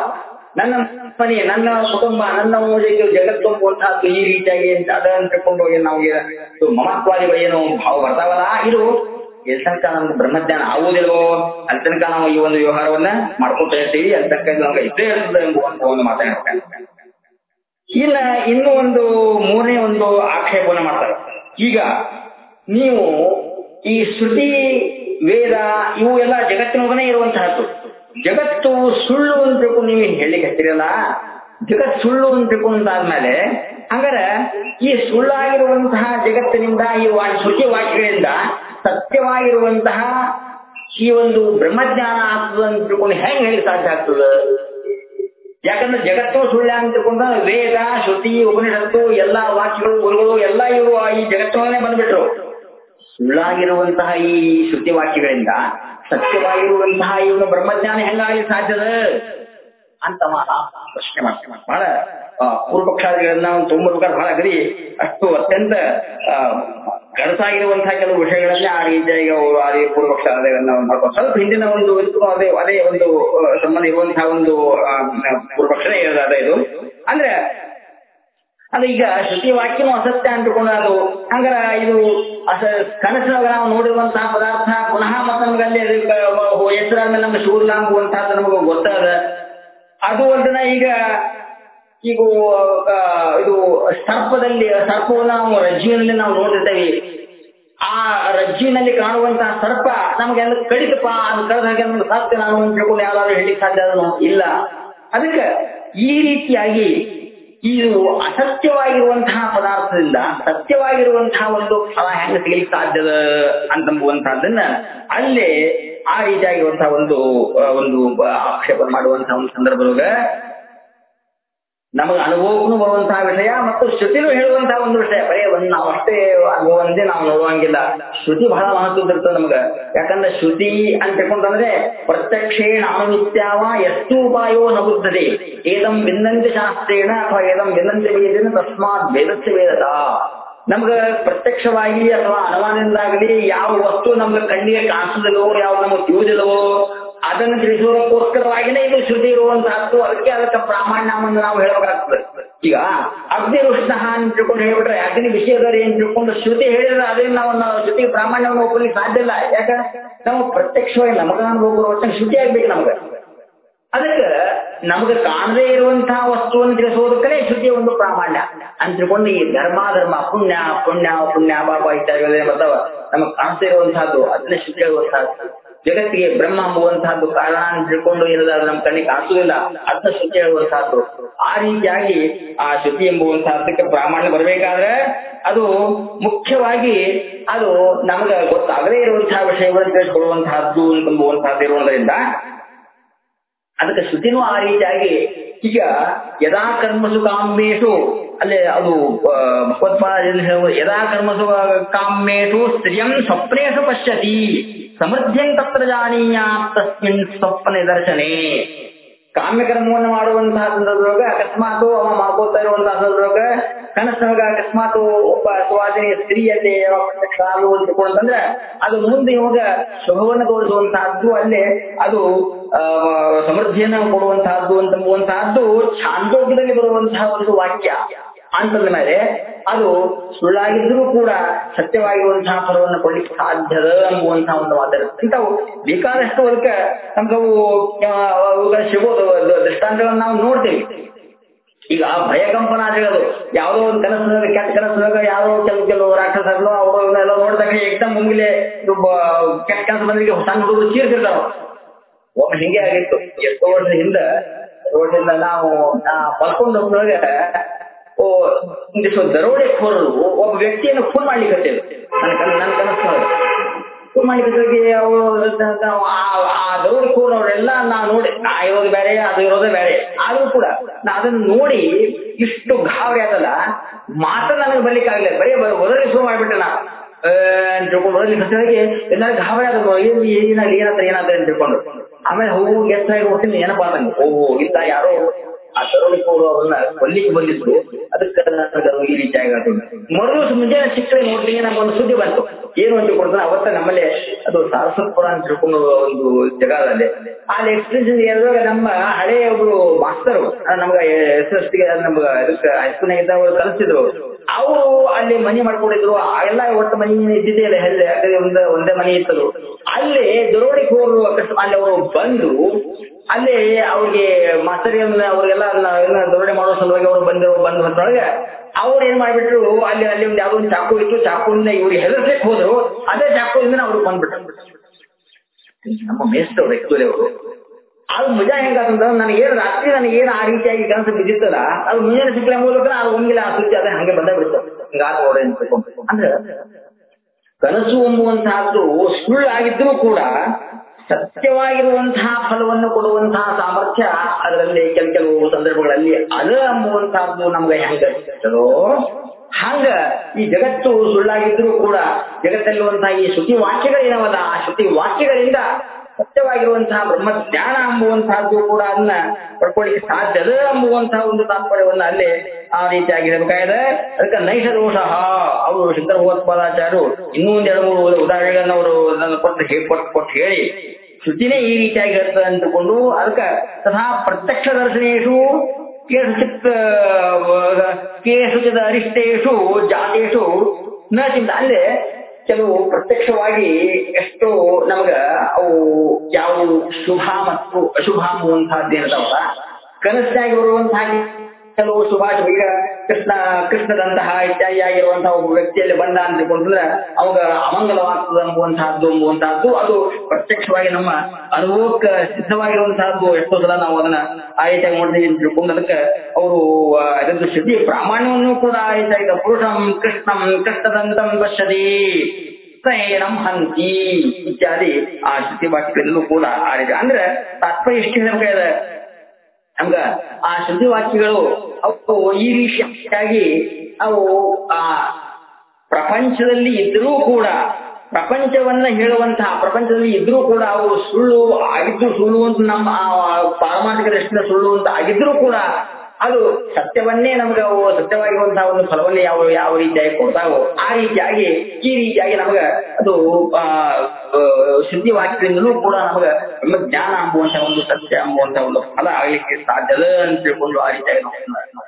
ನನ್ನ ಮನೆ ನನ್ನ ಕುಟುಂಬ ನನ್ನ ಊರಿಗೆ ಜಗತ್ತೊಂಬುವಂತಹದ್ದು ಈ ರೀತಿಯಾಗಿ ಅಂತ ಅದನ್ನ ತಿಳ್ಕೊಂಡು ಹೋಗಿ ನಾವು ಇದು ಮಮತ್ವಾದಿಗಳು ಏನು ಭಾವ ಬರ್ತಾವಲ್ಲ ಇದು ಎಲ್ಲಿ ತನಕ ನಮ್ಗೆ ಬ್ರಹ್ಮಜ್ಞಾನ ಆಗುವುದಿಲ್ವೋ ಅಲ್ಲಿ ತನಕ ನಾವು ಈ ಒಂದು ವ್ಯವಹಾರವನ್ನ ಮಾಡ್ಕೊತಾ ಇರ್ತೀವಿ ಅಲ್ಲಿ ತನಕ ಇದು ನಮ್ಗೆ ಇದ್ದೇ ಇರ್ತದೆ ಎಂಬುವಂತ ಒಂದು ಮಾತಾಡ್ತಾರೆ ಇನ್ನ ಇನ್ನೂ ಒಂದು ಮೂರನೇ ಒಂದು ಆಕ್ಷೇಪವನ್ನು ಮಾಡ್ತಾರೆ ಈಗ ನೀವು ಈ ಶ್ರುತಿ ವೇದ ಇವು ಎಲ್ಲ ಜಗತ್ತಿನೊಳಗನೆ ಇರುವಂತಹದ್ದು ಜಗತ್ತು ಸುಳ್ಳು ಅಂತ ತಿಳ್ಕೊಂಡು ನೀವು ಹೇಳಿಕ್ಕೆ ಹತ್ತಿರಲ್ಲ ಜಗತ್ ಸುಳ್ಳು ಅಂತ ತಿಳ್ಕೊಂಡಾದ್ಮೇಲೆ ಹಂಗಾರೆ ಈ ಸುಳ್ಳಾಗಿರುವಂತಹ ಜಗತ್ತಿನಿಂದ ಈ ವಾ- ಶ್ರುತಿ ವಾಕ್ಯಗಳಿಂದ ಸತ್ಯವಾಗಿರುವಂತಹ ಈ ಒಂದು ಬ್ರಹ್ಮಜ್ಞಾನ ಆಗ್ತದೆ ಅಂತ ತಿಳ್ಕೊಂಡು ಹೆಂಗ್ ಹೇಳಿ ಸಾಧ್ಯ ಆಗ್ತದೆ ಯಾಕಂದ್ರೆ ಜಗತ್ತು ಸುಳ್ಳ ಅಂತ ತಿಳ್ಕೊಂಡ ವೇದ ಶ್ರುತಿ ಉಪನಿಷತ್ತು ಎಲ್ಲಾ ವಾಕ್ಯಗಳು ಗುರುಗಳು ಎಲ್ಲ ಇವರು ಈ ಜಗತ್ತಿನೊಳಗೆ ಬಂದ್ಬಿಟ್ರು ಸುಳ್ಳಾಗಿರುವಂತಹ ಈ ಶ್ರುತಿ ವಾಕ್ಯಗಳಿಂದ ಸತ್ಯವಾಗಿರುವಂತಹ ಇವನು ಬ್ರಹ್ಮಜ್ಞಾನ ಹೆಂಗಾಗಿ ಸಾಧ್ಯದ ಅಂತ ಮಾ- ಪ್ರಶ್ನೆ ಮಾಡ್ತಾರೆ ಬಹಳ ಆ, ಪೂರ್ವಪಕ್ಷಾದಿಗಳನ್ನ ಅವ್ನು ತುಂಬಬೇಕಾದ್ರೆ ಬಹಳ ಅಗದಿ ಅಷ್ಟು ಅತ್ಯಂತ ಆ, ಗಡಸಾಗಿರುವಂತಹ ಕೆಲವು ವಿಷಯಗಳನ್ನ ಆ ರೀತಿಯಾಗಿ ಅವರು ಆ ರೀತಿ ಪೂರ್ವಪಕ್ಷಾದಿಗಳನ್ನ ಅವ್ನು ಮಾಡ್ಕೊಂಡು ಸ್ವಲ್ಪ ಹಿಂದಿನ ಒಂದು ಇದು ಅದೇ ಅದೇ ಒಂದು ಆ, ಸಂಬಂಧ ಇರುವಂತಹ ಒಂದು ಆ, ಪೂರ್ವಪಕ್ಷನೇ ಇರೋದಾದ ಇದು ಅಂದ್ರೆ ಅದು ಈಗ ಶ್ರುತಿ ವಾಕ್ಯನೂ ಅಸತ್ಯ ಅಂದ್ಕೊಂಡು ಅದು ಹಂಗಾರ ಇದು ಅಸ ಕನಸಿನಾಗ ನಾವು ನೋಡಿರುವಂತಹ ಪದಾರ್ಥ ಪುನಃ ಮತ್ತೆ ನಮ್ಗೆ ಅಲ್ಲಿ ಹೆಸರಾದ್ಮೇಲೆ ನಮ್ಗೆ ಶೂರ್ಲ ಅಂಬುವಂತಹದ್ದು ನಮಗೆ ಗೊತ್ತಾದ ಅದು ಒಂದನ ಈಗ ಈಗ ಆ, ಇದು ಸರ್ಪದಲ್ಲಿ ಸರ್ಪವನ್ನು ನಾವು ರಜ್ಜುವಿನಲ್ಲಿ ನಾವು ನೋಡಿರ್ತೇವೆ ಆ ರಜ್ಜುವಿನಲ್ಲಿ ಕಾಣುವಂತಹ ಸರ್ಪ ನಮ್ಗೆ ಎಲ್ಲ ಕಡಿತಪ್ಪ ಅದು ಕಳೆದ ಹಾಗೆ ನಮ್ಗೆ ಸಾಧ್ಯ ನಾನು ಅಂತ ತಿಳ್ಕೊಂಡು ಯಾವ್ದಾದ್ರು ಹೇಳಿಕ್ ಸಾಧ್ಯ ಅದನ್ನು ಇಲ್ಲ ಅದಕ್ಕೆ ಈ ರೀತಿಯಾಗಿ ಇದು ಅಸತ್ಯವಾಗಿರುವಂತಹ ಪದಾರ್ಥದಿಂದ ಸತ್ಯವಾಗಿರುವಂತಹ ಒಂದು ಫಲ ಹೆಂಗ ಸಿಗಲಿಕ್ಕೆ ಸಾಧ್ಯದ ಅಂತಂಬುವಂತಹದ್ದನ್ನ ಅಲ್ಲೇ ಆ ರೀತಿಯಾಗಿರುವಂತಹ ಒಂದು ಆ, ಒಂದು ಬ- ಆಕ್ಷೇಪ ಮಾಡುವಂತಹ ಒಂದು ಸಂದರ್ಭದೊಳಗ ನಮಗೆ ಅನುಭವಕ್ಕೂ ಬರುವಂತಹ ವಿಷಯ ಮತ್ತು ಶ್ರುತಿನೂ ಹೇಳುವಂತಹ ಒಂದು ವಿಷಯ ಬರೀ ಒಂದ್ ನಾವು ಅಷ್ಟೇ ಅನುಭವ ಒಂದೇ ನಾವು ನೋಡುವಂಗಿಲ್ಲ ಶ್ರುತಿ ಬಹಳ ಮಹತ್ವದ ಇರ್ತದೆ ನಮ್ಗ ಯಾಕಂದ್ರೆ ಶ್ರುತಿ ಅಂತ ತಿಳ್ಕೊಂಡ್ರೆ ಪ್ರತ್ಯಕ್ಷೇಣ ಅನುಮಿತ್ಯಾವ ಎಷ್ಟು ಉಪಾಯೋ ನಗುತ್ತದೆ ಏದಂ ವಿನ್ನಂತಿ ಶಾಸ್ತ್ರೇಣ ಅಥವಾ ಏದಂ ವಿನ್ನಂತಿ ವೇದೇನ ತಸ್ಮಾತ್ ವೇದಸ್ಯ ವೇದತ ನಮ್ಗ ಪ್ರತ್ಯಕ್ಷವಾಗಿ ಅಥವಾ ಅನುಮಾನದಿಂದಾಗಲಿ ಯಾವ ವಸ್ತು ನಮ್ಗೆ ಕಣ್ಣಿಗೆ ಕಾಣಿಸೋದಿಲ್ಲವೋ ಯಾವ ನಮಗೆ ತಿಳಿದಿಲ್ಲವೋ ಅದನ್ನು ತಿಳಿಸುವುದಕ್ಕೋಸ್ಕರವಾಗಿನೇ ಇದು ಶ್ರುತಿ ಇರುವಂತಹದ್ದು ಅದಕ್ಕೆ ಅದಕ್ಕೆ ಪ್ರಾಮಾಣ್ಯವನ್ನು ನಾವು ಹೇಳಬೇಕಾಗ್ತದೆ ಈಗ ಅಗ್ನಿ ರುಷ್ಣ ಅಂತ ತಿಳ್ಕೊಂಡು ಹೇಳ್ಬಿಟ್ರೆ ಅಗ್ನಿ ವಿಷಯದಲ್ಲಿ ಏನ್ ತಿಳ್ಕೊಂಡು ಶ್ರುತಿ ಹೇಳಿದ್ರೆ ಅದೇ ನಾವು ನಾವು ಶ್ರುತಿ ಪ್ರಾಮಾಣ್ಯವನ್ನು ಒಪ್ಪಲಿಕ್ಕೆ ಸಾಧ್ಯ ಇಲ್ಲ ಯಾಕೆ ನಾವು ಪ್ರತ್ಯಕ್ಷವಾಗಿ ನಮಗ ಅನುಭವ ಬರುವಷ್ಟು ಶ್ರುತಿ ಆಗ್ಬೇಕು ನಮ್ಗೆ ಅದಕ್ಕೆ ನಮಗೆ ಕಾಣದೇ ಇರುವಂತಹ ವಸ್ತುವನ್ನು ತಿಳಿಸೋದಕ್ಕೇ ಶ್ರುತಿಯ ಒಂದು ಪ್ರಾಮಾಣ್ಯ ಅಂತ ತಿಳ್ಕೊಂಡು ಈ ಧರ್ಮ ಧರ್ಮ ಪುಣ್ಯ ಪುಣ್ಯ ಪುಣ್ಯ ಪಾಪ ಇತ್ಯಾದಿಗಳೇ ಬರ್ತಾವ ನಮಗೆ ಕಾಣ್ತಾ ಇರುವಂತಹದ್ದು ಅದನ್ನೇ ಶ್ರುತಿ ಹೇಳುವಂತಹದ್ದು ಜಗತ್ತಿಗೆ ಬ್ರಹ್ಮ ಎಂಬುವಂತಹದ್ದು ಕಾರಣ ಅಂತ ತಿಳ್ಕೊಂಡು ಇರೋದಾದ್ರೆ ನಮ್ಮ ಕಣ್ಣಿಗೆ ಕಾಣಿಸುವುದಿಲ್ಲ ಅದನ್ನ ಶ್ರುತಿ ಹೇಳುವಂತಹದ್ದು ಆ ರೀತಿಯಾಗಿ ಆ ಶ್ರುತಿ ಎಂಬುವಂತಹದ್ದಕ್ಕೆ ಪ್ರಾಮಾಣ್ಯ ಬರಬೇಕಾದ್ರೆ ಅದು ಮುಖ್ಯವಾಗಿ ಅದು ನಮಗೆ ಗೊತ್ತಾಗದೇ ಇರುವಂತಹ ವಿಷಯಗಳನ್ನು ತಿಳಿಸ್ಕೊಡುವಂತಹದ್ದು ಎಂಬುವಂತಹದ್ದು ಇರುವುದರಿಂದ ಅದಕ್ಕೆ ಶ್ರುತಿನೂ ಆ ರೀತಿಯಾಗಿ ಈಗ ಯದಾ ಕರ್ಮಸು ಕಾಮ್ಯೇಶು ಅಲ್ಲೇ ಅದು ಆ, ಭಗವತ್ಪಾದ ಏನು ಹೇಳುವ ಯದಾ ಕರ್ಮಸು ಕಾಮ್ಯೇಶು ಸ್ತ್ರಿಯಂ ಸ್ವಪ್ನೇಶು ಪಶ್ಯತಿ ಸಮೃದ್ಧಿಯಂ ತತ್ರ ಜಾನೀಯ ತಸ್ಮಿನ್ ಸ್ವಪ್ನ ದರ್ಶನೆ ಕಾಮ್ಯಕರ್ಮವನ್ನು ಮಾಡುವಂತಹ ಸಂದರ್ಭದೊಳಗ ಅಕಸ್ಮಾತ್ ಅವ ಮಾಡ್ಕೋತಾ ಇರುವಂತಹ ಸಂದರ್ಭದೊಳಗ ಕನಸಿನೊಳಗ ಅಕಸ್ಮಾತ್ ಒಬ್ಬ ಸುವಾಸಿನಿ ಸ್ತ್ರೀಯಲ್ಲಿ ಪ್ರತ್ಯಕ್ಷ ಆಗುವಂತಂದ್ರೆ ಅದು ಮುಂದೆ ಇವಾಗ ಶುಭವನ್ನು ತೋರಿಸುವಂತಹದ್ದು ಅಲ್ಲೇ ಅದು ಆ, ಸಮೃದ್ಧಿಯನ್ನು ಕೊಡುವಂತಹದ್ದು ಅಂತಂಬುವಂತಹದ್ದು ಛಾಂದೋಗ್ಯದಲ್ಲಿ ಬರುವಂತಹ ಒಂದು ವಾಕ್ಯ ಅಂತಂದ ಮೇಲೆ ಅದು ಸುಳ್ಳಾಗಿದ್ರೂ ಕೂಡ ಸತ್ಯವಾಗಿರುವಂತಹ ಫಲವನ್ನು ಕೊಡ್ಲಿಕ್ಕೆ ಸಾಧ್ಯದ ಎಂಬುವಂತಹ ಒಂದು ಮಾತಾಡುತ್ತೆ ಇಂಥವು ಬೇಕಾದಷ್ಟು ಅದಕ್ಕೆ ನಮ್ಗವು ಆ, ಅವುಗಳ ಸಿಗೋದು ದ- ದೃಷ್ಟಾಂತಗಳನ್ನ ನಾವು ನೋಡ್ತೀವಿ ಈಗ ಭಯಕಂಪನ ಆಗಿರೋದು ಯಾವುದೋ ಒಂದು ಕನಸಿನಾಗ ಕೆಟ್ಟ ಕನಸಿನಾಗ ಯಾರೋ ಕೆಲವು ಕೆಲವು ರಾಕ್ಷಸರನ್ನು ಅವರು ಎಲ್ಲ ನೋಡಿದಾಗ ಏಕ್ದಮ್ ಮುಂಗಿಲೆ ಕೆಟ್ಟ ಕನಸು ಬಂದಿಗೆ ಸಣ್ಣ ಹುಡುಗರು ಚೀರ್ತಿರ್ತಾವ ಒಮ್ಮೆ ಹಿಂಗೆ ಆಗಿತ್ತು ಎಷ್ಟೋ ವರ್ಷದ ಹಿಂದ ರೋಡಿಂದ ನಾವು ಬರ್ಕೊಂಡು ಹೋಗುವಾಗ ಓ ಒಂದಿಷ್ಟು ದರೋಡೆಖೋರರು ಒಬ್ಬ ವ್ಯಕ್ತಿಯನ್ನು ಫೋನ್ ಮಾಡ್ಲಿಕ್ಕೆ ಹತ್ತಿದ್ರು ನನ್ನ ಕನ್ ನನ್ನ ಕನಸಿನೊಳಗೆ ಫೋನ್ ಮಾಡ್ಲಿಕ್ಕೆ ಅವರು ಆ ದರೋಡೆಖೋರ್ ಅವರೆಲ್ಲ ನಾ ನೋಡಿ ನಾ ಇರೋದು ಬೇರೆ ಅದು ಇರೋದೇ ಬೇರೆ ಆದ್ರೂ ಕೂಡ ನಾ ಅದನ್ನ ನೋಡಿ ಇಷ್ಟು ಗಾಬರಿ ಆಗಲ್ಲ ಮಾತ್ರ ನನಗೆ ಬರ್ಲಿಕ್ಕೆ ಆಗ್ಲಿಲ್ಲ ಬರೀ ಒದರಿ ಶುರು ಮಾಡ್ಬಿಟ್ಟೆ ನಾ ಆ, ಅಂತ ತಿಳ್ಕೊಂಡು ಒದರಿ ಹತ್ತಿರಗೆ ಎಲ್ಲರೂ ಗಾಬರಿ ಆದ್ರು ಏನು ಏನಾಗ್ಲಿ ಏನಾಗ್ತದೆ ಏನಾಗ್ತದೆ ಅಂತ ತಿಳ್ಕೊಂಡು ಆಮೇಲೆ ಹೋಗು ಗೆಸ್ಟ್ ಆಗಿ ಹೋಗ್ತೀನಿ ಏನಪ್ಪಾ ಅಂತಂಗೆ ಓಹೋ ಇಲ್ಲ ಯಾರೋ ಆ ದರೋಡೆಕೋರು ಅವ್ರನ್ನ ಕೊಲ್ಲಿಕ್ಕೆ ಬಂದಿದ್ರು ಅದಕ್ಕೆ ನನಗೆ ಅದು ಈ ರೀತಿ ಆಗಿರೋದು ಮರು ಮುಂಜಾನೆ ಸಿಕ್ಕರೆ ನೋಡ್ತೀನಿ ನಮ್ಗೊಂದು ಸುದ್ದಿ ಬಂತು ಏನು ಅಂತ ಕೊಡ್ತಾನೆ ಅವತ್ತ ನಮ್ಮಲ್ಲಿ ಅದು ಸಾರಸ್ವತಪುರ ಅಂತ ತಿಳ್ಕೊಂಡು ಒಂದು ಜಗದಲ್ಲಿ ಅಲ್ಲಿ ಎಕ್ಸ್ಟೆನ್ಷನ್ ಹೇಳಿದಾಗ ನಮ್ಮ ಹಳೆ ಒಬ್ರು ಮಾಸ್ತರು ನಮ್ಗೆ ಎಸ್ ಎಸ್ ಟಿಗೆ ನಮ್ಗೆ ಇದಕ್ಕೆ ಹೈಸ್ಕೂಲ್ ಇದ್ದವರು ಕಲಿಸಿದ್ರು ಅವರು ಅಲ್ಲಿ ಮನಿ ಮಾಡ್ಕೊಂಡಿದ್ರು ಎಲ್ಲ ಒಟ್ಟು ಮನಿ ಇದ್ದಿದ್ದೇ ಇಲ್ಲ ಹೆಲ್ಲೆ ಯಾಕಂದ್ರೆ ಒಂದೇ ಒಂದೇ ಮನಿ ಇತ್ತದು ಅಲ್ಲಿ ದರೋಡಿಗೆ ಹೋದ್ರು ಅಕಸ್ಮಾತ್ ಅಲ್ಲಿ ಅವರು ಬಂದು ಅಲ್ಲಿ ಅವ್ರಿಗೆ ಮಾಸ್ತರಿಯನ್ನ ಅವ್ರಿಗೆಲ್ಲ ಅದನ್ನ ದರೋಡೆ ಮಾಡೋ ಸಲುವಾಗಿ ಅವ್ರು ಬಂದಿರೋ ಬಂದು ಹೊತ್ತೊಳಗೆ ಅವ್ರು ಏನ್ ಮಾಡ್ಬಿಟ್ರು ಅಲ್ಲಿ ಅಲ್ಲಿ ಒಂದು ಯಾವ್ದೋ ಒಂದು ಚಾಕು ಇತ್ತು ಚಾಕುವಿಂದ ಇವ್ರಿಗೆ ಹೆದರ್ಸಕ್ ಹೋದ್ರು ಅದೇ ಚಾಕುವಿಂದ ಅವ್ರು ಬಂದ್ಬಿಟ್ರು ನಮ್ಮ ಮೇಸ್ತವ್ರು ಆಕ್ಚುಲಿ ಅವರು ಅದು ಮಜಾ ಹೆಂಗಾತಂದ್ರ ನನಗೆ ಏನು ರಾತ್ರಿ ನನಗೆ ಏನು ಆ ರೀತಿಯಾಗಿ ಕನಸು ಬಿದ್ದಿತ್ತಲ್ಲ ಅದು ಮುಂಜಾನೆ ಸಿಕ್ಕಲ ಮೂಲಕ ಅದು ಒಮ್ಮಿಲ್ಲ ಆ ಸುದ್ದಿ ಅದೇ ಹಂಗೆ ಬಂದೇ ಬಿಡ್ತು ಹಿಂಗಾತ ನೋಡ್ರಿ ಅಂತ ಅಂದ್ರೆ ಕನಸು ಎಂಬುವಂತಹದ್ದು ಸುಳ್ಳಾಗಿದ್ರೂ ಕೂಡ ಸತ್ಯವಾಗಿರುವಂತಹ ಫಲವನ್ನು ಕೊಡುವಂತಹ ಸಾಮರ್ಥ್ಯ ಅದರಲ್ಲಿ ಕೆಲ ಕೆಲವು ಸಂದರ್ಭಗಳಲ್ಲಿ ಅದ ಎಂಬುವಂತಹದ್ದು ನಮ್ಗೆ ಹೆಂಗ ಸಿಗ್ತದೋ ಹಂಗ ಈ ಜಗತ್ತು ಸುಳ್ಳಾಗಿದ್ರೂ ಕೂಡ ಜಗತ್ತಲ್ಲಿರುವಂತಹ ಈ ಶ್ರುತಿ ವಾಕ್ಯಗಳೇನವಲ್ಲ ಆ ಶ್ರುತಿ ವಾಕ್ಯಗಳಿಂದ ಸತ್ಯವಾಗಿರುವಂತಹ ಬ್ರಹ್ಮ ಜ್ಞಾನ ಎಂಬುವಂತಹದ್ದು ಕೂಡ ಅದನ್ನ ಪಡ್ಕೊಳ್ಳಿಕ್ಕೆ ಸಾಧ್ಯದ ಎಂಬುವಂತಹ ಒಂದು ತಾತ್ಪರ್ಯವನ್ನ ಅಲ್ಲಿ ಆ ರೀತಿಯಾಗಿ ಇರಬೇಕಾಗಿದೆ ಅದಕ್ಕೆ ನೈಷ ದೋಷ ಅವರು ಶಂಕರ ಭಗವತ್ಪಾದಾಚಾರ್ಯರು ಇನ್ನೂ ಒಂದ್ ಎರಡು ಮೂರು ಉದಾಹರಣೆಗಳನ್ನ ಅವರು ನನ್ನ ಕೊಟ್ಟು ಹೇ- ಕೊಟ್ಟು ಕೊಟ್ಟು ಹೇಳಿ ಶ್ರುತಿನೇ ಈ ರೀತಿಯಾಗಿ ಇರ್ತದೆ ಅಂತಕೊಂಡು ಅದಕ್ಕೆ ತಥಾ ಪ್ರತ್ಯಕ್ಷ ದರ್ಶನೇಶು ಕೇಸುಚಿತ್ ಕೇಸುಚಿದ ಅರಿಷ್ಟೇಶು ಜಾತೇಶು ನ ಚಿಂತ ಅಲ್ಲೇ ಕೆಲವು ಪ್ರತ್ಯಕ್ಷವಾಗಿ ಎಷ್ಟೋ ನಮಗ ಅವು ಯಾವುವು ಶುಭ ಮತ್ತು ಅಶುಭ ಅನ್ನುವಂತಹದ್ದು ಏನದವಲ್ಲ ಕನಸಿನಾಗಿ ಬರುವಂತಹ ಕೆಲವು ಶುಭಾಶುಭ ಈಗ ಕೃಷ್ಣ ಕೃಷ್ಣದಂತಹ ಇತ್ಯಾದಿಯಾಗಿರುವಂತಹ ಒಬ್ಬ ವ್ಯಕ್ತಿಯಲ್ಲಿ ಬಂದ ಅಂತ ತಿಳ್ಕೊಂಡ್ರೆ ಅವಾಗ ಅಮಂಗಲವಾಗ್ತದೆ ಎಂಬುವಂತಹದ್ದು ಎಂಬುವಂತಹದ್ದು ಅದು ಪ್ರತ್ಯಕ್ಷವಾಗಿ ನಮ್ಮ ಅನುಭವಕ್ಕೆ ಸಿದ್ಧವಾಗಿರುವಂತಹದ್ದು ಎಷ್ಟೋ ಸಲ ನಾವು ಅದನ್ನ ಆ ರೀತಿಯಾಗಿ ನೋಡ್ತೀವಿ ಅಂತ ತಿಳ್ಕೊಂಡು ಅದಕ್ಕೆ ಅವರು ಅದರ ಶ್ರುತಿ ಪ್ರಾಮಾಣ್ಯವನ್ನು ಕೂಡ ಆ ರೀತಿಯಾಗಿ ಪುರುಷಂ ಕೃಷ್ಣಂ ಕೃಷ್ಣದಂತಂ ಪಶ್ಯತಿ ಸೈನಂ ಹಂತಿ ಇತ್ಯಾದಿ ಆ ಶ್ರುತಿ ವಾಕ್ಯಗಳಲ್ಲೂ ಕೂಡ ಆ ರೀತಿ ಅಂದ್ರೆ ತಾತ್ಪರ್ಯ ಇಷ್ಟು ಹೇಳ್ಬೇಕಾಗಿದೆ ನಮ್ಗ ಆ ಶ್ರುತಿ ವಾಕ್ಯಗಳು ಅವು ಈ ರೀತಿಯಾಗಿ ಅವು ಆ ಪ್ರಪಂಚದಲ್ಲಿ ಇದ್ರೂ ಕೂಡ ಪ್ರಪಂಚವನ್ನ ಹೇಳುವಂತಹ ಪ್ರಪಂಚದಲ್ಲಿ ಇದ್ರೂ ಕೂಡ ಅವು ಸುಳ್ಳು ಆಗಿದ್ದು ಸುಳ್ಳು ಅಂತ ನಮ್ಮ ಆ ಪಾರಮಾರ್ಥಿಕ ದೃಷ್ಟಿಯಿಂದ ಸುಳ್ಳು ಅಂತ ಆಗಿದ್ರೂ ಕೂಡ ಅದು ಸತ್ಯವನ್ನೇ ನಮ್ಗೆ ಅವು ಸತ್ಯವಾಗಿರುವಂತಹ ಒಂದು ಫಲವನ್ನೇ ಯಾವ ಯಾವ ರೀತಿಯಾಗಿ ಕೊಡ್ತಾವೋ ಆ ರೀತಿಯಾಗಿ ಈ ರೀತಿಯಾಗಿ ನಮಗ ಅದು ಆ ಆ, ಶ್ರುತಿ ವಾಕ್ಯದಿಂದಲೂ ಕೂಡ ನಮಗ ನಮ್ಮ ಜ್ಞಾನ ಅಂಬುವಂತ ಒಂದು ಸತ್ಯ ಅಂಬುವಂತ ಒಂದು ಫಲ ಆಗ್ಲಿಕ್ಕೆ ಸಾಧ್ಯದ ಅಂತ ತಿಳ್ಕೊಂಡು ಆ ರೀತಿಯಾಗಿ ನಾವು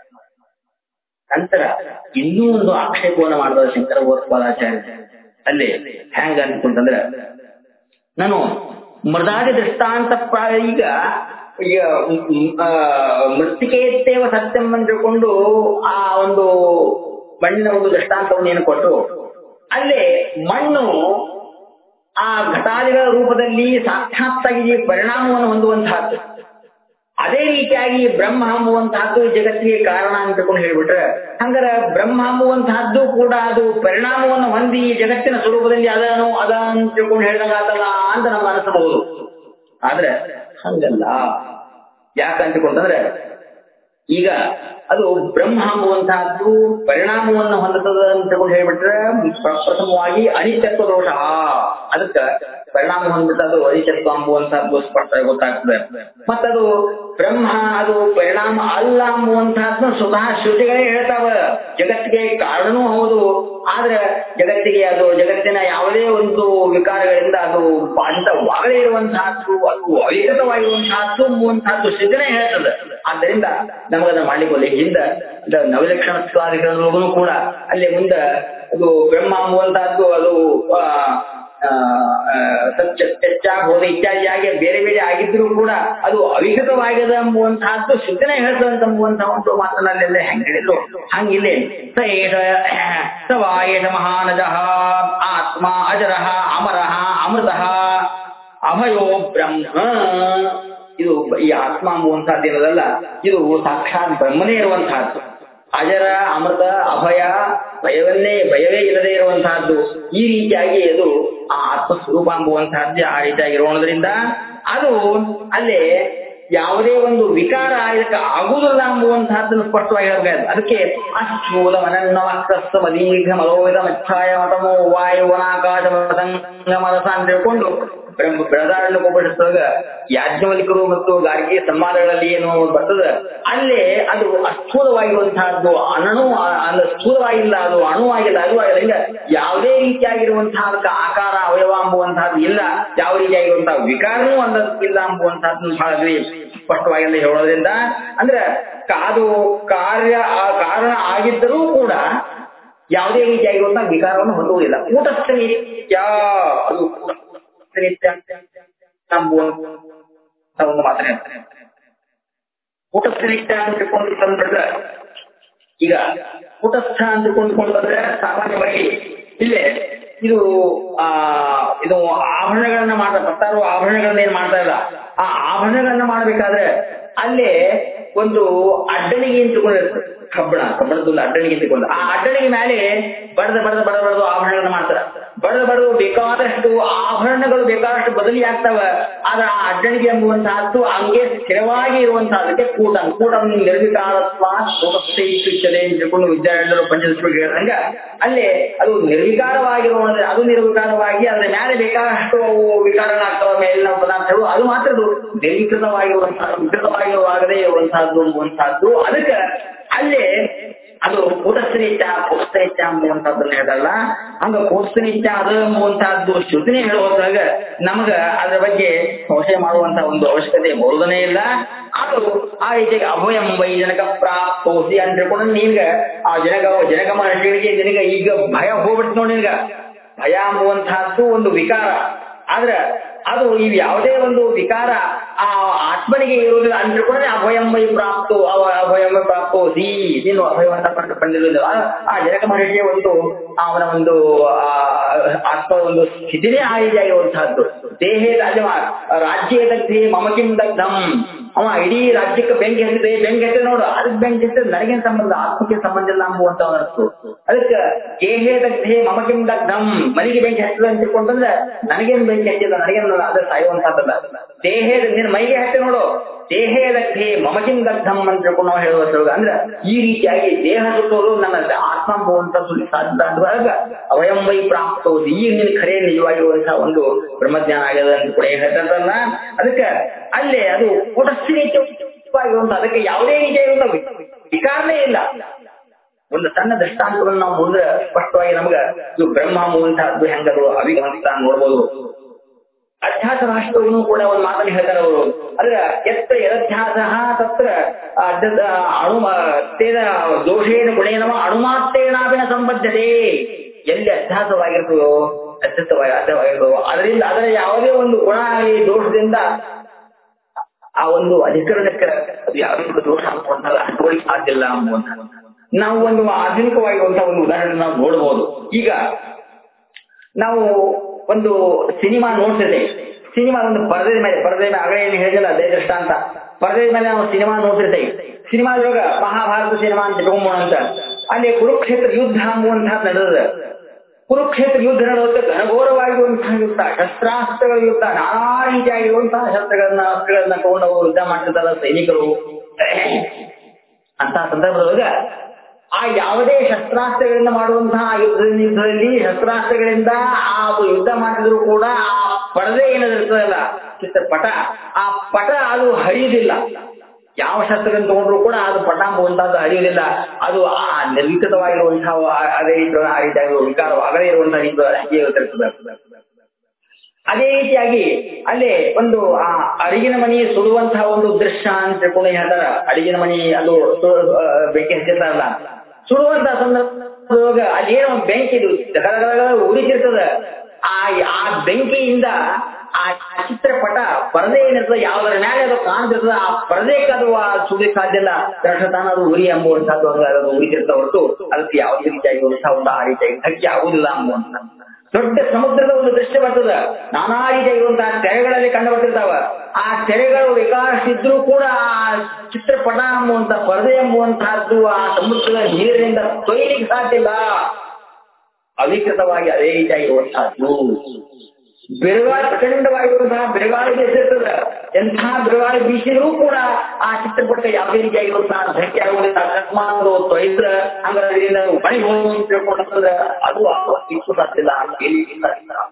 ನಂತರ ಇನ್ನೂ ಒಂದು ಆಕ್ಷೇಪವನ್ನು ಮಾಡಿದ ಶಂಕರ ಭಗವತ್ಪಾದಾಚಾರ್ಯ ಅಲ್ಲಿ ಹೆಂಗ ಅನ್ಕೊಂತಂದ್ರ ನಾನು ಮೃದಾದಿ ದೃಷ್ಟಾಂತ ಪ್ರ- ಈಗ ಈಗ ಮ್, ಆ, ಮೃತ್ತಿಕೆಯತ್ತೇವ ಸತ್ಯಂ ಅಂತ ತಿಳ್ಕೊಂಡು ಆ ಒಂದು ಮಣ್ಣಿನ ಒಂದು ದೃಷ್ಟಾಂತವನ್ನು ಏನು ಕೊಟ್ಟರು ಅಲ್ಲಿ ಮಣ್ಣು ಆ ಘಟಾದಿಗಳ ರೂಪದಲ್ಲಿ ಸಾಕ್ಷಾತ್ತಾಗಿ ಪರಿಣಾಮವನ್ನು ಹೊಂದುವಂತಹದ್ದು ಅದೇ ರೀತಿಯಾಗಿ ಬ್ರಹ್ಮ ಅಂಬುವಂತಹದ್ದು ಜಗತ್ತಿಗೆ ಕಾರಣ ಅಂತ ತಿಳ್ಕೊಂಡು ಹೇಳ್ಬಿಟ್ರೆ ಹಂಗಾರ ಬ್ರಹ್ಮ ಅಂಬುವಂತಹದ್ದು ಕೂಡ ಅದು ಪರಿಣಾಮವನ್ನು ಹೊಂದಿ ಈ ಜಗತ್ತಿನ ಸ್ವರೂಪದಲ್ಲಿ ಅದನು ಅದ ಅಂತ ತಿಳ್ಕೊಂಡು ಹೇಳ್ದಂಗಾತಲ್ಲ ಅಂತ ನಮ್ಗೆ ಅನಿಸಬಹುದು ಆದ್ರೆ ಹಂಗಲ್ಲ ಯಾಕಂತ ತಿಳ್ಕೊಂಡ್ರೆ ಈಗ ಅದು ಬ್ರಹ್ಮ ಎಂಬುವಂತಹದ್ದು ಪರಿಣಾಮವನ್ನು ಹೊಂದುತ್ತದೆ ಅಂತ ತಿಳ್ಕೊಂಡು ಹೇಳ್ಬಿಟ್ರೆ ಪ್ರ- ಪ್ರಥಮವಾಗಿ ಅನಿತ್ಯತ್ವ ದೋಷ ಅದಕ್ಕೆ ಪರಿಣಾಮ ಹೊಂದಿದ್ರೆ ಅದು ಅನಿತ್ಯತ್ವ ಎಂಬುವಂತಹದ್ದು ಸ್ಪಷ್ಟ ಗೊತ್ತಾಗ್ತದೆ ಮತ್ತದು ಬ್ರಹ್ಮ ಅದು ಪರಿಣಾಮ ಅಲ್ಲ ಎಂಬುವಂತಹದ್ದು ಸ್ವತಃ ಶ್ರುತಿಗಳೇ ಹೇಳ್ತಾವ ಜಗತ್ತಿಗೆ ಕಾರಣನೂ ಹೌದು ಆದ್ರೆ ಜಗತ್ತಿಗೆ ಅದು ಜಗತ್ತಿನ ಯಾವುದೇ ಒಂದು ವಿಕಾರಗಳಿಂದ ಅದು ಬಾಧಿತವಾಗದೇ ಇರುವಂತಹದ್ದು ಅದು ಅವಿಕೃತವಾಗಿರುವಂತಹದ್ದು ಎಂಬುವಂತಹದ್ದು ಸೃಜನೆ ಹೇಳ್ತದೆ ಆದ್ದರಿಂದ ನಮಗದನ್ನ ಮಾಡ್ಲಿಕ್ಕೆ ಒಳ್ಳೆ ಹಿಂದೆ ಇದು ನವಲಕ್ಷಣತ್ವಾದಿಗಳಲ್ಲೂ ಕೂಡ ಅಲ್ಲಿ ಮುಂದೆ ಅದು ಬ್ರಹ್ಮ ಎಂಬುವಂತಹದ್ದು ಅದು ಆ, ಆ, ಆ, ಸತ್ಯ ತ್ಯಕ್ಕಾಗ್ಬೋದು ಇತ್ಯಾದಿಯಾಗಿ ಬೇರೆ ಬೇರೆ ಆಗಿದ್ರು ಕೂಡ ಅದು ಅವಿಕೃತವಾಗಿದೆ ಎಂಬುವಂತಹದ್ದು ಸಿದ್ಧನೆ ಹೇಳ್ತದಂತ ಎಂಬುವಂತಹ ಒಂದು ಮಾತನಾಡಲಿಲ್ಲ ಹೆಂಗ್ ಹೇಳಿದ್ರು ಹಂಗಿಲ್ಲೇ ಸ ಏಷ ಸ ವಾ ಏಷ ಮಹಾನಜಃ ಆತ್ಮ ಅಜರಃ ಅಮರಃ ಅಮೃತಃ ಅಭಯೋ ಬ್ರಹ್ಮ ಇದು ಈ ಆತ್ಮ ಎಂಬುವಂತಹದ್ದು ಇರೋದಲ್ಲ ಇದು ಸಾಕ್ಷಾತ್ ಬ್ರಹ್ಮನೇ ಇರುವಂತಹದ್ದು ಅಜರ ಅಮೃತ ಅಭಯ ಭಯವನ್ನೇ ಭಯವೇ ಇಲ್ಲದೆ ಇರುವಂತಹದ್ದು ಈ ರೀತಿಯಾಗಿ ಅದು ಆ ಆತ್ಮ ಸ್ವರೂಪ ಎಂಬುವಂತಹದ್ದೇ ಆ ರೀತಿಯಾಗಿ ಇರೋದ್ರಿಂದ ಅದು ಅಲ್ಲಿ ಯಾವುದೇ ಒಂದು ವಿಕಾರ ಇದಕ್ಕೆ ಆಗುವುದಿಲ್ಲ ಎಂಬುವಂತಹದ್ದನ್ನು ಸ್ಪಷ್ಟವಾಗಿ ಹೇಳ್ಬೇಕು ಅದಕ್ಕೆ ಅಶ್ಚೂಲ ಮನನ್ನವಕ್ರಸ್ತ ಮದೀರ್ಘ ಮಲೋವಿದ ಮಚ್ಛಾಯ ಮತಮೋ ವಾಯುವನಾಕಾಶ ಮತಂಗ ಮನಸ ಅಂತ ಹೇಳ್ಕೊಂಡು ಬ್ರಹ್ಮ ಬೃಹದಾರಣ್ಯ ಉಪನಿಷತ್ತೊಳಗ ಯಾಜ್ಞವಲ್ಕರು ಮತ್ತು ಗಾರ್ಗಿಯ ಸಂವಾದಗಳಲ್ಲಿ ಏನು ಬರ್ತದ ಅಲ್ಲೇ ಅದು ಅಸ್ಥೂಲವಾಗಿರುವಂತಹದ್ದು ಅಣು ಅಂದ್ರೆ ಸ್ಥೂಲವಾಗಿಲ್ಲ ಅದು ಅಣುವಾಗಿಲ್ಲ ಅದು ಆಗಿಲ್ಲ ಹಿಂಗ ಯಾವುದೇ ರೀತಿಯಾಗಿರುವಂತಹ ಅದಕ್ಕೆ ಆಕಾರ ಅವಯವ ಅಂಬುವಂತಹದ್ದು ಇಲ್ಲ ಯಾವ ರೀತಿಯಾಗಿರುವಂತಹ ವಿಕಾರನೂ ಅನ್ನೋದಕ್ಕಿಲ್ಲ ಅಂಬುವಂತಹದ್ದು ಬಹಳ ಅಗ್ರಿ ಸ್ಪಷ್ಟವಾಗಿ ಹೇಳೋದ್ರಿಂದ ಅಂದ್ರೆ ಅದು ಕಾರ್ಯ ಆ ಕಾರಣ ಆಗಿದ್ದರೂ ಕೂಡ ಯಾವುದೇ ರೀತಿಯಾಗಿರುವಂತಹ ವಿಕಾರವನ್ನು ಹೊಂದುವುದಿಲ್ಲ ಕೂಟಸ್ಥ ನಿತ್ಯ ಅದು ಕೂಟಸ್ಥ ನಿತ್ಯ ನಂಬುವಂತ ಒಂದು ಮಾತನೇ ಕೂಟಸ್ಥ ನಿತ್ಯ ಅಂತ ತಿಳ್ಕೊಂಡು ತಂದ್ರೆ ಈಗ ಕೂಟಸ್ಥ ಅಂತ ಕೊಂಡ್ಕೊಂಡು ಬಂದ್ರೆ ಸಾಮಾನ್ಯವಾಗಿ ಇಲ್ಲೇ ಇದು ಆ ಇದು ಆಭರಣಗಳನ್ನ ಮಾಡ್ತಾ ಭಕ್ತಾರು ಆಭರಣಗಳನ್ನ ಏನ್ ಮಾಡ್ತಾ ಇಲ್ಲ ಆ ಆಭರಣಗಳನ್ನ ಮಾಡ್ಬೇಕಾದ್ರೆ ಅಲ್ಲೇ ಒಂದು ಅಡ್ಡಣಿಗೆ ಅಂತಕೊಂಡಿರ್ತದೆ ಕಬ್ಬಣ ಕಬ್ಬಣದ ಅಡ್ಡಣಿಗೆ ಅಂತಕೊಂಡು ಆ ಅಡ್ಡಣಿಗೆ ಮೇಲೆ ಬಡದ ಬಡದ ಬಡ ಬಡದು ಆಭರಣಗಳನ್ನ ಮಾಡ್ತಾರ ಬಡದ ಬಡದು ಬೇಕಾದಷ್ಟು ಆಭರಣಗಳು ಬೇಕಾದಷ್ಟು ಬದಲಿ ಆಗ್ತಾವ ಆದ್ರೆ ಆ ಅಡ್ಡಣಿಗೆ ಎಂಬುವಂತಹದ್ದು ಹಂಗೆ ಸ್ಥಿರವಾಗಿ ಇರುವಂತಹದಕ್ಕೆ ಕೂಟ ಕೂಟ ನಿರ್ವಿಕಾರತ್ವ ಇರ್ತದೆ ಅಂತ ತಿಳ್ಕೊಂಡು ವಿದ್ಯಾರ್ಥಿಗಳು ಪಂಚದಶಿಗಳು ಹೇಳ್ದಂಗ ಅಲ್ಲೇ ಅದು ನಿರ್ವಿಕಾರವಾಗಿರುವ ಅದು ನಿರ್ವಿಕಾರವಾಗಿ ಅದ್ರ ಮೇಲೆ ಬೇಕಾದಷ್ಟು ವಿಕಾರಗಳಾಗ್ತವ ಮೇಲಿನ ಪದಾರ್ಥಗಳು ಅದು ಮಾತ್ರ ಅದು ನಿರ್ವಿಕೃತವಾಗಿರುವಂತಹ ವಿಕೃತವಾಗಿರುವಾಗದೇ ಇರುವಂತಹದ್ದು ಎಂಬುವಂತಹದ್ದು ಅದಕ್ಕೆ ಅಲ್ಲೇ ಅದು ಕೂಟಸ್ಥನಿತ್ಯ ಪುಸ್ತನಿತ್ಯ ಎಂಬುವಂತಹದ್ದನ್ನ ಹೇಳಲ್ಲ ಹಂಗ ಕೂಟಸ್ಥನಿತ್ಯ ಅದು ಎಂಬುವಂತಹದ್ದು ಶ್ರುತಿನೇ ಹೇಳುವಾಗ ನಮಗ ಅದರ ಬಗ್ಗೆ ಸಂಶಯ ಮಾಡುವಂತ ಒಂದು ಅವಶ್ಯಕತೆ ಬರುವುದನೇ ಇಲ್ಲ ಅದು ಆ ರೀತಿಯಾಗಿ ಅಭಯಂ ವೈ ಜನಕ ಪ್ರಾಪ್ತೋಸಿ ಅಂತ ಹೇಳ್ಕೊಂಡು ನಿನ್ಗ ಆ ಜನಕ ಜನಕ ಮಹರ್ಷಿಗಳಿಗೆ ನಿನಗ ಈಗ ಭಯ ಹೋಗ್ಬಿಡ್ತು ನೋಡಿ ನಿನಗ ಭಯ ಎಂಬುವಂತಹದ್ದು ಒಂದು ವಿಕಾರ ಆದ್ರ ಅದು ಇವ್ ಯಾವುದೇ ಒಂದು ವಿಕಾರ ಆ ಆತ್ಮನಿಗೆ ಇರುವುದಿಲ್ಲ ಅಂತ ತಿಳ್ಕೊಂಡ್ರೆ ಅಭಯಂ ವೈ ಪ್ರಾಪ್ತು ಅವ ಅಭಯಂ ವೈ ಪ್ರಾಪ್ತು ಸಿ ನೀನು ಅಭಯವಂತ ಪಟ್ಟು ಬಂದಿರುವುದಿಲ್ಲ ಆ ಜನಕ ಮಹರ್ಷಿಯ ಒಂದು ಅವನ ಒಂದು ಆ ಆತ್ಮ ಒಂದು ಸ್ಥಿತಿನೇ ಆ ರೀತಿಯಾಗಿರುವಂತಹದ್ದು ದೇಹೇ ರಾಜ ರಾಜ್ಯ ದಗ್ಧಿ ಮಮಕಿಂ ದಗ್ಧಂ ಅವ ಇಡೀ ರಾಜ್ಯಕ್ಕೆ ಬೆಂಕಿ ಹತ್ತಿದೆ ಬೆಂಕಿ ಹತ್ತಿದೆ ನೋಡು ಅದಕ್ಕೆ ಬೆಂಕಿ ಹತ್ತಿದೆ ನನಗೇನ್ ಸಂಬಂಧ ಆತ್ಮಕ್ಕೆ ಸಂಬಂಧ ಇಲ್ಲ ಅಂಬುವಂತ ಅರ್ಥ ಅದಕ್ಕೆ ದೇಹೇ ದಗ್ಧೆ ಮಮಕಿಂ ದಗ್ಧಂ ಮನೆಗೆ ಬೆಂಕಿ ಹತ್ತಿದೆ ಅಂತ ತಿಳ್ಕೊಂಡ್ರೆ ನನಗೇನ್ ಬೆಂಕಿ ಹತ್ತಿಲ್ಲ ನನಗೇನ್ ಅದು ಸಾಯುವಂತಹದ್ದಲ್ಲ ದೇಹೇ ನಿನ್ನ ಮೈಗೆ ಹತ್ತಿ ನೋಡು ದೇಹೇ ದಗ್ಧೆ ಮಮಕಿಂ ದಗ್ಧಂ ಅಂತ ತಿಳ್ಕೊಂಡು ನಾವು ಹೇಳುವ ಅಂದ್ರೆ ಈ ರೀತಿಯಾಗಿ ದೇಹ ಸುತ್ತೋದು ನನ್ನ ಆತ್ಮ ಅಂಬುವಂತ ಸುಳ್ಳಿ ಸಾಧ್ಯ ಅಂದಾಗ ಅವಯಂ ವೈ ಪ್ರಾಪ್ತೋದು ಈಗ ನಿನ್ ಖರೆ ನಿಜವಾಗಿರುವಂತಹ ಒಂದು ಬ್ರಹ್ಮಜ್ಞಾನ ಆಗ್ಯದ ಅಂತ ಕೂಡ ಹೇಳ್ತಾರಲ್ಲ ಅದಕ್ಕೆ ಅಲ್ಲೇ ಅದು ಕೂಟಸ್ಥಿತಿಯುಕ್ತವಾಗಿರುವಂತ ಅದಕ್ಕೆ ಯಾವುದೇ ರೀತಿಯಾಗಿರುವಂತ ವಿಕಾರನೇ ಇಲ್ಲ ಒಂದು ಸಣ್ಣ ದೃಷ್ಟಾಂತವನ್ನು ನಾವು ಮುಂದೆ ಸ್ಪಷ್ಟವಾಗಿ ನಮ್ಗ ಇದು ಬ್ರಹ್ಮ ಅಂಬುವಂತಹದ್ದು ಹೆಂಗದು ಅಭಿಗಮಿಸ್ತಾ ನೋಡ್ಬೋದು ಅಧ್ಯಾಸ ರಾಷ್ಟ್ರವನ್ನು ಕೂಡ ಒಂದು ಮಾತನ್ನು ಹೇಳ್ತಾರೆ ಅವರು ಅದ್ರ ಎತ್ತ ಯದಧ್ಯಾಸ ತತ್ರ ಅಣು ತೇನ ದೋಷೇನ ಗುಣೇನವ ಅಣುಮಾತ್ರೇಣಾಭಿನ ಸಂಬದ್ಧತೆ ಎಲ್ಲಿ ಅಧ್ಯಾಸವಾಗಿರ್ತದೋ ಅಧ್ಯಸ್ಥವಾಗಿ ಅಧ್ಯವಾಗಿರ್ತದೋ ಅದರಿಂದ ಅದರ ಯಾವುದೇ ಒಂದು ಗುಣ ಈ ದೋಷದಿಂದ ಆ ಒಂದು ಅಧಿಕರಣಕ್ಕೆ ಅದು ಯಾವುದೇ ಒಂದು ದೋಷ ಅನ್ನುವಂಥದ್ದು ಅಂಟ್ಕೊಳ್ಳಿಕ್ ಸಾಧ್ಯಲ್ಲ ಅನ್ನುವಂಥದ್ದು ನಾವು ಒಂದು ಆಧುನಿಕವಾಗಿರುವಂತಹ ಒಂದು ಉದಾಹರಣೆ ನಾವು ನೋಡಬಹುದು ಈಗ ನಾವು ಒಂದು ಸಿನಿಮಾ ನೋಡ್ತಿದ್ದೆ ಸಿನಿಮಾ ಒಂದು ಪರದೆ ಮೇಲೆ ಪರದೆ ಮೇಲೆ ಆಗಲೇ ಏನು ಹೇಳಿದಿಲ್ಲ ಅದೇ ದೃಷ್ಟಾಂತ ಪರದೆ ಮೇಲೆ ನಾವು ಸಿನಿಮಾ ನೋಡ್ತಿರ್ತೇವೆ ಸಿನಿಮಾದೊಳಗ ಮಹಾಭಾರತ ಸಿನಿಮಾ ಅಂತ ತಗೊಂಬೋಣ ಅಂತ ಅಲ್ಲಿ ಕುರುಕ್ಷೇತ್ರ ಯುದ್ಧ ಅಂಬುವಂತಹ ನಡೆದ ಕುರುಕ್ಷೇತ್ರ ಯುದ್ಧ ನಡೆದಕ್ಕೆ ಘನಘೋರವಾಗಿರುವಂತಹ ಯುದ್ಧ ಶಸ್ತ್ರಾಸ್ತ್ರಗಳ ಯುದ್ಧ ನಾನಾ ರೀತಿಯಾಗಿರುವಂತಹ ಶಸ್ತ್ರಗಳನ್ನ ಅಸ್ತ್ರಗಳನ್ನ ತಗೊಂಡು ಅವರು ಯುದ್ಧ ಮಾಡ್ತಿರ್ತಾರ ಸೈನಿಕರು ಅಂತ ಸಂದರ್ಭದೊಳಗ ಆ ಯಾವುದೇ ಶಸ್ತ್ರಾಸ್ತ್ರಗಳಿಂದ ಮಾಡುವಂತಹ ಯುದ್ಧ ಯುದ್ಧದಲ್ಲಿ ಶಸ್ತ್ರಾಸ್ತ್ರಗಳಿಂದ ಆ ಯುದ್ಧ ಮಾಡಿದ್ರು ಕೂಡ ಆ ಪರದೆ ಏನದಿರ್ತದಲ್ಲ ಚಿತ್ರಪಟ ಆ ಪಟ ಅದು ಹರಿಯುವುದಿಲ್ಲ ಯಾವ ಶಸ್ತ್ರಗಳನ್ನು ತಗೊಂಡ್ರು ಕೂಡ ಅದು ಪಟ ಅಂಬುವಂತಹದ್ದು ಹರಿಯುವುದಿಲ್ಲ ಅದು ಆ ನಿರ್ವಿಕೃತವಾಗಿರುವಂತಹ ಅದೇ ರೀತಿ ಆ ರೀತಿಯಾಗಿ ವಿಕಾರವಾಗದೇ ಇರುವಂತಹ ರೀತಿ ಹಾಗೆ ಇರುತ್ತಿರ್ತದೆ ಅದೇ ರೀತಿಯಾಗಿ ಅಲ್ಲೇ ಒಂದು ಆ ಅಡಿಗಿನ ಮನಿ ಸುಡುವಂತಹ ಒಂದು ದೃಶ್ಯ ಅಂತ ತಿಳ್ಕೊಂಡು ಹೇಳ್ತಾರ ಅಡಿಗಿನ ಮನಿ ಅದು ಬೆಂಕಿ ಹಚ್ಚಿರ್ತಾರಲ್ಲ ಸುಡುವಂತಹ ಸಂದರ್ಭದೊಳಗ ಅದೇನೋ ಒಂದು ಬೆಂಕಿ ಇದು ಉರಿತಿರ್ತದ ಆ ಆ ಬೆಂಕಿಯಿಂದ ಆ ಚಿತ್ರಪಟ ಪರದೆ ಏನಿರ್ತದೆ ಯಾವ್ದರ ಮೇಲೆ ಅದು ಕಾಣ್ತಿರ್ತದ ಆ ಪರದೆಗೆ ಅದು ಸುಡಲಿಕ್ಕೆ ಸಾಧ್ಯ ಇಲ್ಲ ತಾನ ಅದು ಉರಿ ಎಂಬುವಂತಹದ್ದು ಅದು ಉರಿತಿರ್ತಾವ ಹೊರತು ಅದಕ್ಕೆ ಯಾವುದೇ ರೀತಿಯಾಗಿರುವಂತಹ ಒಂದು ಆ ರೀತಿಯಾಗಿ ಧಕ್ಕೆ ಆಗುದಿಲ್ಲ ಎಂಬುವಂತ ದೊಡ್ಡ ಸಮುದ್ರದ ಒಂದು ದೃಶ್ಯ ಬರ್ತದ ನಾನಾ ರೀತಿಯಾಗಿರುವಂತಹ ತೆರೆಗಳಲ್ಲಿ ಕಂಡು ಬರ್ತಿರ್ತಾವ ಆ ತೆರೆಗಳು ವಿಕಾಸಿದ್ರೂ ಕೂಡ ಆ ಚಿತ್ರಪಟ ಎಂಬುವಂತ ಪರದೆ ಎಂಬುವಂತಹದ್ದು ಆ ಸಮುದ್ರದ ನೀರಿನಿಂದ ತೊಯ್ಲಿಕ್ಕೆ ಸಾಧ್ಯ ಇಲ್ಲ ಅವಿಕೃತವಾಗಿ ಅದೇ ರೀತಿಯಾಗಿರುವಂತಹದ್ದು ಬಿರುಗಾಳಿ ಪ್ರಚಂಡವಾಗಿರುವಂತಹ ಬಿರುಗಾಳಿ ಬೀಸಿರ್ತದ ಎಂತಹ ಬಿರುಗಾಳಿ ಬೀಸಿದ್ರೂ ಕೂಡ ಆ ಚಿತ್ರಪಟ ಯಾವುದೇ ರೀತಿಯಾಗಿರುವಂತಹ ಧಕ್ಕೆ ಆಗುವುದಿಲ್ಲ ಅಕಸ್ಮಾತ್ ತೊಯ್ದ್ರ ಹಂಗಾದ್ರಿಂದ ಮಳೆ ಹೋಗಿ ತಿಳ್ಕೊಂಡ್ರೆ ಅದು ಇಷ್ಟು ಸಾಧ್ಯ ಇಲ್ಲ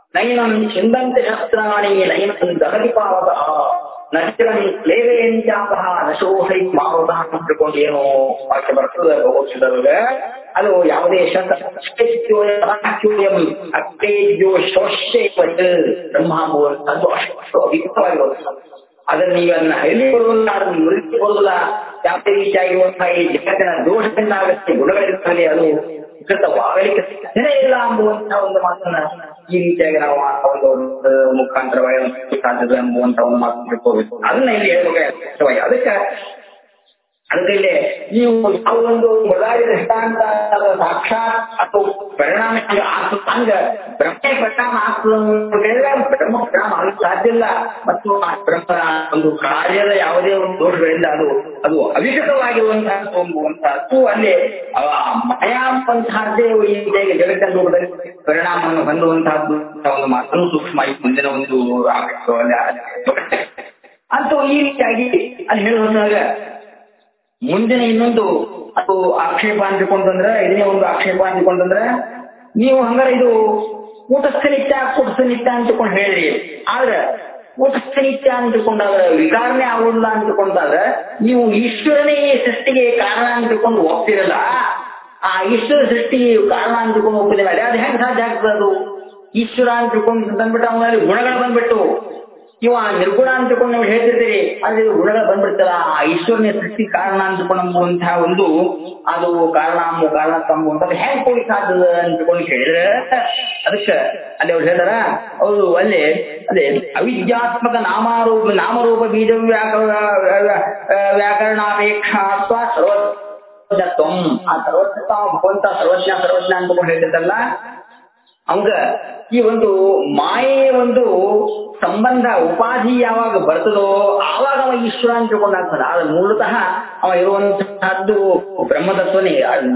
ನೈನಂ ಚಿಂದಂತೆ ಶಸ್ತ್ರಾಣಿ ನೈನಂ ದಹತಿ ಪಾವಕ ನಶ್ಯರಂ ಕ್ಲೇವೇಂಚಾಪಹ ನಶೋಹೈ ಮಾರುತಃ ಅಂದ್ಕೊಂಡು ಏನೋ ವಾಕ್ಯ ಬರ್ತದೆ ಭಗವತ್ಸದೊಳಗ ಅದು ಯಾವುದೇ ಶಸ್ತ್ರೋಯಂ ಅಕ್ತೇಜ್ಯೋ ಶೋಷ್ಯೈವತ್ ಬ್ರಹ್ಮಾಂಬು ಅದು ಅಷ್ಟು ಅವಿಕವಾಗಿರುವಂತಹ ಅದನ್ನ ನೀವನ್ನ ಹೈಲಿ ಬರುವುದಿಲ್ಲ ಅದನ್ನ ಮುರಿಸಿ ಬರುವುದಿಲ್ಲ ಯಾವುದೇ ರೀತಿಯಾಗಿರುವಂತಹ ಈ ಜಗತ್ತಿನ ದೋಷದಿಂದ ಆಗತ್ತೆ ಗುಣಗಳಿರ್ತದೆ ಅದು ವಿಕೃತವಾಗಲಿಕ್ಕೆ ಸಾಧ್ಯನೇ ಇಲ್ಲ ಎಂಬುವಂತಹ ಒಂದು ಮಾತನ್ನ ಈ ರೀತಿಯಾಗಿ ನಾವು ಆ ಒಂದು ಒಂದು ಮುಖಾಂತರವಾಗಿ ಸಾಧ್ಯದ ಎಂಬುವಂತಹ ಒಂದು ಮಾತು ತಿಳ್ಕೋಬೇಕು ಅದನ್ನ ಇಲ್ಲಿ ಹೇಳ್ಬೇಕಾಗಿ ಅದಕ್ಕೆ ಅದಕ್ಕೆ ಇಲ್ಲಿ ನೀವು ಯಾವ ಒಂದು ಮೊದಲಾಗಿ ದೃಷ್ಟಾಂತ ಸಾಕ್ಷಾತ್ ಅಥವಾ ಪರಿಣಾಮ ಹಂಗ ಬ್ರಹ್ಮ ಪರಿಣಾಮ ಆಗ್ತದೆ ಬ್ರಹ್ಮ ಪರಿಣಾಮ ಆಗಕ್ಕೆ ಸಾಧ್ಯ ಇಲ್ಲ ಮತ್ತು ಆ ಬ್ರಹ್ಮನ ಒಂದು ಕಾರ್ಯದ ಯಾವುದೇ ಒಂದು ದೋಷಗಳಿಂದ ಅದು ಅದು ಅವಿಕೃತವಾಗಿರುವಂತಹ ಎಂಬುವಂತಹದ್ದು ಅಲ್ಲಿ ಮಾಯಾ ಅಂತಹದ್ದೇ ಈ ರೀತಿಯಾಗಿ ಜಗತ್ತಿನ ರೂಪದಲ್ಲಿ ಪರಿಣಾಮವನ್ನು ಹೊಂದುವಂತಹದ್ದು ಒಂದು ಮಾತನ್ನು ಸೂಕ್ಷ್ಮ ಮುಂದಿನ ಒಂದು ಅಂತೂ ಈ ರೀತಿಯಾಗಿ ಅಲ್ಲಿ ಹೇಳುವಾಗ ಮುಂದಿನ ಇನ್ನೊಂದು ಅದು ಆಕ್ಷೇಪ ಅಂದ್ಕೊಂಡ್ರೆ ಇದನ್ನೇ ಒಂದು ಆಕ್ಷೇಪ ಅಂದ್ಕೊಂಡ್ರೆ ನೀವು ಹಂಗಾರೆ ಇದು ಕೂಟಸ್ಥ ನಿತ್ಯ ಕೂಟಸ್ಥ ನಿತ್ಯ ಅಂತಕೊಂಡು ಹೇಳ್ರಿ ಆದ್ರೆ ಕೂಟಸ್ಥ ನಿತ್ಯ ಅಂತಕೊಂಡಾಗ ವಿಕಾರನೆ ಆಗುದಿಲ್ಲ ಅಂತಕೊಂಡಾಗ ನೀವು ಈಶ್ವರನೇ ಈ ಸೃಷ್ಟಿಗೆ ಕಾರಣ ಅಂತಕೊಂಡು ಹೋಗ್ತಿರಲ್ಲ ಆ ಈಶ್ವರ ಸೃಷ್ಟಿಗೆ ಕಾರಣ ಅಂತಕೊಂಡು ಹೋಗ್ತಿದೆ ಮೇಲೆ ಅದು ಹೆಂಗ್ ಸಾಧ್ಯ ಆಗ್ತದೆ ಅದು ಈಶ್ವರ ಅಂತಕೊಂಡು ಬಂದ್ಬಿಟ್ಟು ಅವನಲ್ಲಿ ಗುಣಗಳು ಬಂದ್ಬಿಟ್ಟು ಇವ ನಿರ್ಗುಣ ಅಂತಕೊಂಡು ನೀವು ಹೇಳ್ತಿರ್ತೀರಿ ಆದ್ರೆ ಇದು ಗುಣಗಳು ಬಂದ್ಬಿಡ್ತಲ್ಲ ಆ ಈಶ್ವರನೇ ಸೃಷ್ಟಿ ಕಾರಣ ಅಂತಕೊಂಡಂಬುವಂತಹ ಒಂದು ಅದು ಕಾರಣ ಅಂಬು ಕಾರಣ ತಂಬುವಂಥದ್ದು ಹೆಂಗ್ ಕೊಡಿ ಸಾಧ್ಯದ ಅಂತಕೊಂಡು ಕೇಳಿದ್ರೆ ಅದಕ್ಕೆ ಅಲ್ಲಿ ಅವ್ರು ಹೇಳ್ತಾರ ಅವರು ಅಲ್ಲಿ ಅದೇ ಅವಿದ್ಯಾತ್ಮಕ ನಾಮಾರೂಪ ನಾಮರೂಪ ಬೀಜ ವ್ಯಾಕರಣಾಪೇಕ್ಷಾ ಅಥವಾ ಸರ್ವಜ್ಞತ್ವಂ ಆ ಸರ್ವಜ್ಞತ್ವ ಭಗವಂತ ಸರ್ವಜ್ಞ ಸರ್ವಜ್ಞ ಅಂತಕೊಂಡು ಹೇಳ್ತಿರ್ತಲ್ಲ ಅವಂಗ ಈ ಒಂದು ಮಾಯೆಯ ಒಂದು ಸಂಬಂಧ ಉಪಾಧಿ ಯಾವಾಗ ಬರ್ತದೋ ಆವಾಗ ಅವ ಈಶ್ವರ ಅಂತ ತಿಳ್ಕೊಂಡಾಗ್ತದ ಆದ್ರೆ ಮೂಲತಃ ಅವ ಇರುವಂತಹದ್ದು ಬ್ರಹ್ಮತತ್ವನೇ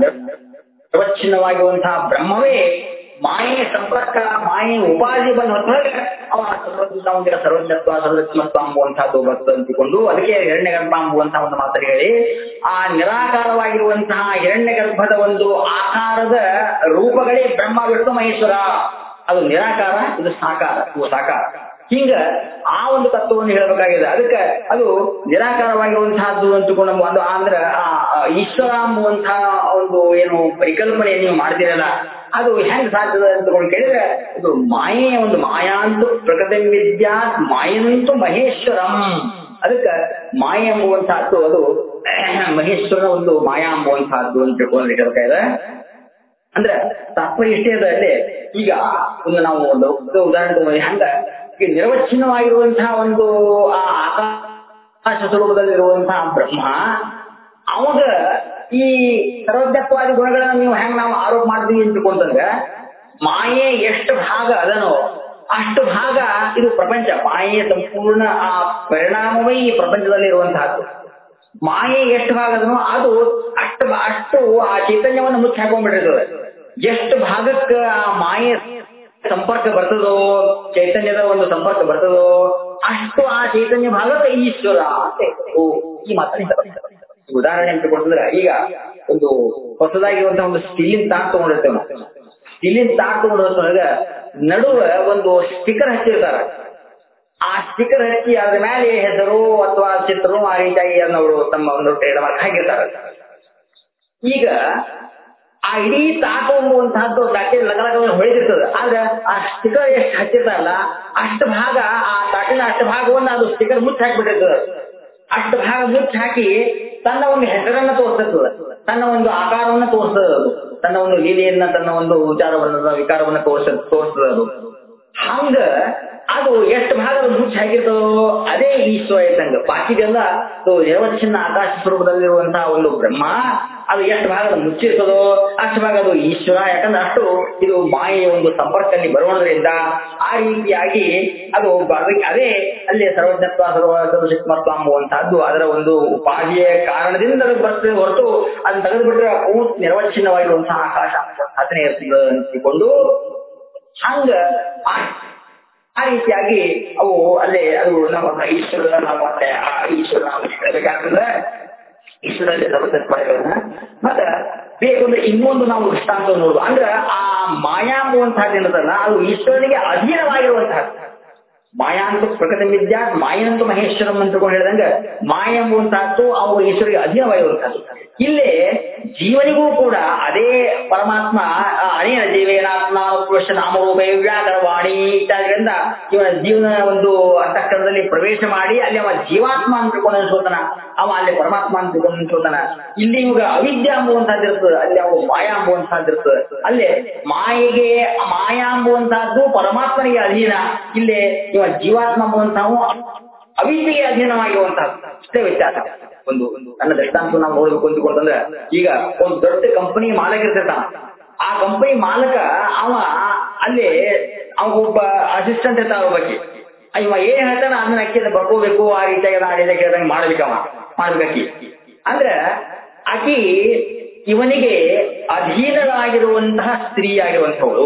ಪ್ರವಚ್ಛಿನ್ನವಾಗಿರುವಂತಹ ಬ್ರಹ್ಮವೇ ಮಾಯೆ ಸಂಪರ್ಕ ಮಾಯೆ ಉಪಾಧಿ ಬಂದ ಹೊತ್ತಾಗ ಅವ ಸರ್ವಜ್ಞ ಸರ್ವಜ್ಞತ್ವ ಸರ್ವಜ್ಞತ್ವ ಎಂಬುವಂತಹದ್ದು ಬರ್ತದೆ ಅಂತಿಕೊಂಡು ಅದಕ್ಕೆ ಹಿರಣ್ಯ ಗರ್ಭ ಎಂಬುವಂತಹ ಒಂದು ಮಾತನ್ನು ಹೇಳಿ ಆ ನಿರಾಕಾರವಾಗಿರುವಂತಹ ಹಿರಣ್ಯ ಗರ್ಭದ ಒಂದು ಆಕಾರದ ರೂಪಗಳೇ ಬ್ರಹ್ಮ ವಿಷ್ಣು ಮಹೇಶ್ವರ ಅದು ನಿರಾಕಾರ ಇದು ಸಾಕಾರ ಇವು ಸಾಕಾರ ಹಿಂಗ ಆ ಒಂದು ತತ್ವವನ್ನು ಹೇಳಬೇಕಾಗಿದೆ ಅದಕ್ಕೆ ಅದು ನಿರಾಕಾರವಾಗಿರುವಂತಹದ್ದು ಅಂತಕೊಂಡು ಅದು ಅಂದ್ರೆ ಆ ಈಶ್ವರ ಎಂಬುವಂತಹ ಒಂದು ಏನು ಪರಿಕಲ್ಪನೆ ನೀವು ಮಾಡ್ತೀರಲ್ಲ ಅದು ಹೆಂಗ್ ಸಾಧ್ಯದ ಅಂತಕೊಂಡು ಕೇಳಿದ್ರೆ ಇದು ಮಾಯೆಯ ಒಂದು ಮಾಯಾಂತು ಪ್ರಕೃತಿ ವಿದ್ಯಾ ಮಾಯಂತು ಮಹೇಶ್ವರಂ ಅದಕ್ಕೆ ಮಾಯ ಎಂಬುವಂತಹದ್ದು ಅದು ಮಹೇಶ್ವರನ ಒಂದು ಮಾಯಾ ಎಂಬುವಂತಹದ್ದು ಅಂತ ತಿಳ್ಕೊಂಡು ಹೇಳ್ತಾ ಇದೆ ಅಂದ್ರೆ ತತ್ವನಿಷ್ಠೆಯಲ್ಲಿ ಈಗ ಒಂದು ನಾವು ಒಂದು ಉದಾಹರಣೆ ತಗೊಂಡು ಹಂಗ ಈ ನಿರ್ವಚ್ಛಿನ್ನವಾಗಿರುವಂತಹ ಒಂದು ಆ ಆಕಾಶ ಸ್ವರೂಪದಲ್ಲಿರುವಂತಹ ಬ್ರಹ್ಮ ಅವಾಗ ಈ ಸರ್ವಜ್ಞತ್ವಾದಿ ಗುಣಗಳನ್ನ ನೀವು ಹೆಂಗ್ ನಾವು ಆರೋಪ ಮಾಡ್ತೀವಿ ಅಂತಕೊಂಡ್ರೆ ಮಾಯೆ ಎಷ್ಟು ಭಾಗ ಅದನೋ ಅಷ್ಟು ಭಾಗ ಇದು ಪ್ರಪಂಚ ಮಾಯೆಯ ಸಂಪೂರ್ಣ ಆ ಪರಿಣಾಮವೇ ಈ ಪ್ರಪಂಚದಲ್ಲಿ ಇರುವಂತಹದ್ದು ಮಾಯೆ ಎಷ್ಟು ಭಾಗ ಅದನೋ ಅದು ಅಷ್ಟು ಅಷ್ಟು ಆ ಚೈತನ್ಯವನ್ನು ಮುಚ್ಚಿ ಹಾಕೊಂಡ್ಬಿಟ್ಟಿರ್ತದೆ ಎಷ್ಟು ಭಾಗಕ್ಕೆ ಆ ಮಾಯೆ ಸಂಪರ್ಕ ಬರ್ತದೋ ಚೈತನ್ಯದ ಒಂದು ಸಂಪರ್ಕ ಬರ್ತದೋ ಅಷ್ಟು ಆ ಚೈತನ್ಯ ಭಾಗದ ಈಶ್ವರ ಅಂತ ಓ ಈ ಮಾತನ್ನ ಉದಾಹರಣೆ ಅಂತ ಕೊಟ್ಟಿದ್ರೆ ಈಗ ಒಂದು ಹೊಸದಾಗಿರುವಂತಹ ಒಂದು ಸ್ಟೀಲಿನ ತಾಟ್ ತಗೊಂಡಿರ್ತೇವೆ ನಾವು ಸ್ಟೀಲಿನ ತಾಟ್ ತಗೊಂಡಿರ್ತೇವೆ ನಡುವೆ ಒಂದು ಸ್ಟಿಕರ್ ಹಚ್ಚಿರ್ತಾರ ಆ ಸ್ಟಿಕರ್ ಹಚ್ಚಿ ಅದ್ರ ಮೇಲೆ ಹೆಸರು ಅಥವಾ ಚಿತ್ರನು ಆ ರೀತಿಯಾಗಿ ಅವರು ತಮ್ಮ ಒಂದು ಟ್ರೇಡ್ ಮಾರ್ಕ್ ಹಾಕಿರ್ತಾರೆ ಈಗ ಆ ಇಡೀ ತಾಟು ಎಂಬುವಂತಹದ್ದು ತಾಟಿನ ಲಗಲಗ ಹೊಳಿದಿರ್ತದೆ ಆದ್ರೆ ಆ ಸ್ಟಿಕರ್ ಎಷ್ಟು ಹಚ್ಚಿರ್ತಾರಲ್ಲ ಅಷ್ಟು ಭಾಗ ಆ ತಾಟಿನ ಅಷ್ಟು ಭಾಗವನ್ನು ಅದು ಸ್ಟಿಕರ್ ಮುಚ್ಚಿ ಹಾಕಿಬಿಟ್ಟಿರ್ತದೆ ಅಷ್ಟು ಭಾಗ ಮುಚ್ಚಿ ಹಾಕಿ ತನ್ನ ಒಂದು ಹೆಸರನ್ನ ತೋರಿಸ್ತದೆ ತನ್ನ ಒಂದು ಆಕಾರವನ್ನ ತೋರಿಸ್ತದೆ ಅದು ತನ್ನ ಒಂದು ಲೀಲೆಯನ್ನ ತನ್ನ ಒಂದು ವಿಚಾರವನ್ನ ವಿಕಾರವನ್ನ ತೋರ್ಸ ತೋರಿಸ್ತದೆ ಅದು ಹಂಗ ಅದು ಎಷ್ಟು ಭಾಗ ಮುಚ್ಚಿ ಹಾಕಿರ್ತದೋ ಅದೇ ಈಶ್ವರ ಇದ್ದಂಗ ಬಾಕಿದೆಲ್ಲ ನಿರ್ವಚ್ಛಿನ್ನ ಆಕಾಶ ಸ್ವರೂಪದಲ್ಲಿರುವಂತಹ ಒಂದು ಬ್ರಹ್ಮ ಅದು ಎಷ್ಟು ಭಾಗ ಮುಚ್ಚಿರ್ತದೋ ಅಷ್ಟು ಭಾಗ ಅದು ಈಶ್ವರ ಯಾಕಂದ್ರೆ ಅಷ್ಟು ಇದು ಮಾಯೆಯ ಒಂದು ಸಂಪರ್ಕದಲ್ಲಿ ಬರುವುದರಿಂದ ಆ ರೀತಿಯಾಗಿ ಅದು ಅದೇ ಅಲ್ಲಿ ಸರ್ವಜ್ಞತ್ವ ಸರ್ವ ಸರ್ವಶಕ್ತಿಮತ್ವ ಎಂಬುವಂತಹದ್ದು ಅದರ ಒಂದು ಉಪಾಧಿಯ ಕಾರಣದಿಂದ ಅದು ಬರ್ತದೆ ಹೊರತು ಅದನ್ನ ತೆಗೆದುಬಿಟ್ರೆ ಪೂರ್ತಿ ನಿರ್ವಚ್ಛಿನ್ನವಾಗಿರುವಂತಹ ಆಕಾಶ ಅದನ್ನೇ ಇರ್ತದೆ ಅಂತಿಕೊಂಡು ಹಂಗ ಆ ರೀತಿಯಾಗಿ ಅವು ಅಲ್ಲೇ ಅದು ನಮ್ಮ ಈಶ್ವರ ನಮ್ಮ ಆ ಈಶ್ವರ ಹೇಳಬೇಕಾಗ್ತದೆ ಈಶ್ವರಲ್ಲಿ ಸರ್ವತತ್ವಗಳನ್ನ ಮತ್ತೆ ಬೇಕಂದ್ರೆ ಇನ್ನೊಂದು ನಾವು ದೃಷ್ಟಾಂತ ನೋಡುವ ಅಂದ್ರೆ ಆ ಮಾಯಾ ಎಂಬುವಂತಹದ್ದು ಏನದಲ್ಲ ಅದು ಈಶ್ವರನಿಗೆ ಅಧೀನವಾಗಿರುವಂತಹದ್ದು ಮಾಯಾ ಅಂತ ಪ್ರಕೃತಿ ವಿದ್ಯಾ ಮಾಯಂತು ಮಹೇಶ್ವರಂ ಅಂತ ತಿಳ್ಕೊಂಡು ಹೇಳಿದಂಗ ಮಾಯ ಎಂಬುವಂತಹದ್ದು ಅವು ಈಶ್ವರಿಗೆ ಅಧೀನವಾಗಿರುವಂತಹದ್ದು ಇಲ್ಲೇ ಜೀವನಿಗೂ ಕೂಡ ಅದೇ ಪರಮಾತ್ಮ ಆ, ಅನೇನ ಜೀವೇನಾತ್ಮ ಪುರುಷ ನಾಮರೂಪೇ ವ್ಯಾಕರವಾಣಿ ಇತ್ಯಾದಿಗಳಿಂದ ಇವನ ಜೀವನ ಒಂದು ಅಂತಃಕರಣದಲ್ಲಿ ಪ್ರವೇಶ ಮಾಡಿ ಅಲ್ಲಿ ಅವ ಜೀವಾತ್ಮ ಅಂತ ತಿಳ್ಕೊಂಡು ಅನ್ಸೋತಾನ ಅವ ಅಲ್ಲಿ ಪರಮಾತ್ಮ ಅಂತ ತಿಳ್ಕೊಂಡು ಅನ್ಸೋತಾನ ಇಲ್ಲಿ ಇವಾಗ ಅವಿದ್ಯಾ ಎಂಬುವಂತಹದ್ದು ಇರ್ತದೆ ಅಲ್ಲಿ ಅವ ಮಾಯಾ ಎಂಬುವಂತಹದ್ದು ಇರ್ತದೆ ಅಲ್ಲೇ ಮಾಯೆಗೆ ಮಾಯಾ ಎಂಬುವಂತಹದ್ದು ಪರಮಾತ್ಮನಿಗೆ ಅಧೀನ ಇಲ್ಲಿ ಇವ ಜೀವಾತ್ಮ ಎಂಬುವಂತಹವು ಅವಿದ್ಯೆಗೆ ಅಧೀನವಾಗಿರುವಂತಹದ್ದು ಅಷ್ಟೇ ವ್ಯತ್ಯಾಸ ಒಂದು ನನ್ನ ದೃಷ್ಟಾಂತ ನಾವು ನೋಡ್ಬೇಕು ಅಂದ್ಕೊಂಡ್ರೆ ಈಗ ಒಂದು ದೊಡ್ಡ ಕಂಪನಿ ಮಾಲಕ ಇರ್ತಿರ್ತಾನ ಆ ಕಂಪನಿ ಮಾಲಕ ಅವ ಅಲ್ಲಿ ಅವ ಒಬ್ಬ ಅಸಿಸ್ಟೆಂಟ್ ಇರ್ತಾನ ಒಬ್ಬಕ್ಕೆ ಇವ ಏನ್ ಹೇಳ್ತಾನ ಅದನ್ನ ಅಕ್ಕಿ ಬರ್ಕೋಬೇಕು ಆ ರೀತಿಯಾಗಿ ಆ ರೀತಿಯಾಗಿ ಹೇಳ್ದಂಗೆ ಮಾಡ್ಬೇಕವ ಮಾಡ್ಬೇಕಿ ಅಂದ್ರೆ ಆಕಿ ಇವನಿಗೆ ಅಧೀನರಾಗಿರುವಂತಹ ಸ್ತ್ರೀ ಆಗಿರುವಂತವಳು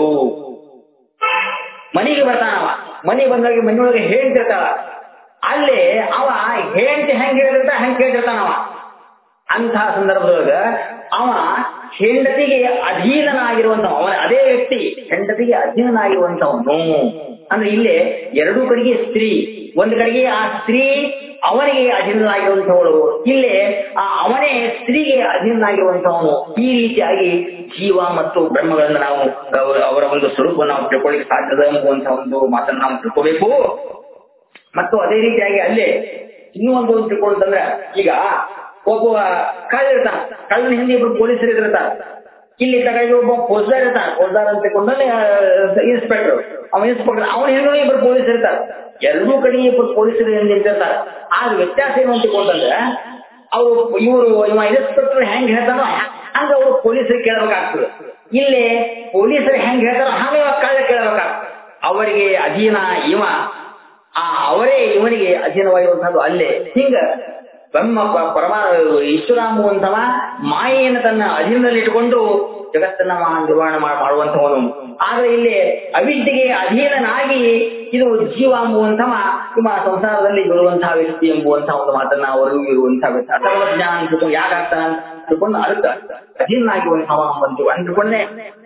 ಮನೆಗೆ ಬರ್ತಾನವ ಮನೆಗೆ ಬಂದಾಗ ಮನೆಯೊಳಗೆ ಹೇಳ್ತಿರ್ತಾಳ ಅಲ್ಲಿ ಅವ ಹೇಳ್ತಿ ಹೆಂಗ್ ಹೇಳಿರ್ತ ಹೆಂಗ್ ಕೇಳ್ತಿರ್ತಾನವ ಅಂತಹ ಸಂದರ್ಭದೊಳಗ ಅವ ಹೆಂಡತಿಗೆ ಅಧೀನನಾಗಿರುವಂತವ ಅವನ ಅದೇ ವ್ಯಕ್ತಿ ಹೆಂಡತಿಗೆ ಅಧೀನನಾಗಿರುವಂತವನು ಅಂದ್ರೆ ಇಲ್ಲಿ ಎರಡೂ ಕಡೆಗೆ ಸ್ತ್ರೀ ಒಂದು ಕಡೆಗೆ ಆ ಸ್ತ್ರೀ ಅವನಿಗೆ ಅಧೀನನಾಗಿರುವಂತವಳು ಇಲ್ಲಿ ಆ ಅವನೇ ಸ್ತ್ರೀಗೆ ಅಧೀನನಾಗಿರುವಂತವನು ಈ ರೀತಿಯಾಗಿ ಜೀವ ಮತ್ತು ಬ್ರಹ್ಮಗಳನ್ನ ನಾವು ಅವರ- ಅವರ ಒಂದು ಸ್ವರೂಪ ನಾವು ತಿಳ್ಕೊಳ್ಳಿಕ್ಕೆ ಸಾಧ್ಯದ ಎಂಬುವಂತಹ ಒಂದು ಮಾತನ್ನ ನಾವು ತಿಳ್ಕೋಬೇಕು ಮತ್ತು ಅದೇ ರೀತಿಯಾಗಿ ಅಲ್ಲೇ ಇನ್ನೂ ಒಂದು ತಿಳ್ಕೊಂತಂದ್ರೆ ಈಗ ಒಬ್ಬ ಕಳ್ಳ ಇರ್ತಾನ ಕಳ್ಳನ ಹಿಂದೆ ಇಬ್ರು ಪೊಲೀಸರು ಇರ್ತಾರ ಇಲ್ಲಿ ತಗೊಂಡು ಒಬ್ಬ ಫೌಜ್ದಾರ್ ಇರ್ತಾನ ಫೌಜ್ದಾರ್ ಅಂತ ತಿಳ್ಕೊಂಡಲ್ಲಿ ಇನ್ಸ್ಪೆಕ್ಟರ್ ಅವ ಇನ್ಸ್ಪೆಕ್ಟರ್ ಅವನ ಹಿಂದೆ ಇಬ್ರು ಪೊಲೀಸರು ಇರ್ತಾರ ಎರಡೂ ಕಡೆ ಇಬ್ರು ಪೊಲೀಸರು ಹಿಂದೆ ನಿಂತಿರ್ತಾರ ಆದ್ರೆ ವ್ಯತ್ಯಾಸ ಏನು ಅಂತ ತಿಳ್ಕೊಂತಂದ್ರೆ ಅವರು ಇವರು ಇವ ಇನ್ಸ್ಪೆಕ್ಟರ್ ಹೆಂಗ್ ಹೇಳ್ತಾನೋ ಹಂಗ ಅವರು ಪೊಲೀಸರಿಗೆ ಕೇಳಬೇಕಾಗ್ತದೆ ಇಲ್ಲಿ ಪೊಲೀಸರು ಹೆಂಗ್ ಹೇಳ್ತಾರೋ ಹಂಗ ಇವ ಕಳ್ಳ ಕೇಳಬೇಕಾಗ್ತದೆ ಅವರಿಗೆ ಅಧೀನ ಇವ ಆ ಅವರೇ ಇವನಿಗೆ ಅಧೀನವಾಗಿರುವಂತಹದ್ದು ಅಲ್ಲೇ ಹಿಂಗ ಬ್ರಹ್ಮ ಪ- ಪರಮಾ ಈಶ್ವರ ಎಂಬುವಂತವ ಮಾಯೆಯನ್ನು ತನ್ನ ಅಧೀನದಲ್ಲಿ ಇಟ್ಟುಕೊಂಡು ಜಗತ್ತನ್ನ ಮಹಾ ನಿರ್ವಹಣೆ ಮಾ- ಮಾಡುವಂತವನು ಆದ್ರೆ ಇಲ್ಲಿ ಅವಿದ್ಯೆಗೆ ಅಧೀನನಾಗಿ ಇದು ಜೀವ ಎಂಬುವಂತವ ನಿಮ್ಮ ಸಂಸಾರದಲ್ಲಿ ಬರುವಂತಹ ವ್ಯಕ್ತಿ ಎಂಬುವಂತಹ ಒಂದು ಮಾತನ್ನ ಅವರಿಗೂ ಇರುವಂತಹ ವ್ಯಕ್ತಿ ಸರ್ವಜ್ಞಾನ ಅಂತ ತಿಳ್ಕೊಂಡು ಯಾಕೆ ಆಗ್ತಾನ ಅಂತ ತಿಳ್ಕೊಂಡು ಅದಕ್ಕೆ ಅಧೀನಾಗಿರುವಂತವ ಅಂಬಂತು ಅಂದ್ಕೊಂಡೆ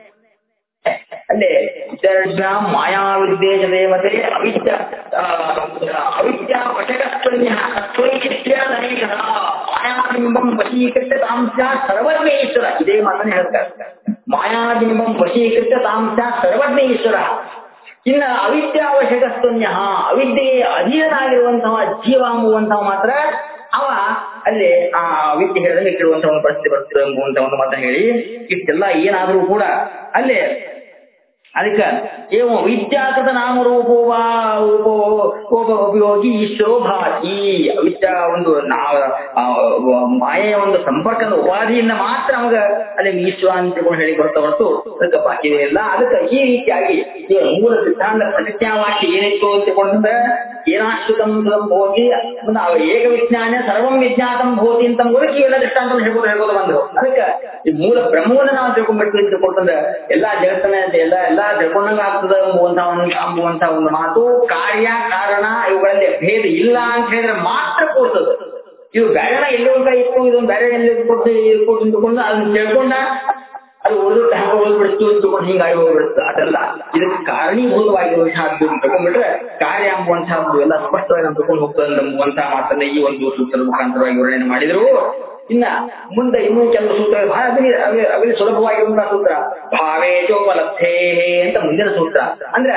ಅಲ್ಲೇ ವಿದ್ಯಾರ್ಥ ಮಾಯಾ ವಿದ್ಯೆ ದೇವತೆ ಅವಿದ್ಯ ಆ, ಅವಿದ್ಯಾ ವಶಕತ್ವನ್ಯ ಸ್ವೈಚಿತ್ಯಾದನೇಕರ ಮಾಯಾಬಿಂಬಂ ವಶೀಕೃತ್ಯ ತಾಂಶ ಸರ್ವಜ್ಞ ಈಶ್ವರ ಇದೇ ಮಾತನ್ನ ಹೇಳ್ತಾರೆ ಮಾಯಾಬಿಂಬಂ ವಶೀಕೃತ್ಯ ತಾಂಶ ಸರ್ವಜ್ಞ ಈಶ್ವರ ಇನ್ನ ಅವಿದ್ಯಾವಶಕಸ್ತನ್ಯ ಅವಿದ್ಯೆಗೆ ಅಧೀನನಾಗಿರುವಂತಹ ಜೀವ ಎಂಬುವಂತಹ ಮಾತ್ರ ಅವ ಅಲ್ಲಿ ಆ ವಿದ್ಯೆ ಹೇಳಿದಂಗೆ ಕೇಳುವಂತಹ ಒಂದು ಪರಿಸ್ಥಿತಿ ಬರ್ತದೆ ಎಂಬುವಂತ ಒಂದು ಮಾತನ್ನ ಹೇಳಿ ಇಷ್ಟೆಲ್ಲ ಏನಾದ್ರೂ ಕೂಡ ಅಲ್ಲೇ ಅದಕ್ಕೆ ಏವ ವಿದ್ಯಾಕೃತ ನಾಮರೂಪೋವ ಉಪೋ ಉಪ ಉಪಯೋಗಿ ಈಶ್ವರೋ ಭಾತಿ ವಿದ್ಯಾ ಒಂದು ನಾವ ಆ, ಮಾಯೆಯ ಒಂದು ಸಂಪರ್ಕದ ಉಪಾಧಿಯಿಂದ ಮಾತ್ರ ನಮಗ ಅಲ್ಲಿ ಈಶ್ವರ ಅಂತ ತಿಳ್ಕೊಂಡು ಹೇಳಿ ಬರ್ತಾ ಹೊರತು ಅದಕ್ಕೆ ಬಾಕಿ ಇಲ್ಲ ಅದಕ್ಕೆ ಈ ರೀತಿಯಾಗಿ ಈ ಮೂಲ ಸಿದ್ಧಾಂತ ಪ್ರತಿಜ್ಞಾವಾಕ್ಯ ಏನಿತ್ತು ಅಂತ ತಿಳ್ಕೊಂಡ್ರೆ ಏನಾಶ್ರಿತಂ ತದಂ ಭವತಿ ಮುಂದೆ ಅವ ಏಕ ವಿಜ್ಞಾನ ಸರ್ವಂ ವಿಜ್ಞಾತಂ ಭವತಿ ಅಂತ ಮೂಲಕ ಎಲ್ಲ ದೃಷ್ಟಾಂತ ಹೇಳ್ಬೋದು ಹೇಳ್ಬೋದು ಬಂದ್ರು ಅದಕ್ಕೆ ಈ ಮೂಲ ಬ್ರಹ್ಮವನ್ನ ನಾವು ತಿಳ್ಕೊಂಡ್ಬಿಟ್ವಿ ಅಂತ ತಿಳ್ಕೊಂಡ್ರೆ ಎಲ್ಲಾ ಜಗತ್ತನ್ನ ಎಲ್ಲ ಎಲ್ಲಾ ತಿಳ್ಕೊಂಡಂಗ ಆಗ್ತದ ಎಂಬುವಂತ ಒಂದು ಎಂಬುವಂತ ಒಂದು ಮಾತು ಕಾರ್ಯ ಕಾರಣ ಇವುಗಳಲ್ಲಿ ಭೇದ ಇಲ್ಲ ಅಂತ ಹೇಳಿದ್ರೆ ಮಾತ್ರ ಕೂರ್ತದ ಇದು ಬೇರೆ ಎಲ್ಲಿ ಒಂದು ಇತ್ತು ಇದೊಂದು ಬೇರೆ ಎಲ್ಲಿ ಕೊಟ್ಟು ಕೊಟ್ಟು ತಿಳ್ಕೊಂಡು ಅದನ್ನ ತಿಳ್ಕೊಂಡ ಅದು ಉಳಿದು ಹ್ಯಾಂಗ ಹೋಗ್ಬಿಡ್ತು ತಿಳ್ಕೊಂಡು ಹಿಂಗಾಗಿ ಹೋಗ್ಬಿಡುತ್ತೆ ಅದೆಲ್ಲ ಇದಕ್ಕೆ ಕಾರಣೀಭೂತವಾಗಿರುವಂತಹದ್ದು ಅಂತ ತಗೊಂಡ್ಬಿಟ್ರೆ ಕಾರ್ಯ ಎಂಬುವಂತಹದ್ದು ಎಲ್ಲ ಸ್ಪಷ್ಟವಾಗಿ ನಾವು ತಗೊಂಡು ಹೋಗ್ತದೆ ಎಂಬುವಂತಹ ಮಾತನ್ನ ಈ ಒಂದು ಸೂತ್ರದ ಮುಖಾಂತರವಾಗಿ ವಿವರಣೆ ಮಾಡಿದ್ರು ಇನ್ನ ಮುಂದೆ ಇನ್ನೂ ಕೆಲವು ಸೂತ್ರ ಬಹಳ ಅಗಲಿ ಅಗಲಿ- ಅಗಲಿ ಸುಲಭವಾಗಿರುವಂತಹ ಸೂತ್ರ ಭಾವೇಜೋಪಲಬ್ಧೇ ಅಂತ ಮುಂದಿನ ಸೂತ್ರ ಅಂದ್ರೆ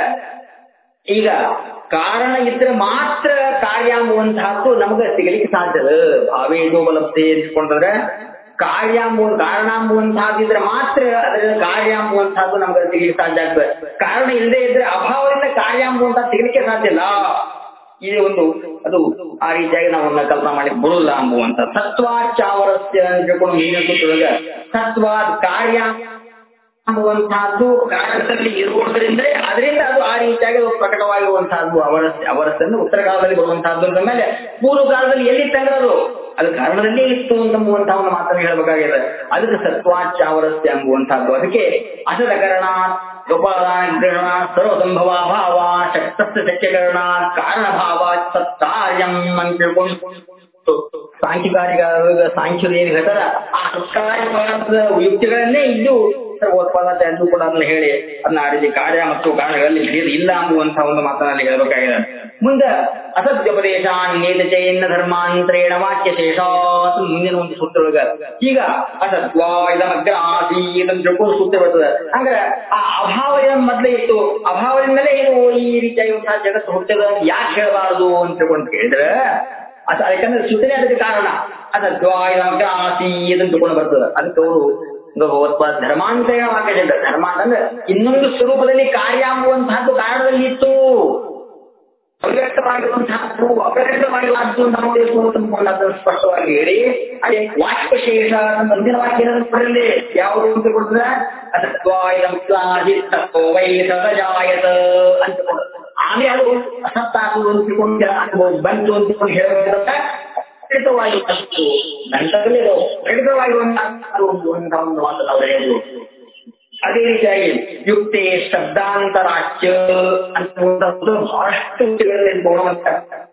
ಈಗ ಕಾರಣ ಇದ್ರೆ ಮಾತ್ರ ಕಾರ್ಯ ಎಂಬುವಂತಹದ್ದು ನಮಗೆ ಸಿಗಲಿಕ್ಕೆ ಸಾಧ್ಯದ ಭಾವೇಜೋಪಲಬ್ಧಿ ಅಂದ್ಕೊಂಡ್ರೆ ಕಾರ್ಯ ಎಂಬುವ ಕಾರಣ ಎಂಬುವಂತಹದ್ದು ಇದ್ರೆ ಮಾತ್ರ ಅದರಿಂದ ಕಾರ್ಯ ಎಂಬುವಂತಹದ್ದು ನಮ್ಗೆ ಸಿಗಲಿಕ್ಕೆ ಸಾಧ್ಯ ಆಗ್ತದೆ ಕಾರಣ ಇಲ್ಲದೆ ಇದ್ರೆ ಅಭಾವದಿಂದ ಕಾರ್ಯ ಎಂಬುವಂತಹದ್ದು ಸಿಗಲಿಕ್ಕೆ ಸಾಧ್ಯ ಇಲ್ಲ ಇದು ಒಂದು ಅದು ಆ ರೀತಿಯಾಗಿ ನಾವು ಅದನ್ನ ಕಲ್ಪನಾ ಮಾಡಿ ಬರುಲ್ಲ ಎಂಬುವಂತ ಸತ್ವಾಚಾವರಸ್ಯ ಅಂತ ತಿಳ್ಕೊಂಡು ಏನೇ ಸೂತ್ರದಾಗ ಸತ್ವ ಕಾರ್ಯ ಎಂಬುವಂತಹದ್ದು ಕಾರಣದಲ್ಲಿ ಇರುವುದರಿಂದ ಅದರಿಂದ ಅದು ಆ ರೀತಿಯಾಗಿ ಅದು ಪ್ರಕಟವಾಗಿರುವಂತಹದ್ದು ಅವರ ಅವರನ್ನು ಉತ್ತರ ಕಾಲದಲ್ಲಿ ಬರುವಂತಹದ್ದು ಅಂದ ಮೇಲೆ ಪೂರ್ವ ಕಾಲದಲ್ಲಿ ಎಲ್ಲಿ ತಂಗದು ಅದು ಕಾರಣದಲ್ಲೇ ಇತ್ತು ಎಂಬುವಂತಹ ಒಂದು ಮಾತನ್ನು ಹೇಳಬೇಕಾಗಿದೆ ಅದಕ್ಕೆ ಸತ್ವಾಚಾವರಸ್ಯ ಎಂಬುವಂತಹದ್ದು ಅದಕ್ಕೆ ಅಸದಕರಣ ಗೋಪಾಲಗ್ರಹಣ ಸರ್ವಸಂಭವ ಭಾವ ಶಕ್ತಸ್ಯ ಸತ್ಯಕರಣ ಕಾರಣ ಭಾವ ಸತ್ತಾರ್ಯಂ ಅಂತ ತಿಳ್ಕೊಂಡು ಸಾಂಖ್ಯಕಾರಿಗಳ ಸಾಂಖ್ಯರು ಏನ್ ಹೇಳ್ತಾರ ಆ ಸತ್ಕಾರ್ಯವಾದ ಯುಕ್ತಿಗಳನ್ನೇ ಇದ್ದು ಸರ್ವೋತ್ಪಾದ ಎಂದು ಕೂಡ ಅದನ್ನ ಹೇಳಿ ಅದನ್ನ ಆ ರೀತಿ ಕಾರ್ಯ ಮತ್ತು ಕಾರಣಗಳಲ್ಲಿ ಭೇದ ಇಲ್ಲ ಅಂಬುವಂತಹ ಒಂದು ಮಾತನಾಡಿ ಹೇಳಬೇಕಾಗಿದೆ ಮುಂದೆ ಅಸತ್ಯೋಪದೇಶ ನೇತ ಚೈನ್ನ ಧರ್ಮಾಂತರೇಣ ವಾಕ್ಯ ಶೇಷಾತ್ ಮುಂದಿನ ಒಂದು ಸೂತ್ರೊಳಗ ಈಗ ಅಸತ್ವ ಇದಮಗ್ರ ಆಸೀತ್ ಅಂತ ತಿಳ್ಕೊಂಡು ಸೂತ್ರ ಬರ್ತದೆ ಅಂದ್ರೆ ಆ ಅಭಾವ ಏನ್ ಮೊದ್ಲೇ ಇತ್ತು ಅಭಾವದಿಂದಲೇ ಇದು ಈ ರೀತಿಯಾಗಿರುವಂತಹ ಜಗತ್ತು ಹುಟ್ಟದ ಯಾಕೆ ಹೇಳಬಾರದು ಅಂತ ತಿಳ್ಕೊಂಡು ಕೇಳಿದ್ರೆ ಅದ ಯಾಕಂದ್ರೆ ಸೂಚನೆ ಅದಕ್ಕೆ ಕಾರಣ ಅಸತ್ವ ಇದಮಗ್ರ ಆಸೀತ್ ಅಂತ ತಿಳ್ಕೊಂಡು ಬರ್ತದೆ ಅದಕ್ಕೆ ಅವರು ಭಗವತ್ಪಾದ ಧರ್ಮಾಂತರೇಣ ವಾಕ್ಯ ಶಬ್ದ ಧರ್ಮ ಅಂತಂದ್ರೆ ಇನ್ನೊಂದು ಸ್ವರೂಪದಲ್ಲಿ ಕಾರ್ಯ ಅಂಬುವಂತಹದ್ದು ಕಾರಣದಲ್ಲಿ ಇತ್ತು ಅವ್ಯಕ್ತವಾಗಿರುವಂತಹದ್ದು ಅಪ್ರಕಟವಾಗಿರುವಂತಹದ್ದು ನಮಗೆ ಅದನ್ನು ಸ್ಪಷ್ಟವಾಗಿ ಹೇಳಿ ಅದೇ ವಾಕ್ಯಶೇಷ ಮುಂದಿನ ವಾಕ್ಯ ಕೊಡಲಿ ಯಾವುದು ಅಂತ ಕೊಡ್ತದ ಅಸತ್ವಾಯಿತತ್ವ ವೈ ಸಹಜಾಯತ ಅಂತ ಕೊಡುತ್ತೆ ಆಮೇಲೆ ಅದು ಅಸತ್ತಾಕು ಅಂತಿಕೊಂಡು ಅನುಭವ ಬಂತು ಅಂತಿಕೊಂಡು ಹೇಳಬೇಕಂತ ಖಂಡಿತವಾಗಿ ಬಂತು ನಂತರದಲ್ಲಿ ಅದು ಖಂಡಿತವಾಗಿರುವಂತಹ ಒಂದು ಮಾತನ್ನು ಅವರು ಹೇಳಿದ್ರು ಅದೇ ರೀತಿಯಾಗಿ ಯುಕ್ತೆ ಶಬ್ದಾಂತರಾಚ್ಯ ಅಂತ ಬಹಳಷ್ಟು ಯುಕ್ತಿಗಳಲ್ಲಿ ನೋಡುವಂತ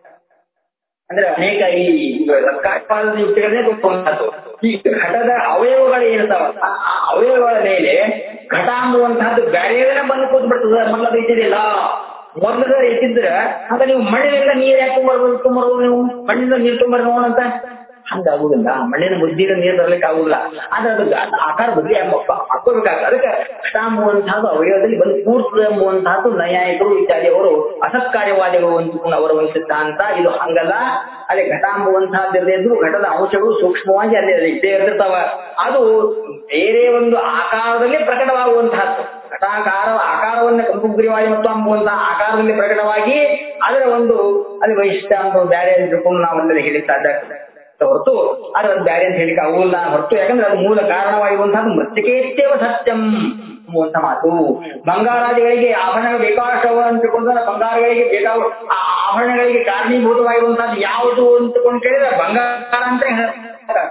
ಅಂದ್ರೆ ಅನೇಕ ಈ ಸರ್ಕಾರದ ಯುಕ್ತಿಗಳನ್ನೇ ಗೊತ್ತುಂಟು ಈ ಘಟದ ಅವಯವಗಳು ಏನಿರ್ತಾವ ಆ ಆ ಅವಯವಗಳ ಮೇಲೆ ಘಟ ಅನ್ನುವಂತಹದ್ದು ಬ್ಯಾರೆಗಳನ್ನ ಬಂದು ಕೂತ್ ಬಿಡ್ತದ ಮೊದಲ ಇದ್ದಿದ್ದಿಲ್ಲ ಮೊದಲ ಇದ್ದಿದ್ರೆ ಆಗ ನೀವು ಮಣ್ಣಿನಿಂದ ನೀರ್ ಯಾಕೆ ತುಂಬರ್ಬೋದು ತುಂಬರ್ಬೋದು ನೀವು ಮಣ್ಣಿನಿಂದ ನೀರು ತುಂಬರ್ ನೋಡಂತ ಹಂಗಾಗುದಿಲ್ಲ ಮಣ್ಣಿನ ಬುದ್ಧಿಗೆ ನೀರು ತರಲಿಕ್ಕೆ ಆಗುದಿಲ್ಲ ಆದ್ರೆ ಅದು ಅದ್ ಆಕಾರ ಬುದ್ಧಿ ಹಾಕೋಬೇಕಾಗ್ತದೆ ಅದಕ್ಕೆ ಘಟ ಎಂಬುವಂತಹದ್ದು ಅವಯವದಲ್ಲಿ ಬಂದು ಕೂರ್ತದೆ ಎಂಬುವಂತಹದ್ದು ನೈಯಾಯಿಕರು ಇತ್ಯಾದಿ ಅವರು ಅಸತ್ಕಾರ್ಯವಾದಿಗಳು ಅಂದುಕೊಂಡು ಅವರ ಒಂದು ಸಿದ್ಧಾಂತ ಇದು ಹಂಗಲ್ಲ ಅದೇ ಘಟ ಎಂಬುವಂತಹದ್ದು ಘಟದ ಅಂಶಗಳು ಸೂಕ್ಷ್ಮವಾಗಿ ಅಲ್ಲಿ ಇದ್ದೇ ಇರ್ತಿರ್ತಾವ ಅದು ಬೇರೆ ಒಂದು ಆಕಾರದಲ್ಲಿ ಪ್ರಕಟವಾಗುವಂತಹದ್ದು ಘಟಾಕಾರ ಆಕಾರವನ್ನು ಕಂಪುಗ್ರಿವಾದಿ ಮತ್ತು ಅಂಬುವಂತಹ ಆಕಾರದಲ್ಲಿ ಪ್ರಕಟವಾಗಿ ಅದರ ಒಂದು ಅದು ವೈಶಿಷ್ಟ್ಯ ಅಂತ ಬೇರೆ ತಿಳ್ಕೊಂಡು ನಾವು ಅಲ್ಲಿ ಹೇಳಿಕ್ ಸಾಧ್ಯ ಆಗ್ತದೆ ಹೊರತು ಅದು ಬ್ಯಾರೆ ಅಂತ ಹೇಳಿಕ್ಕೆ ಆಗುಲ್ಲ ಹೊರತು ಯಾಕಂದ್ರೆ ಅದು ಮೂಲ ಕಾರಣವಾಗಿರುವಂತಹದ್ದು ಮೃತ್ತಿಕೇತ್ಯವ ಸತ್ಯಂ ಎಂಬುವಂತ ಮಾತು ಬಂಗಾರಾದಿಗಳಿಗೆ ಆಭರಣಗಳು ಬೇಕಾದವ ಅಂತ ತಿಳ್ಕೊಂಡ್ರೆ ಬಂಗಾರಗಳಿಗೆ ಬೇಕಾದ ಆ ಆಭರಣಗಳಿಗೆ ಕಾರಣೀಭೂತವಾಗಿರುವಂತಹದ್ದು ಯಾವುದು ಅಂತಕೊಂಡು ಕೇಳಿದ್ರೆ ಬಂಗಾರ ಅಂತ ಹೇಳ್ತಾರೆ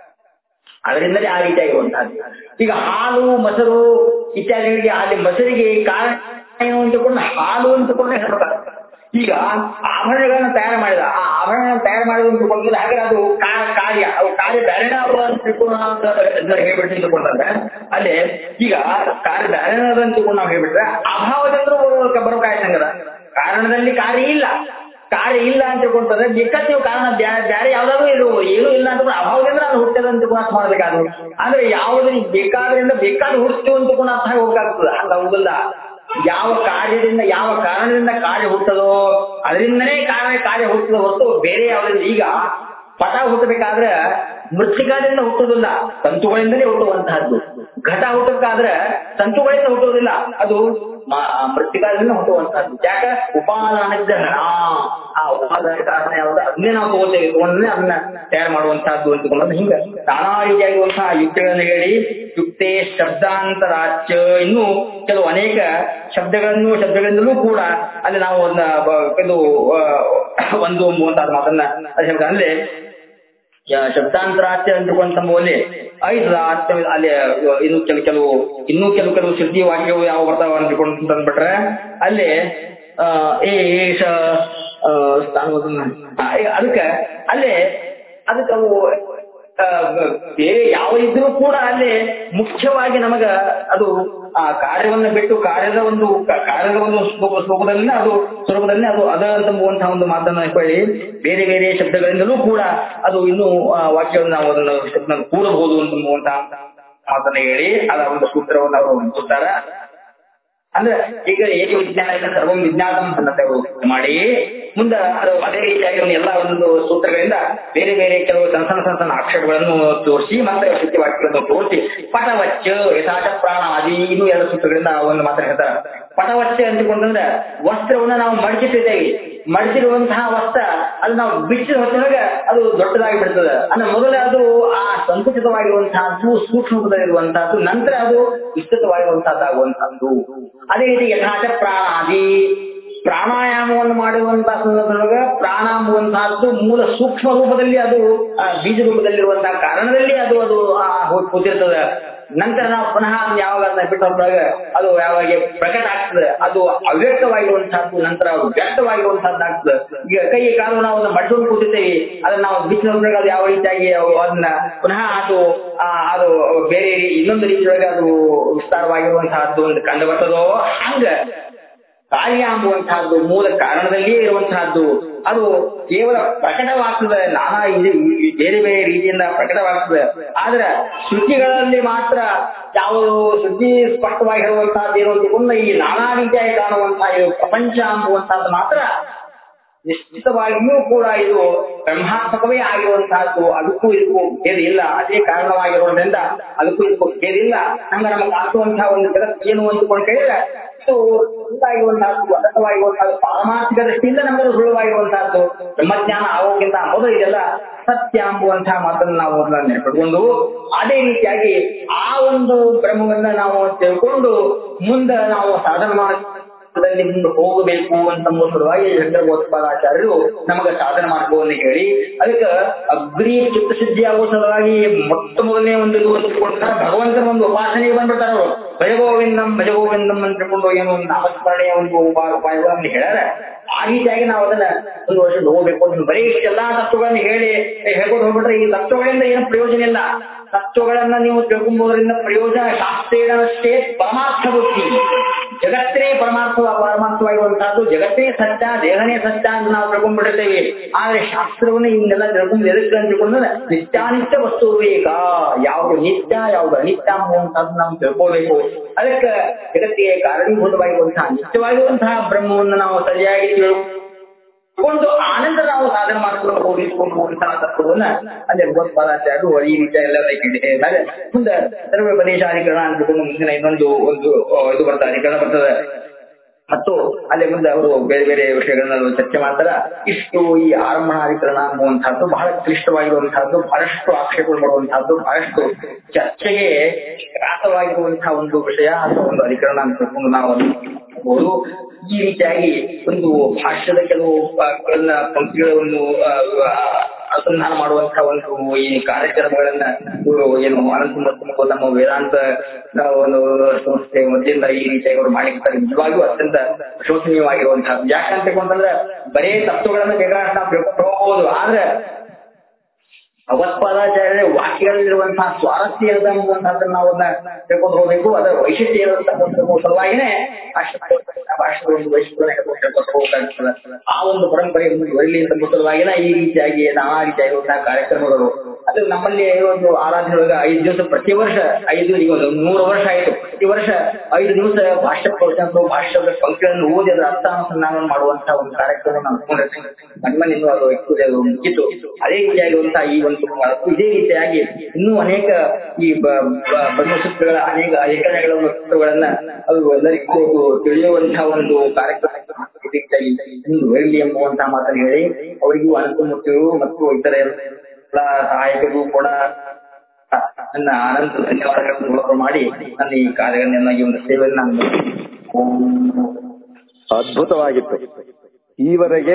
ಅದರಿಂದಲೇ ಆ ರೀತಿಯಾಗಿರುವಂತಹದ್ದು ಈಗ ಹಾಲು ಮೊಸರು ಇತ್ಯಾದಿಗಳಿಗೆ ಅಲ್ಲಿ ಮೊಸರಿಗೆ ಕಾರಣ ಏನು ಅಂತಕೊಂಡು ಹಾಲು ಅಂತಕೊಂಡು ಹೇಳ್ಬೇಕಾಗ್ತದೆ ಈಗ ಆಭರಣಗಳನ್ನ ತಯಾರು ಮಾಡಿದ ಆ ಆಭರಣಗಳನ್ನ ತಯಾರು ಮಾಡಿದ ಅಂತಕೊಂಡ್ರೆ ಹಾಗೆ ಅದು ಕಾ- ಕಾರ್ಯ ಅವು ಕಾರ್ಯ ಬೇರೆನ ಅವು ಅಂತ ತಿಳ್ಕೊಂಡು ನಾವು ಹೇಳ್ಬಿಟ್ಟು ತಿಳ್ಕೊಂಡ್ರೆ ಅಲ್ಲೇ ಈಗ ಕಾರ್ಯ ಬೇರೆನ ಅದ ಅಂತ ತಿಳ್ಕೊಂಡು ನಾವು ಹೇಳ್ಬಿಟ್ರೆ ಅಭಾವದಂದ್ರೂ ಬರೋಕಾಯ್ತಂಗದ ಕಾರಣದಲ್ಲಿ ಕಾರ್ಯ ಇಲ್ಲ ಕಾರ್ಯ ಇಲ್ಲ ಅಂತ ತಿಳ್ಕೊಂಡ್ರೆ ಬೇಕಾದ ನೀವು ಕಾರಣ ಬ್ಯಾ- ಬ್ಯಾರೆ ಯಾವ್ದಾದ್ರು ಇದು ಏನು ಇಲ್ಲ ಅಂತಂದ್ರೆ ಅಭಾವದಿಂದ ಅದು ಹುಟ್ಟದ ಅಂತ ಗುಣ ಮಾಡ್ಬೇಕಾದ್ರು ಆದ್ರೆ ಯಾವ್ದು ಬೇಕಾದ್ರಿಂದ ಬೇಕಾದ ಹುಡ್ತೀವಿ ಅಂತ ಗುಣ ಅರ್ಥ ಹೋಗ್ಬೇಕಾಗ್ತದೆ ಹಂಗ ಹೋಗಲ್ಲ ಯಾವ ಕಾರ್ಯದಿಂದ ಯಾವ ಕಾರಣದಿಂದ ಕಾರ್ಯ ಹುಟ್ಟದೋ ಅದರಿಂದನೇ ಕಾರ್ಯ ಕಾರ್ಯ ಹುಟ್ಟದ ಹೊರತು ಬೇರೆ ಯಾವ್ದ್ರಿಂದ ಈಗ ಪಟ ಹುಟ್ಟಬೇಕಾದ್ರೆ ಮೃತ್ತಿಕಾದಿಂದ ಹುಟ್ಟುವುದಿಲ್ಲ ತಂತುಗಳಿಂದಲೇ ಹುಟ್ಟುವಂತಹದ್ದು ಘಟ ಹುಟ್ಟಬೇಕಾದ್ರೆ ತಂತುಗಳಿಂದ ಹುಟ್ಟುವುದಿಲ್ಲ ಅದು ಮ- ಮೃತ್ತಿಕಾದಿಂದ ಹುಟ್ಟುವಂತಹದ್ದು ಯಾಕ ಉಪಾದಾನ ಗ್ರಹಣ ಆ ಉಪಾದಾನ ಕಾರಣ ಯಾವ್ದು ಅದನ್ನೇ ನಾವು ತಗೋತೇವೆ ತಗೊಂಡ್ರೆ ಅದನ್ನ ತಯಾರು ಮಾಡುವಂತಹದ್ದು ಅಂತಕೊಂಡು ಹಿಂಗ ನಾನಾ ರೀತಿಯಾಗಿರುವಂತಹ ಯುಕ್ತಿಗಳನ್ನು ಹೇಳಿ ಯುಕ್ತೆ ಶಬ್ದಾಂತರಾಚ್ಯ ಇನ್ನು ಕೆಲವು ಅನೇಕ ಶಬ್ದಗಳನ್ನು ಶಬ್ದಗಳಿಂದಲೂ ಕೂಡ ಅಲ್ಲಿ ನಾವು ಒಂದು ಬ- ಇದು ಆ, ಒಂದು ಮೂವತ್ತಾದ ಮಾತನ್ನ ಅದು ಹೇಳ್ತಾರೆ. ಅಂದ್ರೆ ಯ- ಶಬ್ದಾಂತರಾಚ್ಯ ಅಂತಕ್ಕಂಥಲ್ಲಿ ಐದು ಅರ್ಥ ಅಲ್ಲಿ ಇನ್ನು ಕೆಲವು ಕೆಲವು ಇನ್ನೂ ಕೆಲವು ಕೆಲವು ಶ್ರುತಿ ವಾಕ್ಯವು ಯಾವ ಬರ್ತಾವ ಅಂದ್ಕೊಂಡು ತಂದ್ಬಿಟ್ರೆ ಅಲ್ಲಿ ಆ, ಏಷ ಆ, ಸ್ಥಾನವನ್ನ ಆ, ಅದಕ್ಕೆ ಅಲ್ಲೇ ಅದಕ್ಕೆ ಅವು ಆ, ಬೇರೆ ಯಾವ ಇದ್ರೂ ಕೂಡ ಅಲ್ಲಿ ಮುಖ್ಯವಾಗಿ ನಮಗ ಅದು ಆ ಕಾರ್ಯವನ್ನ ಬಿಟ್ಟು ಕಾರ್ಯದ ಒಂದು ಕ- ಕಾರ್ಯದ ಒಂದು ಸ್ವರೂಪ- ಸ್ವರೂಪದಲ್ಲಿ ಅದು ಸ್ವರೂಪದಲ್ಲಿ ಅದು ಅದ ಅಂತಂಬುವಂತಹ ಒಂದು ಮಾತನ್ನ ಹೇಳಿ ಬೇರೆ ಬೇರೆ ಶಬ್ದಗಳಿಂದಲೂ ಕೂಡ ಅದು ಇನ್ನೂ ಆ, ವಾಕ್ಯವನ್ನು ನಾವು ಅದನ್ನು ಶಬ್ದ ಕೂಡಬಹುದು ಅಂತಂಬುವಂತಹ ಮಾತನ್ನ ಹೇಳಿ ಅದರ ಒಂದು ಸೂತ್ರವನ್ನು ಅವರು ಕೊಡ್ತಾರ ಅಂದ್ರೆ ಈಗ ಏಕ ವಿಜ್ಞಾನ ಇಲ್ಲ ಸರ್ವ ವಿಜ್ಞಾನ ಅನ್ನತ್ತೆ ಅವರು ಮಾಡಿ ಮುಂದೆ ಅದು ಅದೇ ರೀತಿಯಾಗಿ ಒಂದು ಎಲ್ಲ ಒಂದು ಸೂತ್ರಗಳಿಂದ ಬೇರೆ ಬೇರೆ ಕೆಲವು ಸಣ್ಣ ಸಣ್ಣ ಸಣ್ಣ ಸಣ್ಣ ಅಕ್ಷರಗಳನ್ನು ತೋರಿಸಿ ಮತ್ತೆ ಸತ್ಯ ವಾಕ್ಯಗಳನ್ನು ತೋರಿಸಿ ಪಟವಚ್ಚ ಯಥಾಚ ಪ್ರಾಣ ಆದಿ ಇನ್ನೂ ಎರಡು ಸೂತ್ರಗಳಿಂದ ಒಂದು ಮಾತ್ರ ಹೇಳ್ತಾರೆ ಪಟವಚ್ಚ ಅಂತಕೊಂಡ್ರೆ ವಸ್ತ್ರವನ್ನ ನಾವು ಮಡಚಿಟ್ಟಿದ್ದೇವೆ ಮಡಚಿರುವಂತಹ ವಸ್ತ್ರ ಅದು ನಾವು ಬಿಚ್ಚಿದ ಹೊತ್ತಿನೊಳಗೆ ಅದು ದೊಡ್ಡದಾಗಿ ಬಿಡ್ತದೆ ಅಂದ್ರೆ ಮೊದಲೇ ಅದು ಆ ಸಂಕುಚಿತವಾಗಿರುವಂತಹದ್ದು ಸೂಕ್ಷ್ಮದಲ್ಲಿರುವಂತಹದ್ದು ನಂತರ ಅದು ವಿಸ್ತೃತವಾಗಿರುವಂತಹದ್ದಾಗುವಂತಹದ್ದು ಅದೇ ರೀತಿ ಯಥಾಚ ಪ್ರಾಣಾದಿ ಪ್ರಾಣಾಯಾಮವನ್ನು ಮಾಡುವಂತಹ ಸಂದರ್ಭದೊಳಗೆ ಪ್ರಾಣ ಎಂಬುವಂತಹದ್ದು ಮೂಲ ಸೂಕ್ಷ್ಮ ರೂಪದಲ್ಲಿ ಅದು ಆ, ಬೀಜ ರೂಪದಲ್ಲಿರುವಂತಹ ಕಾರಣದಲ್ಲಿ ಅದು ಅದು ಆ, ಹೋಗಿ ಕೂತಿರ್ತದೆ ನಂತರ ನಾವು ಪುನಃ ಅದನ್ನ ಯಾವಾಗ ಅದನ್ನ ಬಿಟ್ಟು ಹೋದಾಗ ಅದು ಯಾವಾಗ ಪ್ರಕಟ ಆಗ್ತದೆ ಅದು ಅವ್ಯಕ್ತವಾಗಿರುವಂತಹದ್ದು ನಂತರ ವ್ಯಕ್ತವಾಗಿರುವಂತಹದ್ದು ಆಗ್ತದೆ ಈಗ ಕೈ ಕಾಲು ನಾವು ಅದನ್ನ ಮಡ್ಕೊಂಡು ಕೂತಿರ್ತೇವೆ ಅದನ್ನ ನಾವು ಬಿಸಿಲು ಹೋದಾಗ ಅದು ಯಾವ ರೀತಿಯಾಗಿ ಅವು ಅದನ್ನ ಪುನಃ ಅದು ಆ, ಅದು ಬೇರೆ ರೀ- ಇನ್ನೊಂದು ರೀತಿಯೊಳಗೆ ಅದು ವಿಸ್ತಾರವಾಗಿರುವಂತಹದ್ದು ಒಂದು ಕಂಡು ಬರ್ತದೋ ಹಂಗ ಕಾರ್ಯ ಎಂಬುವಂತಹದ್ದು ಮೂಲ ಕಾರಣದಲ್ಲಿಯೇ ಇರುವಂತಹದ್ದು ಅದು ಕೇವಲ ಪ್ರಕಟವಾಗ್ತದೆ ನಾನಾ ಇದು ಈ ಬೇರೆ ಬೇರೆ ರೀತಿಯಿಂದ ಪ್ರಕಟವಾಗ್ತದೆ ಆದ್ರೆ ಶ್ರುತಿಗಳಲ್ಲಿ ಮಾತ್ರ ಯಾವುದು ಶ್ರುತಿ ಸ್ಪಷ್ಟವಾಗಿರುವಂತಹದ್ದು ಏನು ಅಂತಿಕೊಂಡು ಈ ನಾನಾ ರೀತಿಯಾಗಿ ಕಾಣುವಂತಹ ಇದು ಪ್ರಪಂಚ ಎಂಬುವಂತಹದ್ದು ಮಾತ್ರ ನಿಶ್ಚಿತವಾಗಿಯೂ ಕೂಡ ಇದು ಬ್ರಹ್ಮಾತ್ಮಕವೇ ಆಗಿರುವಂತಹದ್ದು ಅದಕ್ಕೂ ಇದಕ್ಕೂ ಭೇದ ಇಲ್ಲ ಅದೇ ಕಾರಣವಾಗಿರೋದ್ರಿಂದ ಅದಕ್ಕೂ ಇದಕ್ಕೂ ಭೇದ ಇಲ್ಲ ಹಂಗ ನಮಗೆ ಕಾಣಿಸುವಂತಹ ಒಂದು ಜಗತ್ತು ಏನು ಅಂದುಕೊಂಡು ಕೇಳಿದ್ರೆ ಇದು ಸುಳ್ಳಾಗಿರುವಂತಹದ್ದು ಅಡಕವಾಗಿರುವಂತಹದ್ದು ಪಾರಮಾರ್ಥಿಕ ದೃಷ್ಟಿಯಿಂದ ನಮಗೆ ಸುಳ್ಳುವಾಗಿರುವಂತಹದ್ದು ಬ್ರಹ್ಮಜ್ಞಾನ ಆಗೋಕ್ಕಿಂತ ಮೊದಲು ಇದೆಲ್ಲ ಸತ್ಯ ಎಂಬುವಂತಹ ಮಾತನ್ನು ನಾವು ಅದನ್ನ ನೆನಪಿಟ್ಕೊಂಡು ಅದೇ ರೀತಿಯಾಗಿ ಆ ಒಂದು ಬ್ರಹ್ಮವನ್ನ ನಾವು ತಿಳ್ಕೊಂಡು ಮುಂದೆ ನಾವು ಸಾಧನೆ ಮಾಡ ದಲ್ಲಿ ಮುಂದೆ ಹೋಗಬೇಕು ಅಂತ ಸಲುವಾಗಿ ಶಂಕರಗೋತ್ಪಾದಾಚಾರ್ಯರು ನಮಗೆ ಸಾಧನ ಮಾರ್ಗವನ್ನು ಹೇಳಿ ಅದಕ್ಕೆ ಅಗ್ರಿ ಚಿತ್ತಶುದ್ಧಿ ಆಗುವ ಸಲುವಾಗಿ ಮೊಟ್ಟ ಮೊದಲನೇ ಒಂದು ಇದು ಅಂದುಕೊಂಡ್ರೆ ಭಗವಂತನ ಒಂದು ಉಪಾಸನೆಗೆ ಬಂದ್ಬಿಡ್ತಾರ ಅವರು ಭಜಗೋವಿಂದಂ ಭಜಗೋವಿಂದಂ ಅಂತ ತಿಳ್ಕೊಂಡು ಏನೋ ಒಂದು ನಾಮಸ್ಮರಣೆಯ ಒಂದು ಉಪ- ಉಪಾಯಗಳನ್ನು ಹೇಳ್ಯಾರ ಆ ರೀತಿಯಾಗಿ ನಾವು ಅದನ್ನ ಒಂದು ವರ್ಷ ಹೋಗ್ಬೇಕು ಅಂತ ಬರೀ ಇಷ್ಟೆಲ್ಲಾ ತತ್ವಗಳನ್ನ ಹೇಳಿ ಹೇಳ್ಕೊಂಡು ಹೋಗ್ಬಿಟ್ರೆ ಈ ತತ್ವಗಳಿಂದ ಏನು ಪ್ರಯೋಜನ ಇಲ್ಲ ತತ್ವಗಳನ್ನ ನೀವು ತಿಳ್ಕೊಂಬೋದ್ರಿಂದ ಪ್ರಯೋಜನ ಶಾಸ್ತ್ರೀಯಷ್ಟೇ ಪರಮಾರ್ಥ ಬುದ್ಧಿ ಜಗತ್ತೇ ಪರಮಾರ್ಥ ಪರಮಾರ್ಥವಾಗಿರುವಂತಹದ್ದು ಜಗತ್ತೇ ಸತ್ಯ ದೇಹನೇ ಸತ್ಯ ಅಂತ ನಾವು ತಿಳ್ಕೊಂಡ್ಬಿಡ್ತೇವೆ ಆದ್ರೆ ಶಾಸ್ತ್ರವನ್ನ ಹಿಂಗೆಲ್ಲ ತಿಳ್ಕೊಂಡು ಎದಕ್ಕೆ ಅಂತ ತಿಳ್ಕೊಂಡ್ರೆ ನಿತ್ಯಾನಿತ್ಯ ವಸ್ತು ಬೇಕಾ ಯಾವ್ದು ನಿತ್ಯ ಯಾವ್ದು ಅನಿತ್ಯ ಅನ್ನುವಂಥದ್ದು ನಾವು ತಿಳ್ಕೋಬೇಕು ಅದಕ್ಕೆ ಜಗತ್ತಿಗೆ ಕಾರಣೀಭೂತವಾಗಿರುವಂತಹ ನಿತ್ಯವಾಗಿರುವಂತಹ ಬ್ರಹ್ಮವನ್ನು ನಾವು ಸರಿಯಾಗಿ ತಿಳ್ಕೊ ಒಂದು ಆನಂದ ನಾವು ಸಾಧನೆ ಮಾಡ್ಕೊಂಡು ಹೋಗಿಸ್ಕೊಂಡು ಹೋಗುವಂತಹ ತತ್ವವನ್ನ ಅಲ್ಲಿ ಭಗವತ್ಪಾದಾಚಾರ್ಯರು ಈ ರೀತಿಯ ಎಲ್ಲ ಹೇಳಿದ್ದಾರೆ ಮುಂದೆ ಸರ್ವೋಪದೇಶಾಧಿಕರಣ ಅಂದ್ಕೊಂಡು ಮುಂದಿನ ಇನ್ನೊಂದು ಒಂದು ಆ, ಇದು ಬರ್ತದೆ ಅಧಿಕರಣ ಬರ್ತದೆ ಮತ್ತು ಅಲ್ಲಿ ಮುಂದೆ ಅವರು ಬೇರೆ ಬೇರೆ ವಿಷಯಗಳನ್ನ ಚರ್ಚೆ ಮಾಡ್ತಾರೆ ಇಷ್ಟು ಈ ಆರಂಭಣಾಧಿಕರಣ ಅನ್ನುವಂತಹದ್ದು ಬಹಳ ಕ್ಲಿಷ್ಟವಾಗಿರುವಂತಹದ್ದು ಬಹಳಷ್ಟು ಆಕ್ಷೇಪಗಳು ಮಾಡುವಂತಹದ್ದು ಬಹಳಷ್ಟು ಚರ್ಚೆಗೆ ಗ್ರಾಸವಾಗಿರುವಂತಹ ಒಂದು ವಿಷಯ ಅಥವಾ ಒಂದು ಅಧಿಕರಣ ಅಂತ ತಿಳ್ಕೊಂಡು ನಾವು ಅದನ್ನ ನೋಡ್ಬೋದು. ಈ ರೀತಿಯಾಗಿ ಒಂದು ಭಾಷ್ಯದ ಕೆಲವು ಆ, ಗಳನ್ನ ಪಂಕ್ತಿಗಳನ್ನು ಆ, ಆ, ಅನುಸಂಧಾನ ಮಾಡುವಂತಹ ಒಂದು ಈ ಕಾರ್ಯಕ್ರಮಗಳನ್ನ ಇವರು ಏನು ಅನಂತ ಮತ್ತು ನಮ್ಮ ವೇದಾಂತ ಆ, ಒಂದು ಸಂಸ್ಥೆ ವತಿಯಿಂದ ಈ ರೀತಿಯಾಗಿ ಅವರು ಮಾಡಿರ್ತಾರೆ ನಿಜವಾಗಿಯೂ ಅತ್ಯಂತ ಶೋಚನೀಯವಾಗಿರುವಂತಹ ಯಾಕಂತ ತಿಳ್ಕೊಂಡ್ರೆ ಬರೇ ತತ್ವಗಳನ್ನ ಬೇಕಾದಷ್ಟು ನಾವು ತಿಳ್ಕೊಂಡು ಹೋಗ್ಬೋದು ಆದ್ರೆ ಭಗವತ್ಪಾದಾಚಾರ್ಯ ವಾಕ್ಯಗಳಲ್ಲಿರುವಂತಹ ಸ್ವಾರಸ್ಯ ಇರದ ಎಂಬುವಂತಹದ್ದನ್ನ ನಾವು ಅದನ್ನ ತಿಳ್ಕೊಂಡು ಹೋಗ್ಬೇಕು ಅದರ ವೈಶಿಷ್ಟ್ಯ ಇರುವಂತಹ ಒಂದು ಸಲುವಾಗಿನೇ ಅಷ್ಟು ಭಾಷೆದ ಒಂದು ವೈಶಿಷ್ಟ್ಯವನ್ನು ಹೇಳ್ಕೊಂಡು ಹೇಳ್ಕೊಂಡು ಹೋಗ್ಬೇಕಾಗ್ತದೆ ಆ ಒಂದು ಪರಂಪರೆ ಮುಂದುವರಿಲಿ ಅಂತ ಸಲುವಾಗಿನ ಈ ರೀತಿಯಾಗಿ ನಾನಾ ರೀತಿಯಾಗಿರುವಂತಹ ಕಾರ್ಯಕ್ರಮಗಳು ಅದು ನಮ್ಮಲ್ಲಿ ಒಂದು ಆರಾಧನೆ ಒಳಗೆ ಐದು ದಿವಸ ಪ್ರತಿ ವರ್ಷ ಐದು ಈಗ ಒಂದು ನೂರು ವರ್ಷ ಆಯ್ತು ಪ್ರತಿ ವರ್ಷ ಐದು ದಿವಸ ಭಾಷ್ಯ ಪ್ರವಚನ ಭಾಷ್ಯದ ಪಂಕ್ತಿಗಳನ್ನು ಓದಿ ಅದರ ಅರ್ಥಾನುಸಂಧಾನ ಮಾಡುವಂತಹ ಒಂದು ಕಾರ್ಯಕ್ರಮ ನಾವು ಅನ್ಕೊಂಡಿರ್ತೀವಿ ನಮ್ಮಲ್ಲಿ ಇನ್ನೂ ಅದು actually ಅದು ಮುಗಿತು ಅದೇ ರೀತಿಯಾಗಿರುವಂತಹ ಈ ಒಂದು ಇದೇ ರೀತಿಯಾಗಿ ಇನ್ನೂ ಅನೇಕ ಈ ಬ- ಬ- ಬ್ರಹ್ಮಸೂತ್ರಗಳ ಅನೇಕ ಅಧಿಕರಣಗಳ ಸೂತ್ರಗಳನ್ನ ಅದು ಎಲ್ಲರಿಗೂ ತಿಳಿಯುವಂತಹ ಒಂದು ಕಾರ್ಯಕ್ರಮ ಈ ರೀತಿಯಾಗಿ ಮುಂದುವರಿಲಿ ಎಂಬುವಂತಹ ಮಾತನ್ನು ಹೇಳಿ ಅವರಿಗೂ ಅನಂತಮೂರ್ತಿಗಳು ಮತ್ತು ಇತರ ಎಲ್ಲ ಸಹಾಯಕರು ಕೂಡ ನನ್ನ ಅನಂತ ಧನ್ಯವಾದಗಳನ್ನು ಸಮರ್ಪಣೆ ಮಾಡಿ ನನ್ನ ಈ ಕಾರ್ಯಗಳನ್ನ ಈ ಒಂದು ಸೇವೆಯನ್ನು ನಾನು ಓಂ ಅದ್ಭುತವಾಗಿತ್ತು ಈವರೆಗೆ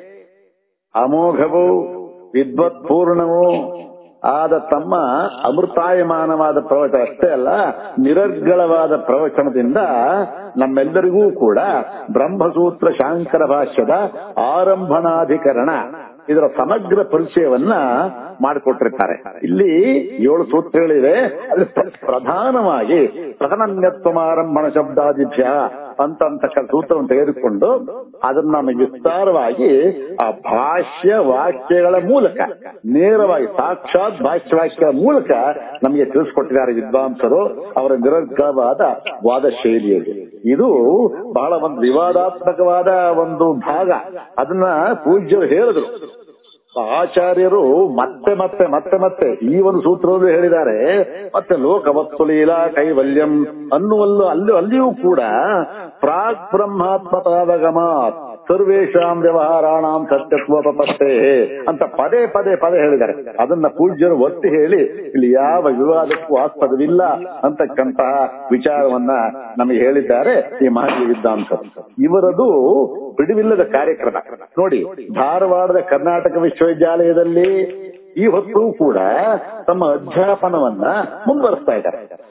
ಅಮೋಘವೂ ವಿದ್ವತ್ಪೂರ್ಣವೂ ಆದ ತಮ್ಮ ಅಮೃತಾಯಮಾನವಾದ ಪ್ರವಚನ ಅಷ್ಟೇ ಅಲ್ಲ ನಿರರ್ಗಳವಾದ ಪ್ರವಚನದಿಂದ ನಮ್ಮೆಲ್ಲರಿಗೂ ಕೂಡ ಬ್ರಹ್ಮಸೂತ್ರ ಶಾಂಕರ ಭಾಷ್ಯದ ಆರಂಭಣಾಧಿಕರಣ ಇದರ ಸಮಗ್ರ ಪರಿಚಯವನ್ನ ಮಾಡಿಕೊಟ್ಟಿರ್ತಾರೆ ಇಲ್ಲಿ ಏಳು ಸೂತ್ರಗಳಿವೆ ಅಲ್ಲಿ ಪ್ರ- ಪ್ರಧಾನವಾಗಿ ಪ್ರಧಾನನ್ಯತ್ವಮಾರಂಭಣ ಶಬ್ದಾದಿಭ್ಯ ಅಂತ ಅಂತಕ್ಕ ಸೂತ್ರವನ್ನು ತೆಗೆದುಕೊಂಡು ಅದನ್ನ ನಮಗೆ ವಿಸ್ತಾರವಾಗಿ ಆ ಭಾಷ್ಯ ವಾಕ್ಯಗಳ ಮೂಲಕ ನೇರವಾಗಿ ಸಾಕ್ಷಾತ್ ಭಾಷ್ಯ ವಾಕ್ಯಗಳ ಮೂಲಕ ನಮಗೆ ತಿಳಿಸ್ಕೊಟ್ಟಿದ್ದಾರೆ ವಿದ್ವಾಂಸರು ಅವರ ನಿರರ್ಗಳವಾದ ವಾದ ಶೈಲಿಯಲ್ಲಿ ಇದು ಬಹಳ ಒಂದು ವಿವಾದಾತ್ಮಕವಾದ ಒಂದು ಭಾಗ ಅದನ್ನ ಪೂಜ್ಯರು ಹೇಳಿದ್ರು ಆಚಾರ್ಯರು ಮತ್ತೆ ಮತ್ತೆ ಮತ್ತೆ ಮತ್ತೆ ಈ ಒಂದು ಸೂತ್ರವನ್ನು ಹೇಳಿದ್ದಾರೆ ಮತ್ತೆ ಲೋಕವತ್ತು ಲೀಲಾ ಕೈವಲ್ಯಂ ಅನ್ನುವಲ್ಲೂ ಅಲ್ಲಿ ಅಲ್ಲಿಯೂ ಕೂಡ ಪ್ರಾಗ್ ಬ್ರಹ್ಮಾತ್ಮತಾದಗಮಾತ್ ಸರ್ವೇಶಾಂ ವ್ಯವಹಾರಾಣಾಂ ಸತ್ಯತ್ವೋಪತ್ತೇ ಅಂತ ಪದೇ ಪದೇ ಪದೇ ಹೇಳಿದ್ದಾರೆ ಅದನ್ನ ಪೂಜ್ಯರು ಒತ್ತಿ ಹೇಳಿ ಇಲ್ಲಿ ಯಾವ ವಿವಾದಕ್ಕೂ ಆಸ್ಪದವಿಲ್ಲ ಅಂತಕ್ಕಂತಹ ವಿಚಾರವನ್ನ ನಮಗೆ ಹೇಳಿದ್ದಾರೆ ಈ ಮಹರ್ಷಿ ವಿದ್ವಾಂಸರು ಇವರದು ಬಿಡುವಿಲ್ಲದ ಕಾರ್ಯಕ್ರಮ ನೋಡಿ ಧಾರವಾಡದ ಕರ್ನಾಟಕ ವಿಶ್ವವಿದ್ಯಾಲಯದಲ್ಲಿ ಈ ಹೊತ್ತು ಕೂಡ ತಮ್ಮ ಅಧ್ಯಾಪನವನ್ನ ಮುಂದುವರಿಸ್ತಾ ಇದ್ದಾರೆ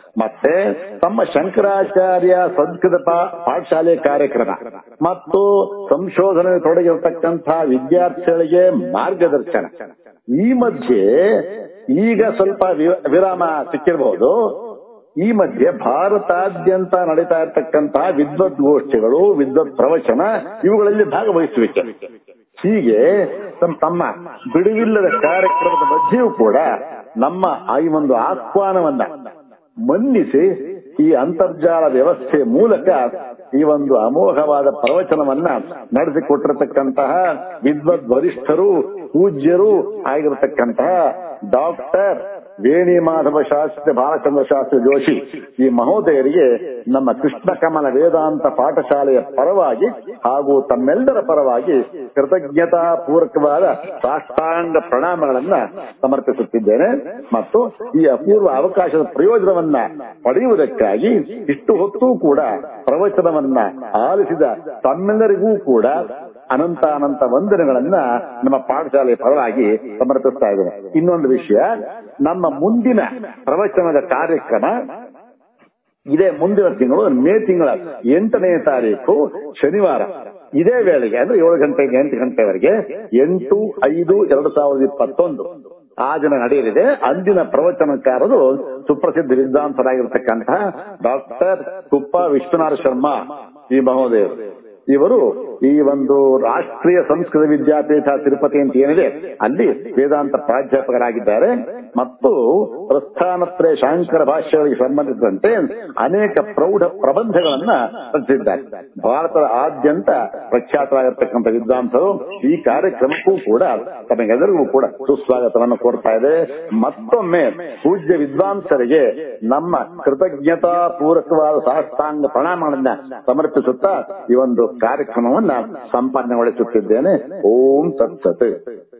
ಮತ್ತೆ ತಮ್ಮ ಶಂಕರಾಚಾರ್ಯ ಸಂಸ್ಕೃತ ಪಾ- ಪಾಠಶಾಲೆ ಕಾರ್ಯಕ್ರಮ ಮತ್ತು ಸಂಶೋಧನೆ ತೊಡಗಿರತಕ್ಕಂತಹ ವಿದ್ಯಾರ್ಥಿಗಳಿಗೆ ಮಾರ್ಗದರ್ಶನ ಈ ಮಧ್ಯೆ ಈಗ ಸ್ವಲ್ಪ ವಿ- ವಿರಾಮ ಸಿಕ್ಕಿರಬಹುದು ಈ ಮಧ್ಯೆ ಭಾರತಾದ್ಯಂತ ನಡೀತಾ ಇರತಕ್ಕಂತಹ ವಿದ್ವದ್ಗೋಷ್ಠಿಗಳು ವಿದ್ವತ್ ಪ್ರವಚನ ಇವುಗಳಲ್ಲಿ ಭಾಗವಹಿಸುವಿಕೆ ಹೀಗೆ ತಮ್ಮ ತಮ್ಮ ಬಿಡುವಿಲ್ಲದ ಕಾರ್ಯಕ್ರಮದ ಮಧ್ಯೆಯೂ ಕೂಡ ನಮ್ಮ ಆ ಈ ಒಂದು ಆಹ್ವಾನವನ್ನ ಮನ್ನಿಸಿ ಈ ಅಂತರ್ಜಾಲ ವ್ಯವಸ್ಥೆ ಮೂಲಕ ಈ ಒಂದು ಅಮೋಘವಾದ ಪ್ರವಚನವನ್ನ ನಡೆಸಿಕೊಟ್ಟಿರತಕ್ಕಂತಹ ವಿದ್ವದ್ ವರಿಷ್ಠರು ಪೂಜ್ಯರು ಆಗಿರತಕ್ಕಂತಹ ಡಾಕ್ಟರ್ ವೇಣಿ ಮಾಧವ ಶಾಸ್ತ್ರಿ ಬಾಲಚಂದ್ರ ಶಾಸ್ತ್ರಿ ಜೋಶಿ ಈ ಮಹೋದಯರಿಗೆ ನಮ್ಮ ಕೃಷ್ಣ ಕಮಲ ವೇದಾಂತ ಪಾಠಶಾಲೆಯ ಪರವಾಗಿ ಹಾಗೂ ತಮ್ಮೆಲ್ಲರ ಪರವಾಗಿ ಕೃತಜ್ಞತಾ ಪೂರ್ವಕವಾದ ಸಾಷ್ಟಾಂಗ ಪ್ರಣಾಮಗಳನ್ನ ಸಮರ್ಪಿಸುತ್ತಿದ್ದೇನೆ ಮತ್ತು ಈ ಅಪೂರ್ವ ಅವಕಾಶದ ಪ್ರಯೋಜನವನ್ನ ಪಡೆಯುವುದಕ್ಕಾಗಿ ಇಷ್ಟು ಹೊತ್ತು ಕೂಡ ಪ್ರವಚನವನ್ನ ಆಲಿಸಿದ ತಮ್ಮೆಲ್ಲರಿಗೂ ಕೂಡ ಅನಂತ ಅನಂತ ವಂದನೆಗಳನ್ನ ನಮ್ಮ ಪಾಠಶಾಲೆಯ ಪರವಾಗಿ ಸಮರ್ಪಿಸ್ತಾ ಇದ್ದೇನೆ ಇನ್ನೊಂದು ವಿಷಯ ನಮ್ಮ ಮುಂದಿನ ಪ್ರವಚನದ ಕಾರ್ಯಕ್ರಮ ಇದೇ ಮುಂದಿನ ತಿಂಗಳು ಮೇ ತಿಂಗಳ ಎಂಟನೇ ತಾರೀಕು ಶನಿವಾರ ಇದೇ ವೇಳೆಗೆ ಅಂದ್ರೆ ಏಳು ಗಂಟೆಗೆ ಎಂಟು ಗಂಟೆವರೆಗೆ ಎಂಟು ಐದು ಎರಡು ಸಾವಿರದ ಇಪ್ಪತ್ತೊಂದು ಆ ದಿನ ನಡೆಯಲಿದೆ ಅಂದಿನ ಪ್ರವಚನಕಾರರು ಸುಪ್ರಸಿದ್ಧ ವಿದ್ವಾಂಸರಾಗಿರ್ತಕ್ಕಂತಹ ಡಾಕ್ಟರ್ ಕುಪ್ಪ ವಿಶ್ವನಾಥ ಶರ್ಮಾ ಈ ಮಹೋದಯರು ಇವರು ಈ ಒಂದು ರಾಷ್ಟ್ರೀಯ ಸಂಸ್ಕೃತ ವಿದ್ಯಾಪೀಠ ತಿರುಪತಿ ಅಂತ ಏನಿದೆ ಅಲ್ಲಿ ವೇದಾಂತ ಪ್ರಾಧ್ಯಾಪಕರಾಗಿದ್ದಾರೆ ಮತ್ತು ಪ್ರಸ್ಥಾನತ್ರಯ ಶಾಂಕರ ಭಾಷೆಗಳಿಗೆ ಸಂಬಂಧಿಸಿದಂತೆ ಅನೇಕ ಪ್ರೌಢ ಪ್ರಬಂಧಗಳನ್ನ ರಚಿಸಿದ್ದಾರೆ ಭಾರತದ ಆದ್ಯಂತ ಪ್ರಖ್ಯಾತರಾಗಿರ್ತಕ್ಕಂಥ ವಿದ್ವಾಂಸರು ಈ ಕಾರ್ಯಕ್ರಮಕ್ಕೂ ಕೂಡ ತಮಗೆಲ್ಲರಿಗೂ ಕೂಡ ಸುಸ್ವಾಗತವನ್ನು ಕೋರ್ತಾ ಇದೆ ಮತ್ತೊಮ್ಮೆ ಪೂಜ್ಯ ವಿದ್ವಾಂಸರಿಗೆ ನಮ್ಮ ಕೃತಜ್ಞತಾ ಪೂರ್ವಕವಾದ ಸಾಷ್ಟಾಂಗ ಪ್ರಣಾಮಗಳನ್ನ ಸಮರ್ಪಿಸುತ್ತಾ ಈ ಒಂದು ಕಾರ್ಯಕ್ರಮವನ್ನ ಸಂಪಾದನೆಗೊಳಿಸುತ್ತಿದ್ದೇನೆ ಓಂ ತತ್ಸತ್